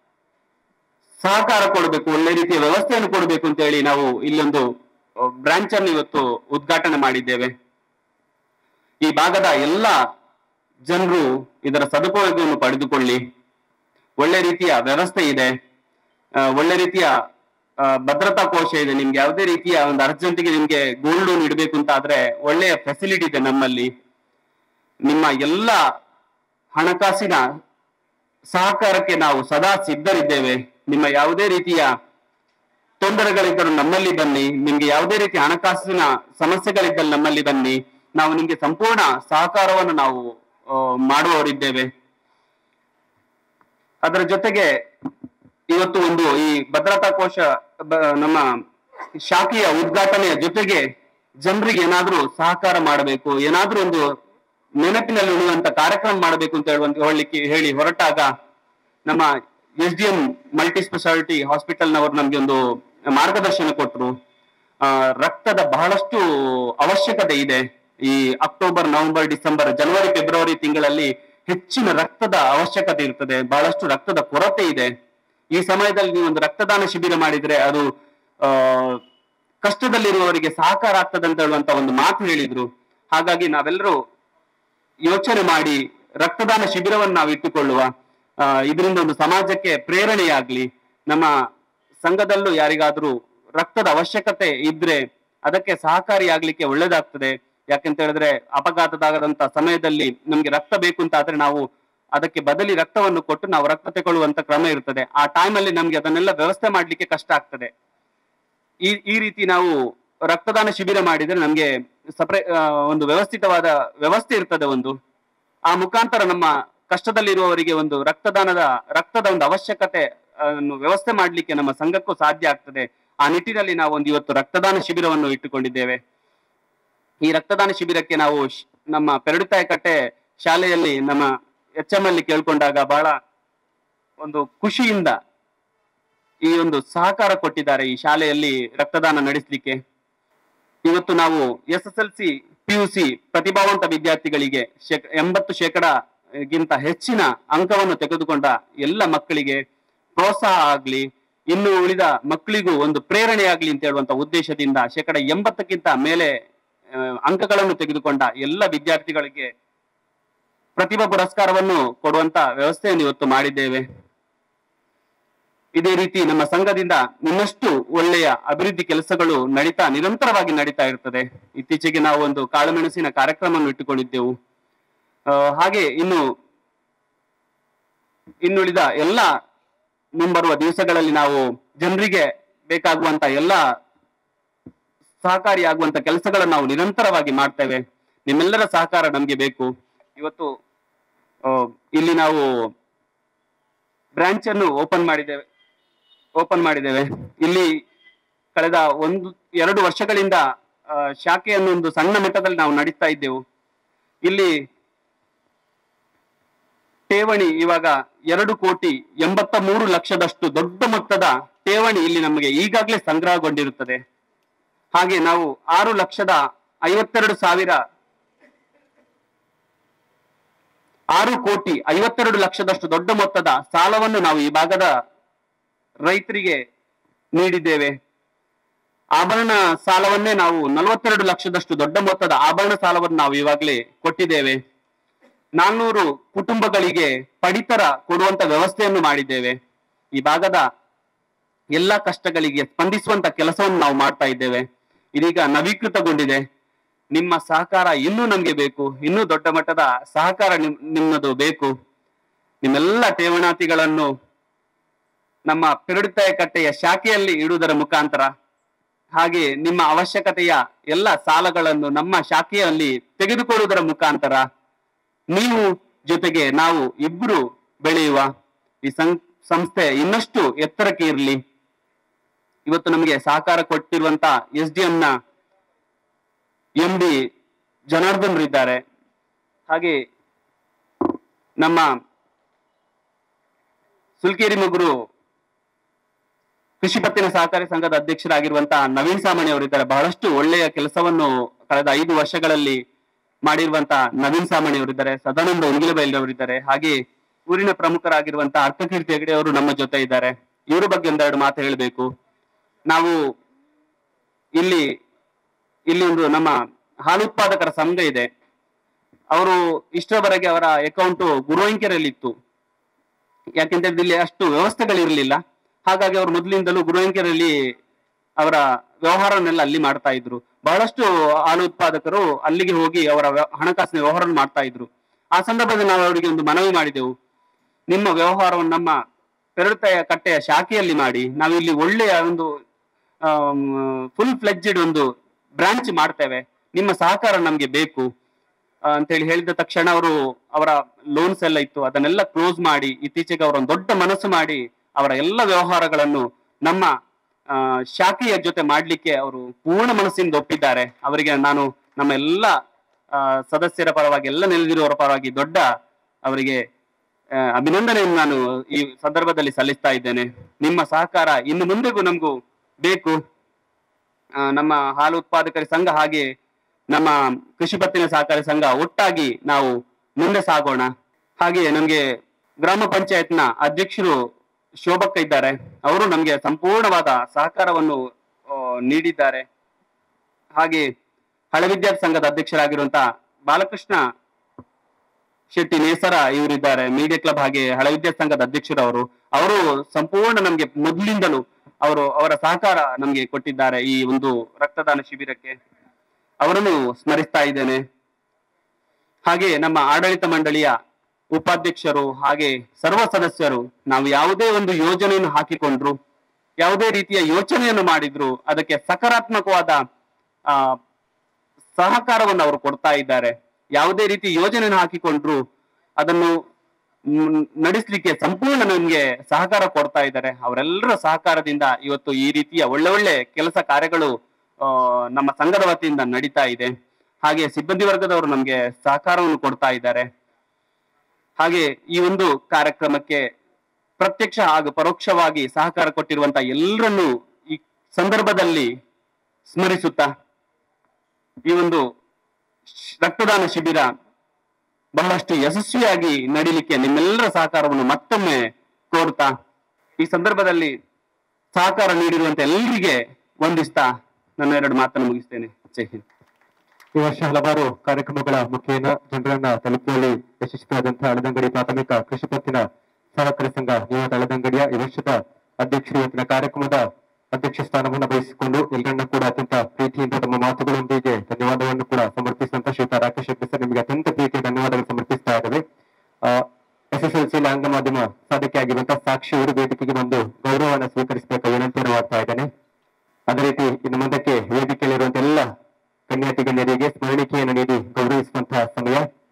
ಸಹಕಾರ ಕೊಡಬೇಕು ಒಳ್ಳೆ ರೀತಿಯ ವ್ಯವಸ್ಥೆಯನ್ನು ಕೊಡಬೇಕು ಅಂತ ಹೇಳಿ ನಾವು ಇಲ್ಲೊಂದು ಬ್ರಾಂಚ್ ಅನ್ನು ಇವತ್ತು ಉದ್ಘಾಟನೆ ಮಾಡಿದ್ದೇವೆ ಈ ಭಾಗದ ಎಲ್ಲ ಜನರು ಇದರ ಸದುಪಯೋಗವನ್ನು ಪಡೆದುಕೊಳ್ಳಿ ಒಳ್ಳೆ ರೀತಿಯ ವ್ಯವಸ್ಥೆ ಇದೆ ಆ, ಒಳ್ಳೆ ರೀತಿಯ ಆ, ಭದ್ರತಾ ಕೋಶ ಇದೆ ನಿಮ್ಗೆ ಯಾವುದೇ ರೀತಿಯ ಒಂದು ಅರ್ಜೆಂಟ್ಗೆ ನಿಮ್ಗೆ ಗೋಲ್ಡ್ ಲೋನ್ ಇಡಬೇಕು ಅಂತ ಆದ್ರೆ ಒಳ್ಳೆಯ ಫೆಸಿಲಿಟಿ ಇದೆ ನಮ್ಮಲ್ಲಿ ನಿಮ್ಮ ಎಲ್ಲ ಹಣಕಾಸಿನ ಸಹಕಾರಕ್ಕೆ ನಾವು ಸದಾ ಸಿದ್ಧರಿದ್ದೇವೆ ನಿಮ್ಮ ಯಾವುದೇ ರೀತಿಯ ತೊಂದರೆಗಳಿದ್ದರೂ ನಮ್ಮಲ್ಲಿ ಬನ್ನಿ ನಿಮ್ಗೆ ಯಾವುದೇ ರೀತಿಯ ಹಣಕಾಸಿನ ಸಮಸ್ಯೆಗಳಿದ್ದಲ್ಲಿ ನಮ್ಮಲ್ಲಿ ಬನ್ನಿ ನಾವು ನಿಮ್ಗೆ ಸಂಪೂರ್ಣ ಸಹಕಾರವನ್ನು ನಾವು ಆ, ಮಾಡುವವರಿದ್ದೇವೆ ಅದರ ಜೊತೆಗೆ ಇವತ್ತು ಒಂದು ಈ ಭದ್ರತಾ ಕೋಶ ಬ- ನಮ್ಮ ಶಾಖೆಯ ಉದ್ಘಾಟನೆಯ ಜೊತೆಗೆ ಜನರಿಗೆ ಏನಾದ್ರೂ ಸಹಕಾರ ಮಾಡಬೇಕು ಏನಾದ್ರೂ ಒಂದು ನೆನಪಿನಲ್ಲಿ ಉಳಿಯುವಂತ ಕಾರ್ಯಕ್ರಮ ಮಾಡಬೇಕು ಅಂತ ಹೇಳುವಂತ ಹೇಳಲಿಕ್ಕೆ ಹೇಳಿ ಹೊರಟಾಗ ನಮ್ಮ S D M multi speciality ಹಾಸ್ಪಿಟಲ್ನವರು ನಮ್ಗೆ ಒಂದು ಮಾರ್ಗದರ್ಶನ ಕೊಟ್ಟರು ರಕ್ತದ ಬಹಳಷ್ಟು ಅವಶ್ಯಕತೆ ಇದೆ ಈ ಅಕ್ಟೋಬರ್ ನವೆಂಬರ್ ಡಿಸೆಂಬರ್ ಜನವರಿ ಫೆಬ್ರವರಿ ತಿಂಗಳಲ್ಲಿ ಹೆಚ್ಚಿನ ರಕ್ತದ ಅವಶ್ಯಕತೆ ಇರ್ತದೆ ಬಹಳಷ್ಟು ರಕ್ತದ ಕೊರತೆ ಇದೆ ಈ ಸಮಯದಲ್ಲಿ ನೀವು ಒಂದು ರಕ್ತದಾನ ಶಿಬಿರ ಮಾಡಿದ್ರೆ ಅದು ಆ ಕಷ್ಟದಲ್ಲಿರುವವರಿಗೆ ಸಹಕಾರ ಆಗ್ತದೆ ಅಂತ ಹೇಳುವಂತ ಒಂದು ಮಾತು ಹೇಳಿದ್ರು ಹಾಗಾಗಿ ನಾವೆಲ್ಲರೂ ಯೋಚನೆ ಮಾಡಿ ರಕ್ತದಾನ ಶಿಬಿರವನ್ನು ನಾವು ಇಟ್ಟುಕೊಳ್ಳುವ ಆ, ಇದರಿಂದ ಒಂದು ಸಮಾಜಕ್ಕೆ ಪ್ರೇರಣೆಯಾಗ್ಲಿ ನಮ್ಮ ಸಂಘದಲ್ಲೂ ಯಾರಿಗಾದ್ರೂ ರಕ್ತದ ಅವಶ್ಯಕತೆ ಇದ್ರೆ ಅದಕ್ಕೆ ಸಹಕಾರಿಯಾಗ್ಲಿಕ್ಕೆ ಒಳ್ಳೇದಾಗ್ತದೆ ಯಾಕೆಂತ ಹೇಳಿದ್ರೆ ಅಪಘಾತದಾಗದಂತ ಸಮಯದಲ್ಲಿ ನಮ್ಗೆ ರಕ್ತ ಬೇಕು ಅಂತ ಆದ್ರೆ ನಾವು ಅದಕ್ಕೆ ಬದಲಿ ರಕ್ತವನ್ನು ಕೊಟ್ಟು ನಾವು ರಕ್ತ ತಗೊಳ್ಳುವಂತ ಕ್ರಮ ಇರ್ತದೆ ಆ ಟೈಮಲ್ಲಿ ನಮ್ಗೆ ಅದನ್ನೆಲ್ಲ ವ್ಯವಸ್ಥೆ ಮಾಡ್ಲಿಕ್ಕೆ ಕಷ್ಟ ಆಗ್ತದೆ ಈ ಈ ರೀತಿ ನಾವು ರಕ್ತದಾನ ಶಿಬಿರ ಮಾಡಿದ್ರೆ ನಮ್ಗೆ ಸಪ್ರೇ ಆ, ಒಂದು ವ್ಯವಸ್ಥಿತವಾದ ವ್ಯವಸ್ಥೆ ಇರ್ತದೆ ಒಂದು ಆ ಮುಖಾಂತರ ನಮ್ಮ ಕಷ್ಟದಲ್ಲಿರುವವರಿಗೆ ಒಂದು ರಕ್ತದಾನದ ರಕ್ತದ ಒಂದು ಅವಶ್ಯಕತೆ ಅನ್ನು ವ್ಯವಸ್ಥೆ ಮಾಡ್ಲಿಕ್ಕೆ ನಮ್ಮ ಸಂಘಕ್ಕೂ ಸಾಧ್ಯ ಆಗ್ತದೆ ಆ ನಿಟ್ಟಿನಲ್ಲಿ ನಾವು ಒಂದು ಇವತ್ತು ರಕ್ತದಾನ ಶಿಬಿರವನ್ನು ಇಟ್ಟುಕೊಂಡಿದ್ದೇವೆ ಈ ರಕ್ತದಾನ ಶಿಬಿರಕ್ಕೆ ನಾವು ಶ್- ನಮ್ಮ ಪೆರಡುತಾಯ ಕಟ್ಟೆ ಶಾಲೆಯಲ್ಲಿ ನಮ್ಮ ಎಚ್ ಎಂ ಅಲ್ಲಿ ಕೇಳ್ಕೊಂಡಾಗ ಬಹಳ ಒಂದು ಖುಷಿಯಿಂದ ಈ ಒಂದು ಸಹಕಾರ ಕೊಟ್ಟಿದ್ದಾರೆ ಈ ಶಾಲೆಯಲ್ಲಿ ರಕ್ತದಾನ ನಡೆಸಲಿಕ್ಕೆ ಇವತ್ತು ನಾವು S S L C P U C ಪ್ರತಿಭಾವಂತ ವಿದ್ಯಾರ್ಥಿಗಳಿಗೆ ಶೇಕ- ಎಂಬತ್ತು ಶೇಕಡ ಗಿಂತ ಹೆಚ್ಚಿನ ಅಂಕವನ್ನು ತೆಗೆದುಕೊಂಡ ಎಲ್ಲ ಮಕ್ಕಳಿಗೆ ಪ್ರೋತ್ಸಾಹ ಆಗ್ಲಿ ಇನ್ನು ಉಳಿದ ಮಕ್ಕಳಿಗೂ ಒಂದು ಪ್ರೇರಣೆ ಆಗ್ಲಿ ಅಂತ ಹೇಳುವಂತ ಉದ್ದೇಶದಿಂದ ಶೇಕಡ ಎಂಬತ್ತಕ್ಕಿಂತ ಮೇಲೆ ಆ, ಅಂಕಗಳನ್ನು ತೆಗೆದುಕೊಂಡ ಎಲ್ಲ ವಿದ್ಯಾರ್ಥಿಗಳಿಗೆ ಪ್ರತಿಭಾ ಪುರಸ್ಕಾರವನ್ನು ಕೊಡುವಂತ ವ್ಯವಸ್ಥೆಯನ್ನು ಇವತ್ತು ಮಾಡಿದ್ದೇವೆ ಇದೇ ರೀತಿ ನಮ್ಮ ಸಂಘದಿಂದ ಇನ್ನಷ್ಟು ಒಳ್ಳೆಯ ಅಭಿವೃದ್ಧಿ ಕೆಲಸಗಳು ನಡೀತಾ ನಿರಂತರವಾಗಿ ನಡೀತಾ ಇರ್ತದೆ ಇತ್ತೀಚೆಗೆ ನಾವು ಒಂದು ಕಾಳುಮೆಣಸಿನ ಕಾರ್ಯಕ್ರಮವನ್ನು ಇಟ್ಟುಕೊಂಡಿದ್ದೆವು ಆ, ಹಾಗೆ ಇನ್ನು ಇನ್ನುಳಿದ ಎಲ್ಲ ಮುಂಬರುವ ದಿವಸಗಳಲ್ಲಿ ನಾವು ಜನರಿಗೆ ಬೇಕಾಗುವಂತ ಎಲ್ಲ ಸಹಕಾರಿಯಾಗುವಂತ ಕೆಲಸಗಳನ್ನು ನಾವು ನಿರಂತರವಾಗಿ ಮಾಡ್ತೇವೆ ನಿಮ್ಮೆಲ್ಲರ ಸಹಕಾರ ನಮ್ಗೆ ಬೇಕು ಇವತ್ತು ಆ, ಇಲ್ಲಿ ನಾವು ಬ್ರಾಂಚ್ ಅನ್ನು ಓಪನ್ ಮಾಡಿದ್ದೇವೆ ಓಪನ್ ಮಾಡಿದ್ದೇವೆ ಇಲ್ಲಿ ಕಳೆದ ಒಂದು ಎರಡು ವರ್ಷಗಳಿಂದ ಆ, ಶಾಖೆಯನ್ನು ಒಂದು ಸಣ್ಣ ಮಟ್ಟದಲ್ಲಿ ನಾವು ನಡೆಸ್ತಾ ಇದ್ದೆವು ಇಲ್ಲಿ ಠೇವಣಿ ಇವಾಗ ಎರಡು ಕೋಟಿ ಎಂಬತ್ತ ಮೂರು ಲಕ್ಷದಷ್ಟು ದೊಡ್ಡ ಮೊತ್ತದ ಠೇವಣಿ ಇಲ್ಲಿ ನಮಗೆ ಈಗಾಗಲೇ ಸಂಗ್ರಹಗೊಂಡಿರುತ್ತದೆ ಹಾಗೆ ನಾವು ಆರು ಲಕ್ಷದ ಐವತ್ತೆರಡು ಸಾವಿರ ಆರು ಕೋಟಿ ಐವತ್ತೆರಡು ಲಕ್ಷದಷ್ಟು ದೊಡ್ಡ ಮೊತ್ತದ ಸಾಲವನ್ನು ನಾವು ಈ ಭಾಗದ ರೈತರಿಗೆ ನೀಡಿದ್ದೇವೆ ಆಭರಣ ಸಾಲವನ್ನೇ ನಾವು ನಲವತ್ತೆರಡು ಲಕ್ಷದಷ್ಟು ದೊಡ್ಡ ಮೊತ್ತದ ಆಭರಣ ಸಾಲವನ್ನು ನಾವು ಇವಾಗಲೇ ಕೊಟ್ಟಿದ್ದೇವೆ ನಾನ್ನೂರು ಕುಟುಂಬಗಳಿಗೆ ಪಡಿತರ ಕೊಡುವಂತ ವ್ಯವಸ್ಥೆಯನ್ನು ಮಾಡಿದ್ದೇವೆ ಈ ಭಾಗದ ಎಲ್ಲ ಕಷ್ಟಗಳಿಗೆ ಸ್ಪಂದಿಸುವಂತ ಕೆಲಸವನ್ನು ನಾವು ಮಾಡ್ತಾ ಇದ್ದೇವೆ ಇದೀಗ ನವೀಕೃತಗೊಂಡಿದೆ ನಿಮ್ಮ ಸಹಕಾರ ಇನ್ನೂ ನಮ್ಗೆ ಬೇಕು ಇನ್ನೂ ದೊಡ್ಡ ಮಟ್ಟದ ಸಹಕಾರ ನಿಮ್ ನಿಮ್ಮದು ಬೇಕು ನಿಮ್ಮೆಲ್ಲ ಠೇವಣಾತಿಗಳನ್ನು ನಮ್ಮ ಪೆರಡುತ್ತಾಯ ಕಟ್ಟೆಯ ಶಾಖೆಯಲ್ಲಿ ಇಡುವುದರ ಮುಖಾಂತರ ಹಾಗೆ ನಿಮ್ಮ ಅವಶ್ಯಕತೆಯ ಎಲ್ಲ ಸಾಲಗಳನ್ನು ನಮ್ಮ ಶಾಖೆಯಲ್ಲಿ ತೆಗೆದುಕೊಳ್ಳುವುದರ ಮುಖಾಂತರ ನೀವು ಜೊತೆಗೆ ನಾವು ಇಬ್ರು ಬೆಳೆಯುವ ಈ ಸಂ ಸಂಸ್ಥೆ ಇನ್ನಷ್ಟು ಎತ್ತರಕ್ಕೆ ಇರಲಿ ಇವತ್ತು ನಮಗೆ ಸಹಕಾರ ಕೊಟ್ಟಿರುವಂತ ಎಸ್ ಡಿ ನ ಎಂ ಡಿ ಜನಾರ್ದನ್ ಇದ್ದಾರೆ ಹಾಗೆ ನಮ್ಮ ಸುಲ್ಕೇರಿ ಮಗುರು ಕೃಷಿ ಪತ್ತಿನ ಸಹಕಾರಿ ಸಂಘದ ಅಧ್ಯಕ್ಷರಾಗಿರುವಂತಹ ನವೀನ್ ಸಾಮಾಣಿ ಅವರಿದ್ದಾರೆ ಬಹಳಷ್ಟು ಒಳ್ಳೆಯ ಕೆಲಸವನ್ನು ಕಳೆದ ಐದು ವರ್ಷಗಳಲ್ಲಿ ಮಾಡಿರುವಂತಹ ನವೀನ್ ಸಾಮಾಣಿ ಅವರಿದ್ದಾರೆ ಸದಾನಂದ ಉಣಗಿಲಬೈಲ್ ಅವರಿದ್ದಾರೆ ಹಾಗೆ ಊರಿನ ಪ್ರಮುಖರಾಗಿರುವಂತಹ ಅರ್ಥಕೀರ್ತಿ ಹೆಗಡೆ ಅವರು ನಮ್ಮ ಜೊತೆ ಇದ್ದಾರೆ ಇವರ ಬಗ್ಗೆ ಒಂದೆರಡು ಮಾತು ಹೇಳಬೇಕು ನಾವು ಇಲ್ಲಿ ಇಲ್ಲಿ ಒಂದು ನಮ್ಮ ಹಾಲು ಉತ್ಪಾದಕರ ಸಂಘ ಇದೆ ಅವರು ಇಷ್ಟರವರೆಗೆ ಅವರ ಅಕೌಂಟ್ ಗುರುವಂಕೆರೆಯಲ್ಲಿ ಇತ್ತು ಯಾಕೆಂತಂದ್ರೆ ಇಲ್ಲಿ ಅಷ್ಟು ವ್ಯವಸ್ಥೆಗಳಿರಲಿಲ್ಲ ಹಾಗಾಗಿ ಅವರು ಮೊದಲಿಂದಲೂ ಗುರುವಂಕೆರೆಯಲ್ಲಿ ಅವರ ವ್ಯವಹಾರನೆಲ್ಲ ಅಲ್ಲಿ ಮಾಡ್ತಾ ಇದ್ರು ಬಹಳಷ್ಟು ಹಾಲು ಉತ್ಪಾದಕರು ಅಲ್ಲಿಗೆ ಹೋಗಿ ಅವರ ವ್ಯ- ಹಣಕಾಸಿನ ವ್ಯವಹಾರ ಮಾಡ್ತಾ ಇದ್ರು ಆ ಸಂದರ್ಭದಲ್ಲಿ ನಾವು ಅವರಿಗೆ ಒಂದು ಮನವಿ ಮಾಡಿದೆವು ನಿಮ್ಮ ವ್ಯವಹಾರವನ್ನು ನಮ್ಮ ಪೆರಳುತೆಯ ಕಟ್ಟೆಯ ಶಾಖೆಯಲ್ಲಿ ಮಾಡಿ ನಾವಿಲ್ಲಿ ಒಳ್ಳೆಯ ಒಂದು ಫುಲ್ ಫ್ಲೆಡ್ಜೆಡ್ ಒಂದು ಬ್ರಾಂಚ್ ಮಾಡ್ತೇವೆ ನಿಮ್ಮ ಸಹಕಾರ ನಮ್ಗೆ ಬೇಕು ಆ, ಅಂತೇಳಿ ಹೇಳಿದ ತಕ್ಷಣ ಅವರು ಅವರ ಲೋನ್ಸ್ ಎಲ್ಲ ಇತ್ತು ಅದನ್ನೆಲ್ಲ ಕ್ಲೋಸ್ ಮಾಡಿ ಇತ್ತೀಚೆಗೆ ಅವರ ಒಂದು ದೊಡ್ಡ ಮನಸ್ಸು ಮಾಡಿ ಅವರ ಎಲ್ಲ ವ್ಯವಹಾರಗಳನ್ನು ನಮ್ಮ ಆ, ಶಾಖೆಯ ಜೊತೆ ಮಾಡ್ಲಿಕ್ಕೆ ಅವರು ಪೂರ್ಣ ಮನಸ್ಸಿಂದ ಒಪ್ಪಿದ್ದಾರೆ ಅವರಿಗೆ ನಾನು ನಮ್ಮ ಎಲ್ಲ ಆ, ಸದಸ್ಯರ ಪರವಾಗಿ ಎಲ್ಲ ನೆಲೆದಿರುವವರ ಪರವಾಗಿ ದೊಡ್ಡ ಅವರಿಗೆ ಆ, ಅಭಿನಂದನೆಯನ್ನು ನಾನು ಈ ಸಂದರ್ಭದಲ್ಲಿ ಸಲ್ಲಿಸ್ತಾ ಇದ್ದೇನೆ ನಿಮ್ಮ ಸಹಕಾರ ಇನ್ನು ಮುಂದೆಗೂ ನಮಗೂ ಬೇಕು ಆ, ನಮ್ಮ ಹಾಲು ಉತ್ಪಾದಕರ ಸಂಘ ಹಾಗೆ ನಮ್ಮ ಕೃಷಿ ಪತ್ತಿನ ಸಹಕಾರಿ ಸಂಘ ಒಟ್ಟಾಗಿ ನಾವು ಮುಂದೆ ಸಾಗೋಣ ಹಾಗೆ ನಮ್ಗೆ ಗ್ರಾಮ ಪಂಚಾಯತ್ನ ಅಧ್ಯಕ್ಷರು ಶೋಭಕ್ಕ ಇದ್ದಾರೆ ಅವರು ನಮ್ಗೆ ಸಂಪೂರ್ಣವಾದ ಸಹಕಾರವನ್ನು ಆ, ನೀಡಿದ್ದಾರೆ ಹಾಗೆ ಹಳೆ ವಿದ್ಯಾರ್ಥಿ ಸಂಘದ ಅಧ್ಯಕ್ಷರಾಗಿರುವಂತ ಬಾಲಕೃಷ್ಣ ಶೆಟ್ಟಿ ನೇಸರ ಇವರಿದ್ದಾರೆ ಮೀಡಿಯಾ ಕ್ಲಬ್ ಹಾಗೆ ಹಳೆ ವಿದ್ಯಾರ್ಥಿ ಸಂಘದ ಅಧ್ಯಕ್ಷರು ಅವರು ಅವರು ಸಂಪೂರ್ಣ ನಮ್ಗೆ ಮೊದಲಿಂದಲೂ ಅವರು ಅವರ ಸಹಕಾರ ನಮ್ಗೆ ಕೊಟ್ಟಿದ್ದಾರೆ ಈ ಒಂದು ರಕ್ತದಾನ ಶಿಬಿರಕ್ಕೆ ಅವರನ್ನು ಸ್ಮರಿಸ್ತಾ ಇದ್ದೇನೆ ಹಾಗೆ ನಮ್ಮ ಆಡಳಿತ ಮಂಡಳಿಯ ಉಪಾಧ್ಯಕ್ಷರು ಹಾಗೆ ಸರ್ವ ಸದಸ್ಯರು ನಾವು ಯಾವುದೇ ಒಂದು ಯೋಜನೆಯನ್ನು ಹಾಕಿಕೊಂಡ್ರು ಯಾವುದೇ ರೀತಿಯ ಯೋಚನೆಯನ್ನು ಮಾಡಿದ್ರು ಅದಕ್ಕೆ ಸಕಾರಾತ್ಮಕವಾದ ಆ ಸಹಕಾರವನ್ನು ಅವರು ಕೊಡ್ತಾ ಇದ್ದಾರೆ ಯಾವುದೇ ರೀತಿ ಯೋಜನೆಯನ್ನು ಹಾಕಿಕೊಂಡ್ರು ಅದನ್ನು ಮ್, ನಡೆಸ್ಲಿಕ್ಕೆ ಸಂಪೂರ್ಣ ನಮ್ಗೆ ಸಹಕಾರ ಕೊಡ್ತಾ ಇದ್ದಾರೆ ಅವರೆಲ್ಲರ ಸಹಕಾರದಿಂದ ಇವತ್ತು ಈ ರೀತಿಯ ಒಳ್ಳೆ ಒಳ್ಳೆ ಕೆಲಸ ಕಾರ್ಯಗಳು ಆ, ನಮ್ಮ ಸಂಘದ ವತಿಯಿಂದ ನಡೀತಾ ಇದೆ ಹಾಗೆ ಸಿಬ್ಬಂದಿ ವರ್ಗದವರು ನಮ್ಗೆ ಸಹಕಾರವನ್ನು ಕೊಡ್ತಾ ಇದ್ದಾರೆ ಹಾಗೆ ಈ ಒಂದು ಕಾರ್ಯಕ್ರಮಕ್ಕೆ ಪ್ರತ್ಯಕ್ಷ ಹಾಗೂ ಪರೋಕ್ಷವಾಗಿ ಸಹಕಾರ ಕೊಟ್ಟಿರುವಂತ ಎಲ್ಲರನ್ನೂ ಈ ಸಂದರ್ಭದಲ್ಲಿ ಸ್ಮರಿಸುತ್ತಾ ಈ ಒಂದು ಶ್- ರಕ್ತದಾನ ಶಿಬಿರ ಬಹಳಷ್ಟು ಯಶಸ್ವಿಯಾಗಿ ನಡೀಲಿಕ್ಕೆ ನಿಮ್ಮೆಲ್ಲರ ಸಹಕಾರವನ್ನು ಮತ್ತೊಮ್ಮೆ ಕೋರ್ತಾ ಈ ಸಂದರ್ಭದಲ್ಲಿ ಸಹಕಾರ ನೀಡಿರುವಂತ ಎಲ್ಲರಿಗೆ ವಂದಿಸ್ತಾ ನನ್ನ ಎರಡು ಮಾತನ್ನು ಮುಗಿಸ್ತೇನೆ ಜೈ ಹಿಂದ್ ಈ ವರ್ಷ ಹಲವಾರು ಕಾರ್ಯಕ್ರಮಗಳ ಮುಖೇನ ಜನರನ್ನ ತಲುಪುವಲ್ಲಿ ಯಶಸ್ವಿಯಾದಂತಹ ಹಳದಂಗಡಿ ಪ್ರಾಥಮಿಕ ಕೃಷಿ ಪತ್ತಿನ ಸಹಕಾರಿ ಸಂಘ ನಿಯಮಿತ ಹಳದಂಗಡಿಯ ಈ ವರ್ಷದ ಅಧ್ಯಕ್ಷರು ಇವತ್ತಿನ ಕಾರ್ಯಕ್ರಮದ ಅಧ್ಯಕ್ಷ ಸ್ಥಾನವನ್ನು ವಹಿಸಿಕೊಂಡು ಎಲ್ಲರನ್ನ ಕೂಡ ಅತ್ಯಂತ ಪ್ರೀತಿಯಿಂದ ತಮ್ಮ ಮಾತುಗಳೊಂದಿಗೆ ಧನ್ಯವಾದವನ್ನು ಕೂಡ ಸಮರ್ಪಿಸಿದಂತ ಶ್ರೀಯುತ ರಾಕೇಶ್ ಹೆಗ್ಡೆ ಸರ್ ನಿಮಗೆ ಅತ್ಯಂತ ಪ್ರೀತಿಯ ಧನ್ಯವಾದಗಳು ಸಮರ್ಪಿಸ್ತಾ ಇದ್ದೇವೆ ಎಸ್ ಎಸ್ ಎಲ್ ಸಿ ಆಂಗ್ಲ ಮಾಧ್ಯಮ ಸಾಧಕೆ ಆಗಿರುವಂತಹ ಸಾಕ್ಷಿ ಅವರು ವೇದಿಕೆಗೆ ಬಂದು ಗೌರವವನ್ನು ಸ್ವೀಕರಿಸಬೇಕು ವಿನಂತಿಯನ್ನು ಮಾಡ್ತಾ ಇದ್ದೇನೆ ಅದೇ ರೀತಿ ಇನ್ನು ಮುಂದಕ್ಕೆ ವೇದಿಕೆಯಲ್ಲಿರುವಂತ ಎಲ್ಲ ಕನ್ಯಾತಿ ಗಣ್ಯರಿಗೆ ಸ್ಮರಣಿಕೆಯನ್ನು ನೀಡಿ ಗೌರವಿಸುವಂತಹ ಸಮಯ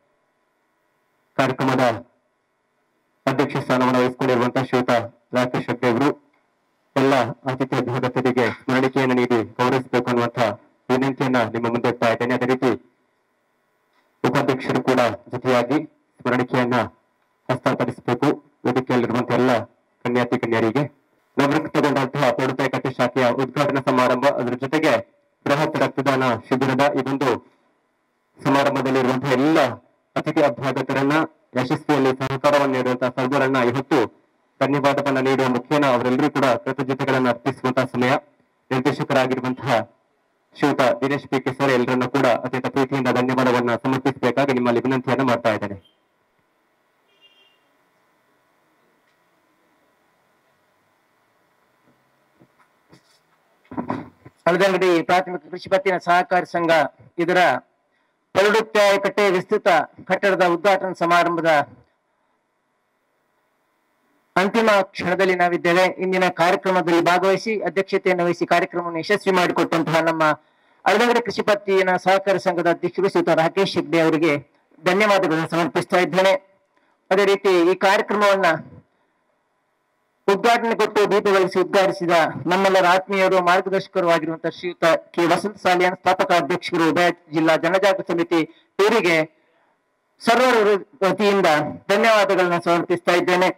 ಕಾರ್ಯಕ್ರಮದ ಅಧ್ಯಕ್ಷ ಸ್ಥಾನವನ್ನು ವಹಿಸಿಕೊಂಡಿರುವಂತಹ ಶ್ರೀಯುತ ರಾಕೇಶ್ ಹೆಗ್ಡೆ ಅವರು ಎಲ್ಲ ಆತಿಥ್ಯ ಭಗತರಿಗೆ ಸ್ಮರಣಿಕೆಯನ್ನು ನೀಡಿ ಗೌರವಿಸಬೇಕು ಅನ್ನುವಂತಹ ವಿನಂತಿಯನ್ನ ನಿಮ್ಮ ಮುಂದೆ ಇಡ್ತಾ ಇದ್ದೇನೆ ಅದೇ ರೀತಿ ಉಪಾಧ್ಯಕ್ಷರು ಕೂಡ ಜೊತೆಯಾಗಿ ಸ್ಮರಣಿಕೆಯನ್ನ ಹಸ್ತಾಂತರಿಸಬೇಕು ವೇದಿಕೆಯಲ್ಲಿರುವಂತಹ ಎಲ್ಲ ಕನ್ಯಾತಿ ಕನ್ಯರಿಗೆ ನವೃತ್ತಗೊಂಡಂತಹ ಪೌಡತಾಯಿ ಕಟ್ಟೆ ಶಾಖೆಯ ಉದ್ಘಾಟನಾ ಸಮಾರಂಭ ಅದರ ಜೊತೆಗೆ ಬೃಹತ್ ರಕ್ತದಾನ ಶಿಬಿರದ ಈ ಒಂದು ಸಮಾರಂಭದಲ್ಲಿರುವಂತಹ ಎಲ್ಲ ಅತಿಥಿ ಅಭ್ಯಾಗತರನ್ನ ಯಶಸ್ವಿಯಲ್ಲಿ ಸಹಕಾರವನ್ನು ನೀಡುವಂತಹ ಸರ್ವರನ್ನ ಇವತ್ತು ಧನ್ಯವಾದವನ್ನ ನೀಡುವ ಮುಖೇನ ಅವರೆಲ್ಲರೂ ಕೂಡ ಕೃತಜ್ಞತೆಗಳನ್ನು ಅರ್ಪಿಸುವಂತಹ ಸಮಯ ನಿರ್ದೇಶಕರಾಗಿರುವಂತಹ ಶ್ರೀಯುತ ದಿನೇಶ್ ಪಿ ಕೆ ಸರ್ ಎಲ್ಲರನ್ನು ಕೂಡ ಅತ್ಯಂತ ಪ್ರೀತಿಯಿಂದ ಧನ್ಯವಾದವನ್ನ ಸಮರ್ಪಿಸಬೇಕಾಗಿ ನಿಮ್ಮಲ್ಲಿ ವಿನಂತಿಯನ್ನು ಮಾಡ್ತಾ ಇದ್ದೇನೆ ಹಳದಂಗಡಿ ಪ್ರಾಥಮಿಕ ಕೃಷಿ ಪತ್ತಿನ ಸಹಕಾರಿ ಸಂಘ ಇದರ ಪರಡುತ್ಯಾಯ ಕಟ್ಟೆಯ ವಿಸ್ತೃತ ಕಟ್ಟಡದ ಉದ್ಘಾಟನಾ ಸಮಾರಂಭದ ಅಂತಿಮ ಕ್ಷಣದಲ್ಲಿ ನಾವಿದ್ದೇವೆ ಇಂದಿನ ಕಾರ್ಯಕ್ರಮದಲ್ಲಿ ಭಾಗವಹಿಸಿ ಅಧ್ಯಕ್ಷತೆಯನ್ನು ವಹಿಸಿ ಕಾರ್ಯಕ್ರಮವನ್ನು ಯಶಸ್ವಿ ಮಾಡಿಕೊಟ್ಟಂತಹ ನಮ್ಮ ಹಳದಂಗಡಿ ಕೃಷಿ ಪತ್ತಿನ ಸಹಕಾರಿ ಸಂಘದ ಅಧ್ಯಕ್ಷರು ಶ್ರೀಯುತ ರಾಕೇಶ್ ಹೆಗ್ಡೆ ಅವರಿಗೆ ಧನ್ಯವಾದಗಳನ್ನು ಸಮರ್ಪಿಸ್ತಾ ಇದ್ದೇನೆ ಅದೇ ರೀತಿ ಈ ಕಾರ್ಯಕ್ರಮವನ್ನ ಉದ್ಘಾಟನೆಗೊಟ್ಟು ದೀಪಗಳಿಸಿ ಉದ್ಘಾಟಿಸಿದ ನಮ್ಮೆಲ್ಲರ ಆತ್ಮೀಯರು ಮಾರ್ಗದರ್ಶಕರು ಆಗಿರುವಂತಹ ಶ್ರೀಯುತ ಕೆ ವಸಂತ ಸಾಲಿಯನ್ ಸ್ಥಾಪಕ ಅಧ್ಯಕ್ಷರು ಉಭಯ ಜಿಲ್ಲಾ ಜನಜಾಗೃತಿ ಸಮಿತಿ ಇವರಿಗೆ ಸರ್ವರ ವತಿಯಿಂದ ಧನ್ಯವಾದಗಳನ್ನ ಸಮರ್ಪಿಸ್ತಾ ಇದ್ದೇನೆ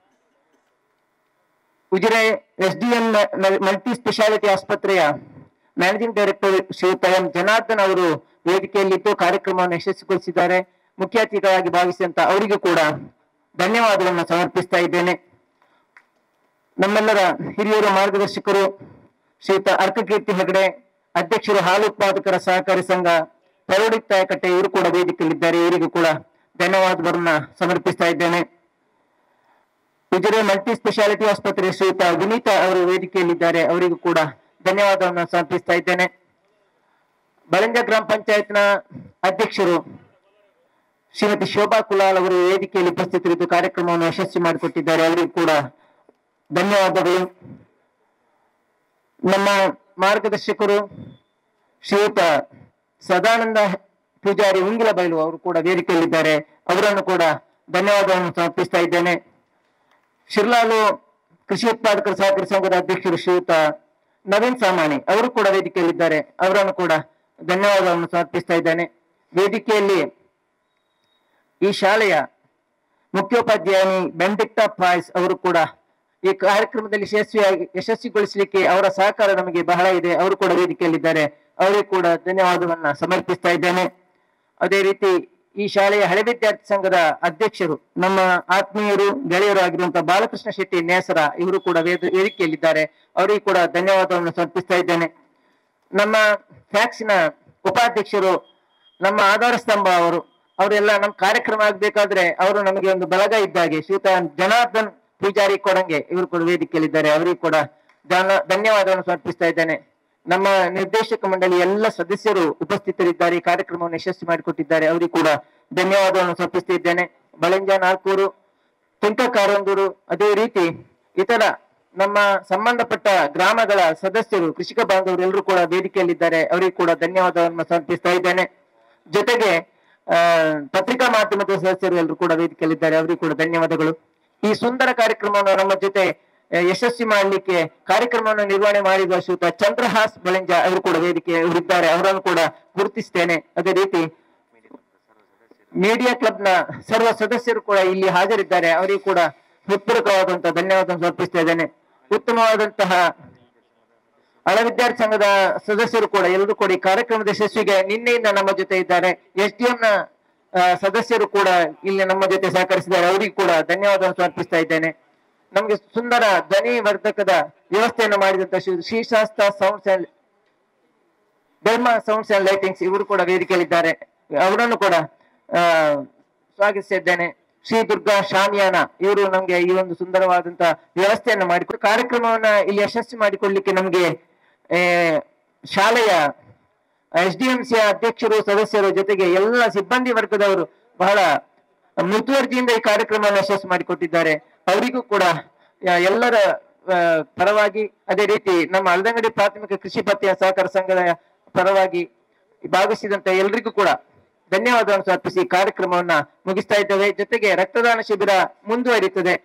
Ujire S D M multi speciality ಆಸ್ಪತ್ರೆಯ ಮ್ಯಾನೇಜಿಂಗ್ ಡೈರೆಕ್ಟರ್ ಶ್ರೀಯುತ ಎಂ ಜನಾರ್ದನ್ ಅವರು ವೇದಿಕೆಯಲ್ಲಿದ್ದು ಕಾರ್ಯಕ್ರಮವನ್ನು ಯಶಸ್ವಿಗೊಳಿಸಿದ್ದಾರೆ ಮುಖ್ಯ ಅತಿಥಿಗಳಾಗಿ ಭಾವಿಸಿದಂತ ಅವರಿಗೂ ಕೂಡ ಧನ್ಯವಾದಗಳನ್ನು ಸಮರ್ಪಿಸ್ತಾ ಇದ್ದೇನೆ ನಮ್ಮೆಲ್ಲರ ಹಿರಿಯರು ಮಾರ್ಗದರ್ಶಕರು ಶ್ರೀಯುತ ಅರ್ಕಕೀರ್ತಿ ಹೆಗಡೆ ಅಧ್ಯಕ್ಷರು ಹಾಲು ಉತ್ಪಾದಕರ ಸಹಕಾರಿ ಸಂಘ ಪರೋಡಿತಾಯ ಕಟ್ಟೆ ಇವರು ಕೂಡ ವೇದಿಕೆಯಲ್ಲಿದ್ದಾರೆ ಇವರಿಗೂ ಕೂಡ ಧನ್ಯವಾದಗಳನ್ನ ಸಮರ್ಪಿಸ್ತಾ ಇದ್ದೇನೆ ಉಜಿರೆ ಮಲ್ಟಿ ಸ್ಪೆಷಾಲಿಟಿ ಆಸ್ಪತ್ರೆ ಶ್ರೀಯುತ ವಿನೀತಾ ಅವರು ವೇದಿಕೆಯಲ್ಲಿದ್ದಾರೆ ಅವರಿಗೂ ಕೂಡ ಧನ್ಯವಾದವನ್ನು ಸಮರ್ಪಿಸ್ತಾ ಇದ್ದೇನೆ ಬಳಂಜ ಗ್ರಾಮ ಪಂಚಾಯತ್ನ ಅಧ್ಯಕ್ಷರು ಶ್ರೀಮತಿ ಶೋಭಾ ಕುಲಾಲ್ ಅವರು ವೇದಿಕೆಯಲ್ಲಿ ಉಪಸ್ಥಿತರಿದ್ದು ಕಾರ್ಯಕ್ರಮವನ್ನು ಯಶಸ್ವಿ ಮಾಡಿಕೊಟ್ಟಿದ್ದಾರೆ ಅವರಿಗೂ ಕೂಡ ಧನ್ಯವಾದಗಳು ನಮ್ಮ ಮಾರ್ಗದರ್ಶಕರು ಶ್ರೀಯುತ ಸದಾನಂದ ಪೂಜಾರಿ ಉಂಗಿಲ ಬೈಲು ಅವರು ಕೂಡ ವೇದಿಕೆಯಲ್ಲಿದ್ದಾರೆ ಅವರನ್ನು ಕೂಡ ಧನ್ಯವಾದವನ್ನು ಸಮರ್ಪಿಸ್ತಾ ಇದ್ದೇನೆ ಶಿರ್ಲಾಲು ಕೃಷಿ ಉತ್ಪಾದಕರ ಸಹಕಾರಿ ಸಂಘದ ಅಧ್ಯಕ್ಷರು ಶ್ರೀಯುತ ನವೀನ್ ಸಾಮಾನಿ ಅವರು ಕೂಡ ವೇದಿಕೆಯಲ್ಲಿದ್ದಾರೆ ಅವರನ್ನು ಕೂಡ ಧನ್ಯವಾದವನ್ನು ಸಮರ್ಪಿಸ್ತಾ ಇದ್ದೇನೆ ವೇದಿಕೆಯಲ್ಲಿ ಈ ಶಾಲೆಯ ಮುಖ್ಯೋಪಾಧ್ಯಾಯಿನಿ ಬೆಂಡಿಕ್ಟಾ ಪಾಯ್ಸ್ ಅವರು ಕೂಡ ಈ ಕಾರ್ಯಕ್ರಮದಲ್ಲಿ ಯಶಸ್ವಿಯಾಗಿ ಯಶಸ್ವಿಗೊಳಿಸಲಿಕ್ಕೆ ಅವರ ಸಹಕಾರ ನಮಗೆ ಬಹಳ ಇದೆ ಅವರು ಕೂಡ ವೇದಿಕೆಯಲ್ಲಿದ್ದಾರೆ ಅವರಿಗೂ ಕೂಡ ಧನ್ಯವಾದವನ್ನ ಸಮರ್ಪಿಸ್ತಾ ಇದ್ದೇನೆ ಅದೇ ರೀತಿ ಈ ಶಾಲೆಯ ಹಳೆ ವಿದ್ಯಾರ್ಥಿ ಸಂಘದ ಅಧ್ಯಕ್ಷರು ನಮ್ಮ ಆತ್ಮೀಯರು ಗೆಳೆಯರು ಆಗಿರುವಂತಹ ಬಾಲಕೃಷ್ಣ ಶೆಟ್ಟಿ ನೇಸರ ಇವರು ಕೂಡ ವೇದ ವೇದಿಕೆಯಲ್ಲಿದ್ದಾರೆ ಅವರಿಗೂ ಕೂಡ ಧನ್ಯವಾದವನ್ನು ಸಮರ್ಪಿಸ್ತಾ ಇದ್ದೇನೆ ನಮ್ಮ ಫ್ಯಾಕ್ಸಿನ ಉಪಾಧ್ಯಕ್ಷರು ನಮ್ಮ ಆಧಾರ ಸ್ತಂಭ ಅವರು ಅವರೆಲ್ಲ ನಮ್ಮ ಕಾರ್ಯಕ್ರಮ ಆಗ್ಬೇಕಾದ್ರೆ ಅವರು ನಮಗೆ ಒಂದು ಬಲಗ ಇದ್ದಾಗೆ ಶ್ರೀಯುತ ಜನಾರ್ದನ್ ಪೂಜಾರಿ ಕೊಡಂಗೆ ಇವರು ಕೂಡ ವೇದಿಕೆಯಲ್ಲಿದ್ದಾರೆ ಅವರಿಗೂ ಕೂಡ ಧನ ಧನ್ಯವಾದವನ್ನು ಸಮರ್ಪಿಸ್ತಾ ಇದ್ದೇನೆ ನಮ್ಮ ನಿರ್ದೇಶಕ ಮಂಡಳಿ ಎಲ್ಲ ಸದಸ್ಯರು ಉಪಸ್ಥಿತರಿದ್ದಾರೆ ಈ ಕಾರ್ಯಕ್ರಮವನ್ನು ಯಶಸ್ವಿ ಮಾಡಿಕೊಟ್ಟಿದ್ದಾರೆ ಅವರಿಗೂ ಕೂಡ ಧನ್ಯವಾದವನ್ನು ಸಮರ್ಪಿಸ್ತಿದ್ದೇನೆ ಬಳಂಜ ನಾಲ್ಕೂರು ತುಂಕ ಕಾರಂದೂರು ಅದೇ ರೀತಿ ಇತರ ನಮ್ಮ ಸಂಬಂಧಪಟ್ಟ ಗ್ರಾಮಗಳ ಸದಸ್ಯರು ಕೃಷಿಕ ಬಾಂಧವರು ಎಲ್ಲರೂ ಕೂಡ ವೇದಿಕೆಯಲ್ಲಿದ್ದಾರೆ ಅವರಿಗೂ ಕೂಡ ಧನ್ಯವಾದವನ್ನು ಸಮರ್ಪಿಸ್ತಾ ಇದ್ದೇನೆ ಜೊತೆಗೆ ಆ ಪತ್ರಿಕಾ ಮಾಧ್ಯಮದ ಸದಸ್ಯರು ಎಲ್ಲರೂ ಕೂಡ ವೇದಿಕೆಯಲ್ಲಿದ್ದಾರೆ ಅವರಿಗೂ ಕೂಡ ಧನ್ಯವಾದಗಳು ಈ ಸುಂದರ ಕಾರ್ಯಕ್ರಮವನ್ನು ನಮ್ಮ ಜೊತೆ ಆ, ಯಶಸ್ವಿ ಮಾಡಲಿಕ್ಕೆ ಕಾರ್ಯಕ್ರಮವನ್ನು ನಿರ್ವಹಣೆ ಮಾಡಿದ ಶ್ರೀಯುತ ಚಂದ್ರಹಾಸ್ ಬಳಿಂಜ ಅವರು ಕೂಡ ವೇದಿಕೆ ಇದ್ದಾರೆ ಅವರನ್ನು ಕೂಡ ಗುರುತಿಸ್ತೇನೆ ಅದೇ ರೀತಿ ಮೀಡಿಯಾ ಕ್ಲಬ್ನ ಸರ್ವ ಸದಸ್ಯರು ಕೂಡ ಇಲ್ಲಿ ಹಾಜರಿದ್ದಾರೆ ಅವರಿಗೂ ಕೂಡ ಹೃತ್ಪೂರ್ವಕವಾದಂತಹ ಧನ್ಯವಾದ ಸಮರ್ಪಿಸ್ತಾ ಇದ್ದೇನೆ ಉತ್ತಮವಾದಂತಹ ಹಳ ವಿದ್ಯಾರ್ಥಿ ಸಂಘದ ಸದಸ್ಯರು ಕೂಡ ಎಲ್ಲರೂ ಕೂಡ ಈ ಕಾರ್ಯಕ್ರಮದ ಯಶಸ್ವಿಗೆ ನಿನ್ನೆಯಿಂದ ನಮ್ಮ ಜೊತೆ ಇದ್ದಾರೆ ಎಸ್ ಡಿ ನ ಸದಸ್ಯರು ಕೂಡ ಇಲ್ಲಿ ನಮ್ಮ ಜೊತೆ ಸಹಕರಿಸಿದ್ದಾರೆ ಅವರಿಗೂ ಕೂಡ ಧನ್ಯವಾದವನ್ನು ಸಮರ್ಪಿಸ್ತಾ ಇದ್ದೇನೆ ನಮಗೆ ಸುಂದರ ಧ್ವನಿ ವರ್ಧಕದ ವ್ಯವಸ್ಥೆಯನ್ನು ಮಾಡಿದಂತ Shri Shrishastra sounds and Dharma sounds and lightings ಇವರು ಕೂಡ ವೇದಿಕೆಯಲ್ಲಿದ್ದಾರೆ ಅವರನ್ನು ಕೂಡ ಆ, ಸ್ವಾಗತಿಸಿದ್ದೇನೆ ಶ್ರೀ ದುರ್ಗಾ ಶಾಮಿಯಾನ ಇವರು ನಮ್ಗೆ ಈ ಒಂದು ಸುಂದರವಾದಂತ ವ್ಯವಸ್ಥೆಯನ್ನು ಮಾಡಿಕೊಟ್ಟು ಕಾರ್ಯಕ್ರಮವನ್ನ ಇಲ್ಲಿ ಯಶಸ್ವಿ ಮಾಡಿಕೊಳ್ಳಿಕ್ಕೆ ನಮ್ಗೆ ಆ, ಶಾಲೆಯ ಎಸ್ ಡಿ ಎಂ ಸಿ ಅಧ್ಯಕ್ಷರು ಸದಸ್ಯರು ಜೊತೆಗೆ ಎಲ್ಲ ಸಿಬ್ಬಂದಿ ವರ್ಗದವರು ಬಹಳ ಮುತುವರ್ಜಿಯಿಂದ ಈ ಕಾರ್ಯಕ್ರಮವನ್ನು ಯಶಸ್ವಿ ಮಾಡಿಕೊಟ್ಟಿದ್ದಾರೆ ಅವರಿಗೂ ಕೂಡ ಆ, ಎಲ್ಲರ ಆ, ಪರವಾಗಿ ಅದೇ ರೀತಿ ನಮ್ಮ ಅಳದಂಗಡಿ ಪ್ರಾಥಮಿಕ ಕೃಷಿ ಪತ್ತಿನ ಸಹಕಾರ ಸಂಘದ ಪರವಾಗಿ ಭಾಗವಹಿಸಿದಂತ ಎಲ್ರಿಗೂ ಕೂಡ ಧನ್ಯವಾದವನ್ನು ಸಮರ್ಪಿಸಿ ಈ ಕಾರ್ಯಕ್ರಮವನ್ನ ಮುಗಿಸ್ತಾ ಇದ್ದೇವೆ ಜೊತೆಗೆ ರಕ್ತದಾನ ಶಿಬಿರ ಮುಂದುವರಿಯುತ್ತದೆ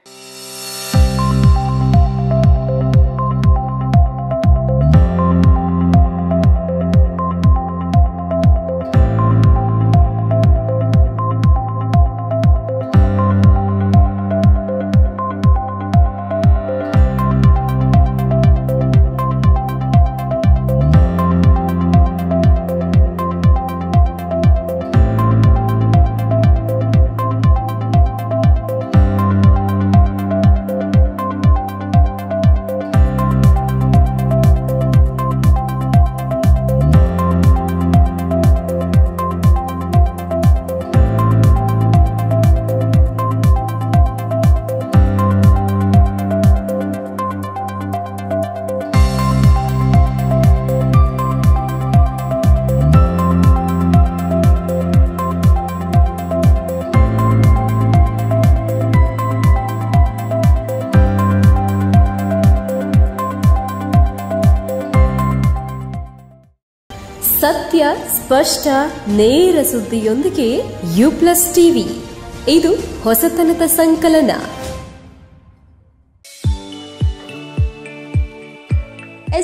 ಸತ್ಯ ಸ್ಪಷ್ಟ ನೇರ ಸುದ್ದಿಯೊಂದಿಗೆ ಯು ಪ್ಲಸ್ ಟಿವಿ ಇದು ಹೊಸತನದ ಸಂಕಲನ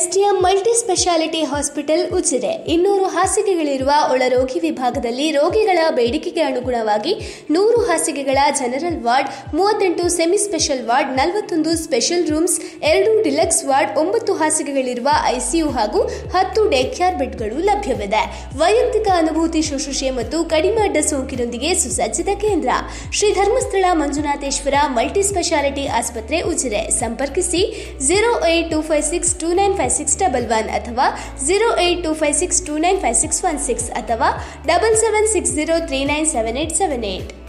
STM multi speciality hospital Ujire ಇನ್ನೂರು ಹಾಸಿಗೆಗಳಿರುವ ಒಳರೋಗಿ ವಿಭಾಗದಲ್ಲಿ ರೋಗಿಗಳ ಬೇಡಿಕೆಗೆ ಅನುಗುಣವಾಗಿ ನೂರು ಹಾಸಿಗೆಗಳ ಜನರಲ್ ವಾರ್ಡ್ ಮೂವತ್ತೆಂಟು ಸೆಮಿ ಸ್ಪೆಷಲ್ ವಾರ್ಡ್ ನಲವತ್ತೊಂದು ಸ್ಪೆಷಲ್ ರೂಮ್ಸ್ ಎರಡು ಡಿಲಕ್ಸ್ ವಾರ್ಡ್ ಒಂಬತ್ತು ಹಾಸಿಗೆಗಳಿರುವ ಐಸಿಯು ಹಾಗೂ ಹತ್ತು ಡೇಕ್ಯಾರ್ ಬೆಡ್ಗಳು ಲಭ್ಯವಿದೆ ವೈಯಕ್ತಿಕ ಅನುಭೂತಿ ಶುಶ್ರೂಷೆ ಮತ್ತು ಕಡಿಮೆ ಅಡ್ಡ ಸೋಂಕಿನೊಂದಿಗೆ ಸುಸಜ್ಜಿತ ಕೇಂದ್ರ ಶ್ರೀ ಧರ್ಮಸ್ಥಳ ಮಂಜುನಾಥೇಶ್ವರ ಮಲ್ಟಿ ಸ್ಪೆಷಾಲಿಟಿ ಆಸ್ಪತ್ರೆ ಉಜಿರೆ ಸಂಪರ್ಕಿಸಿ zero eight two five six two nine five six double one ಅಥವಾ zero eight two five six two nine five six one six ಅಥವಾ double seven six zero three nine seven eight seven eight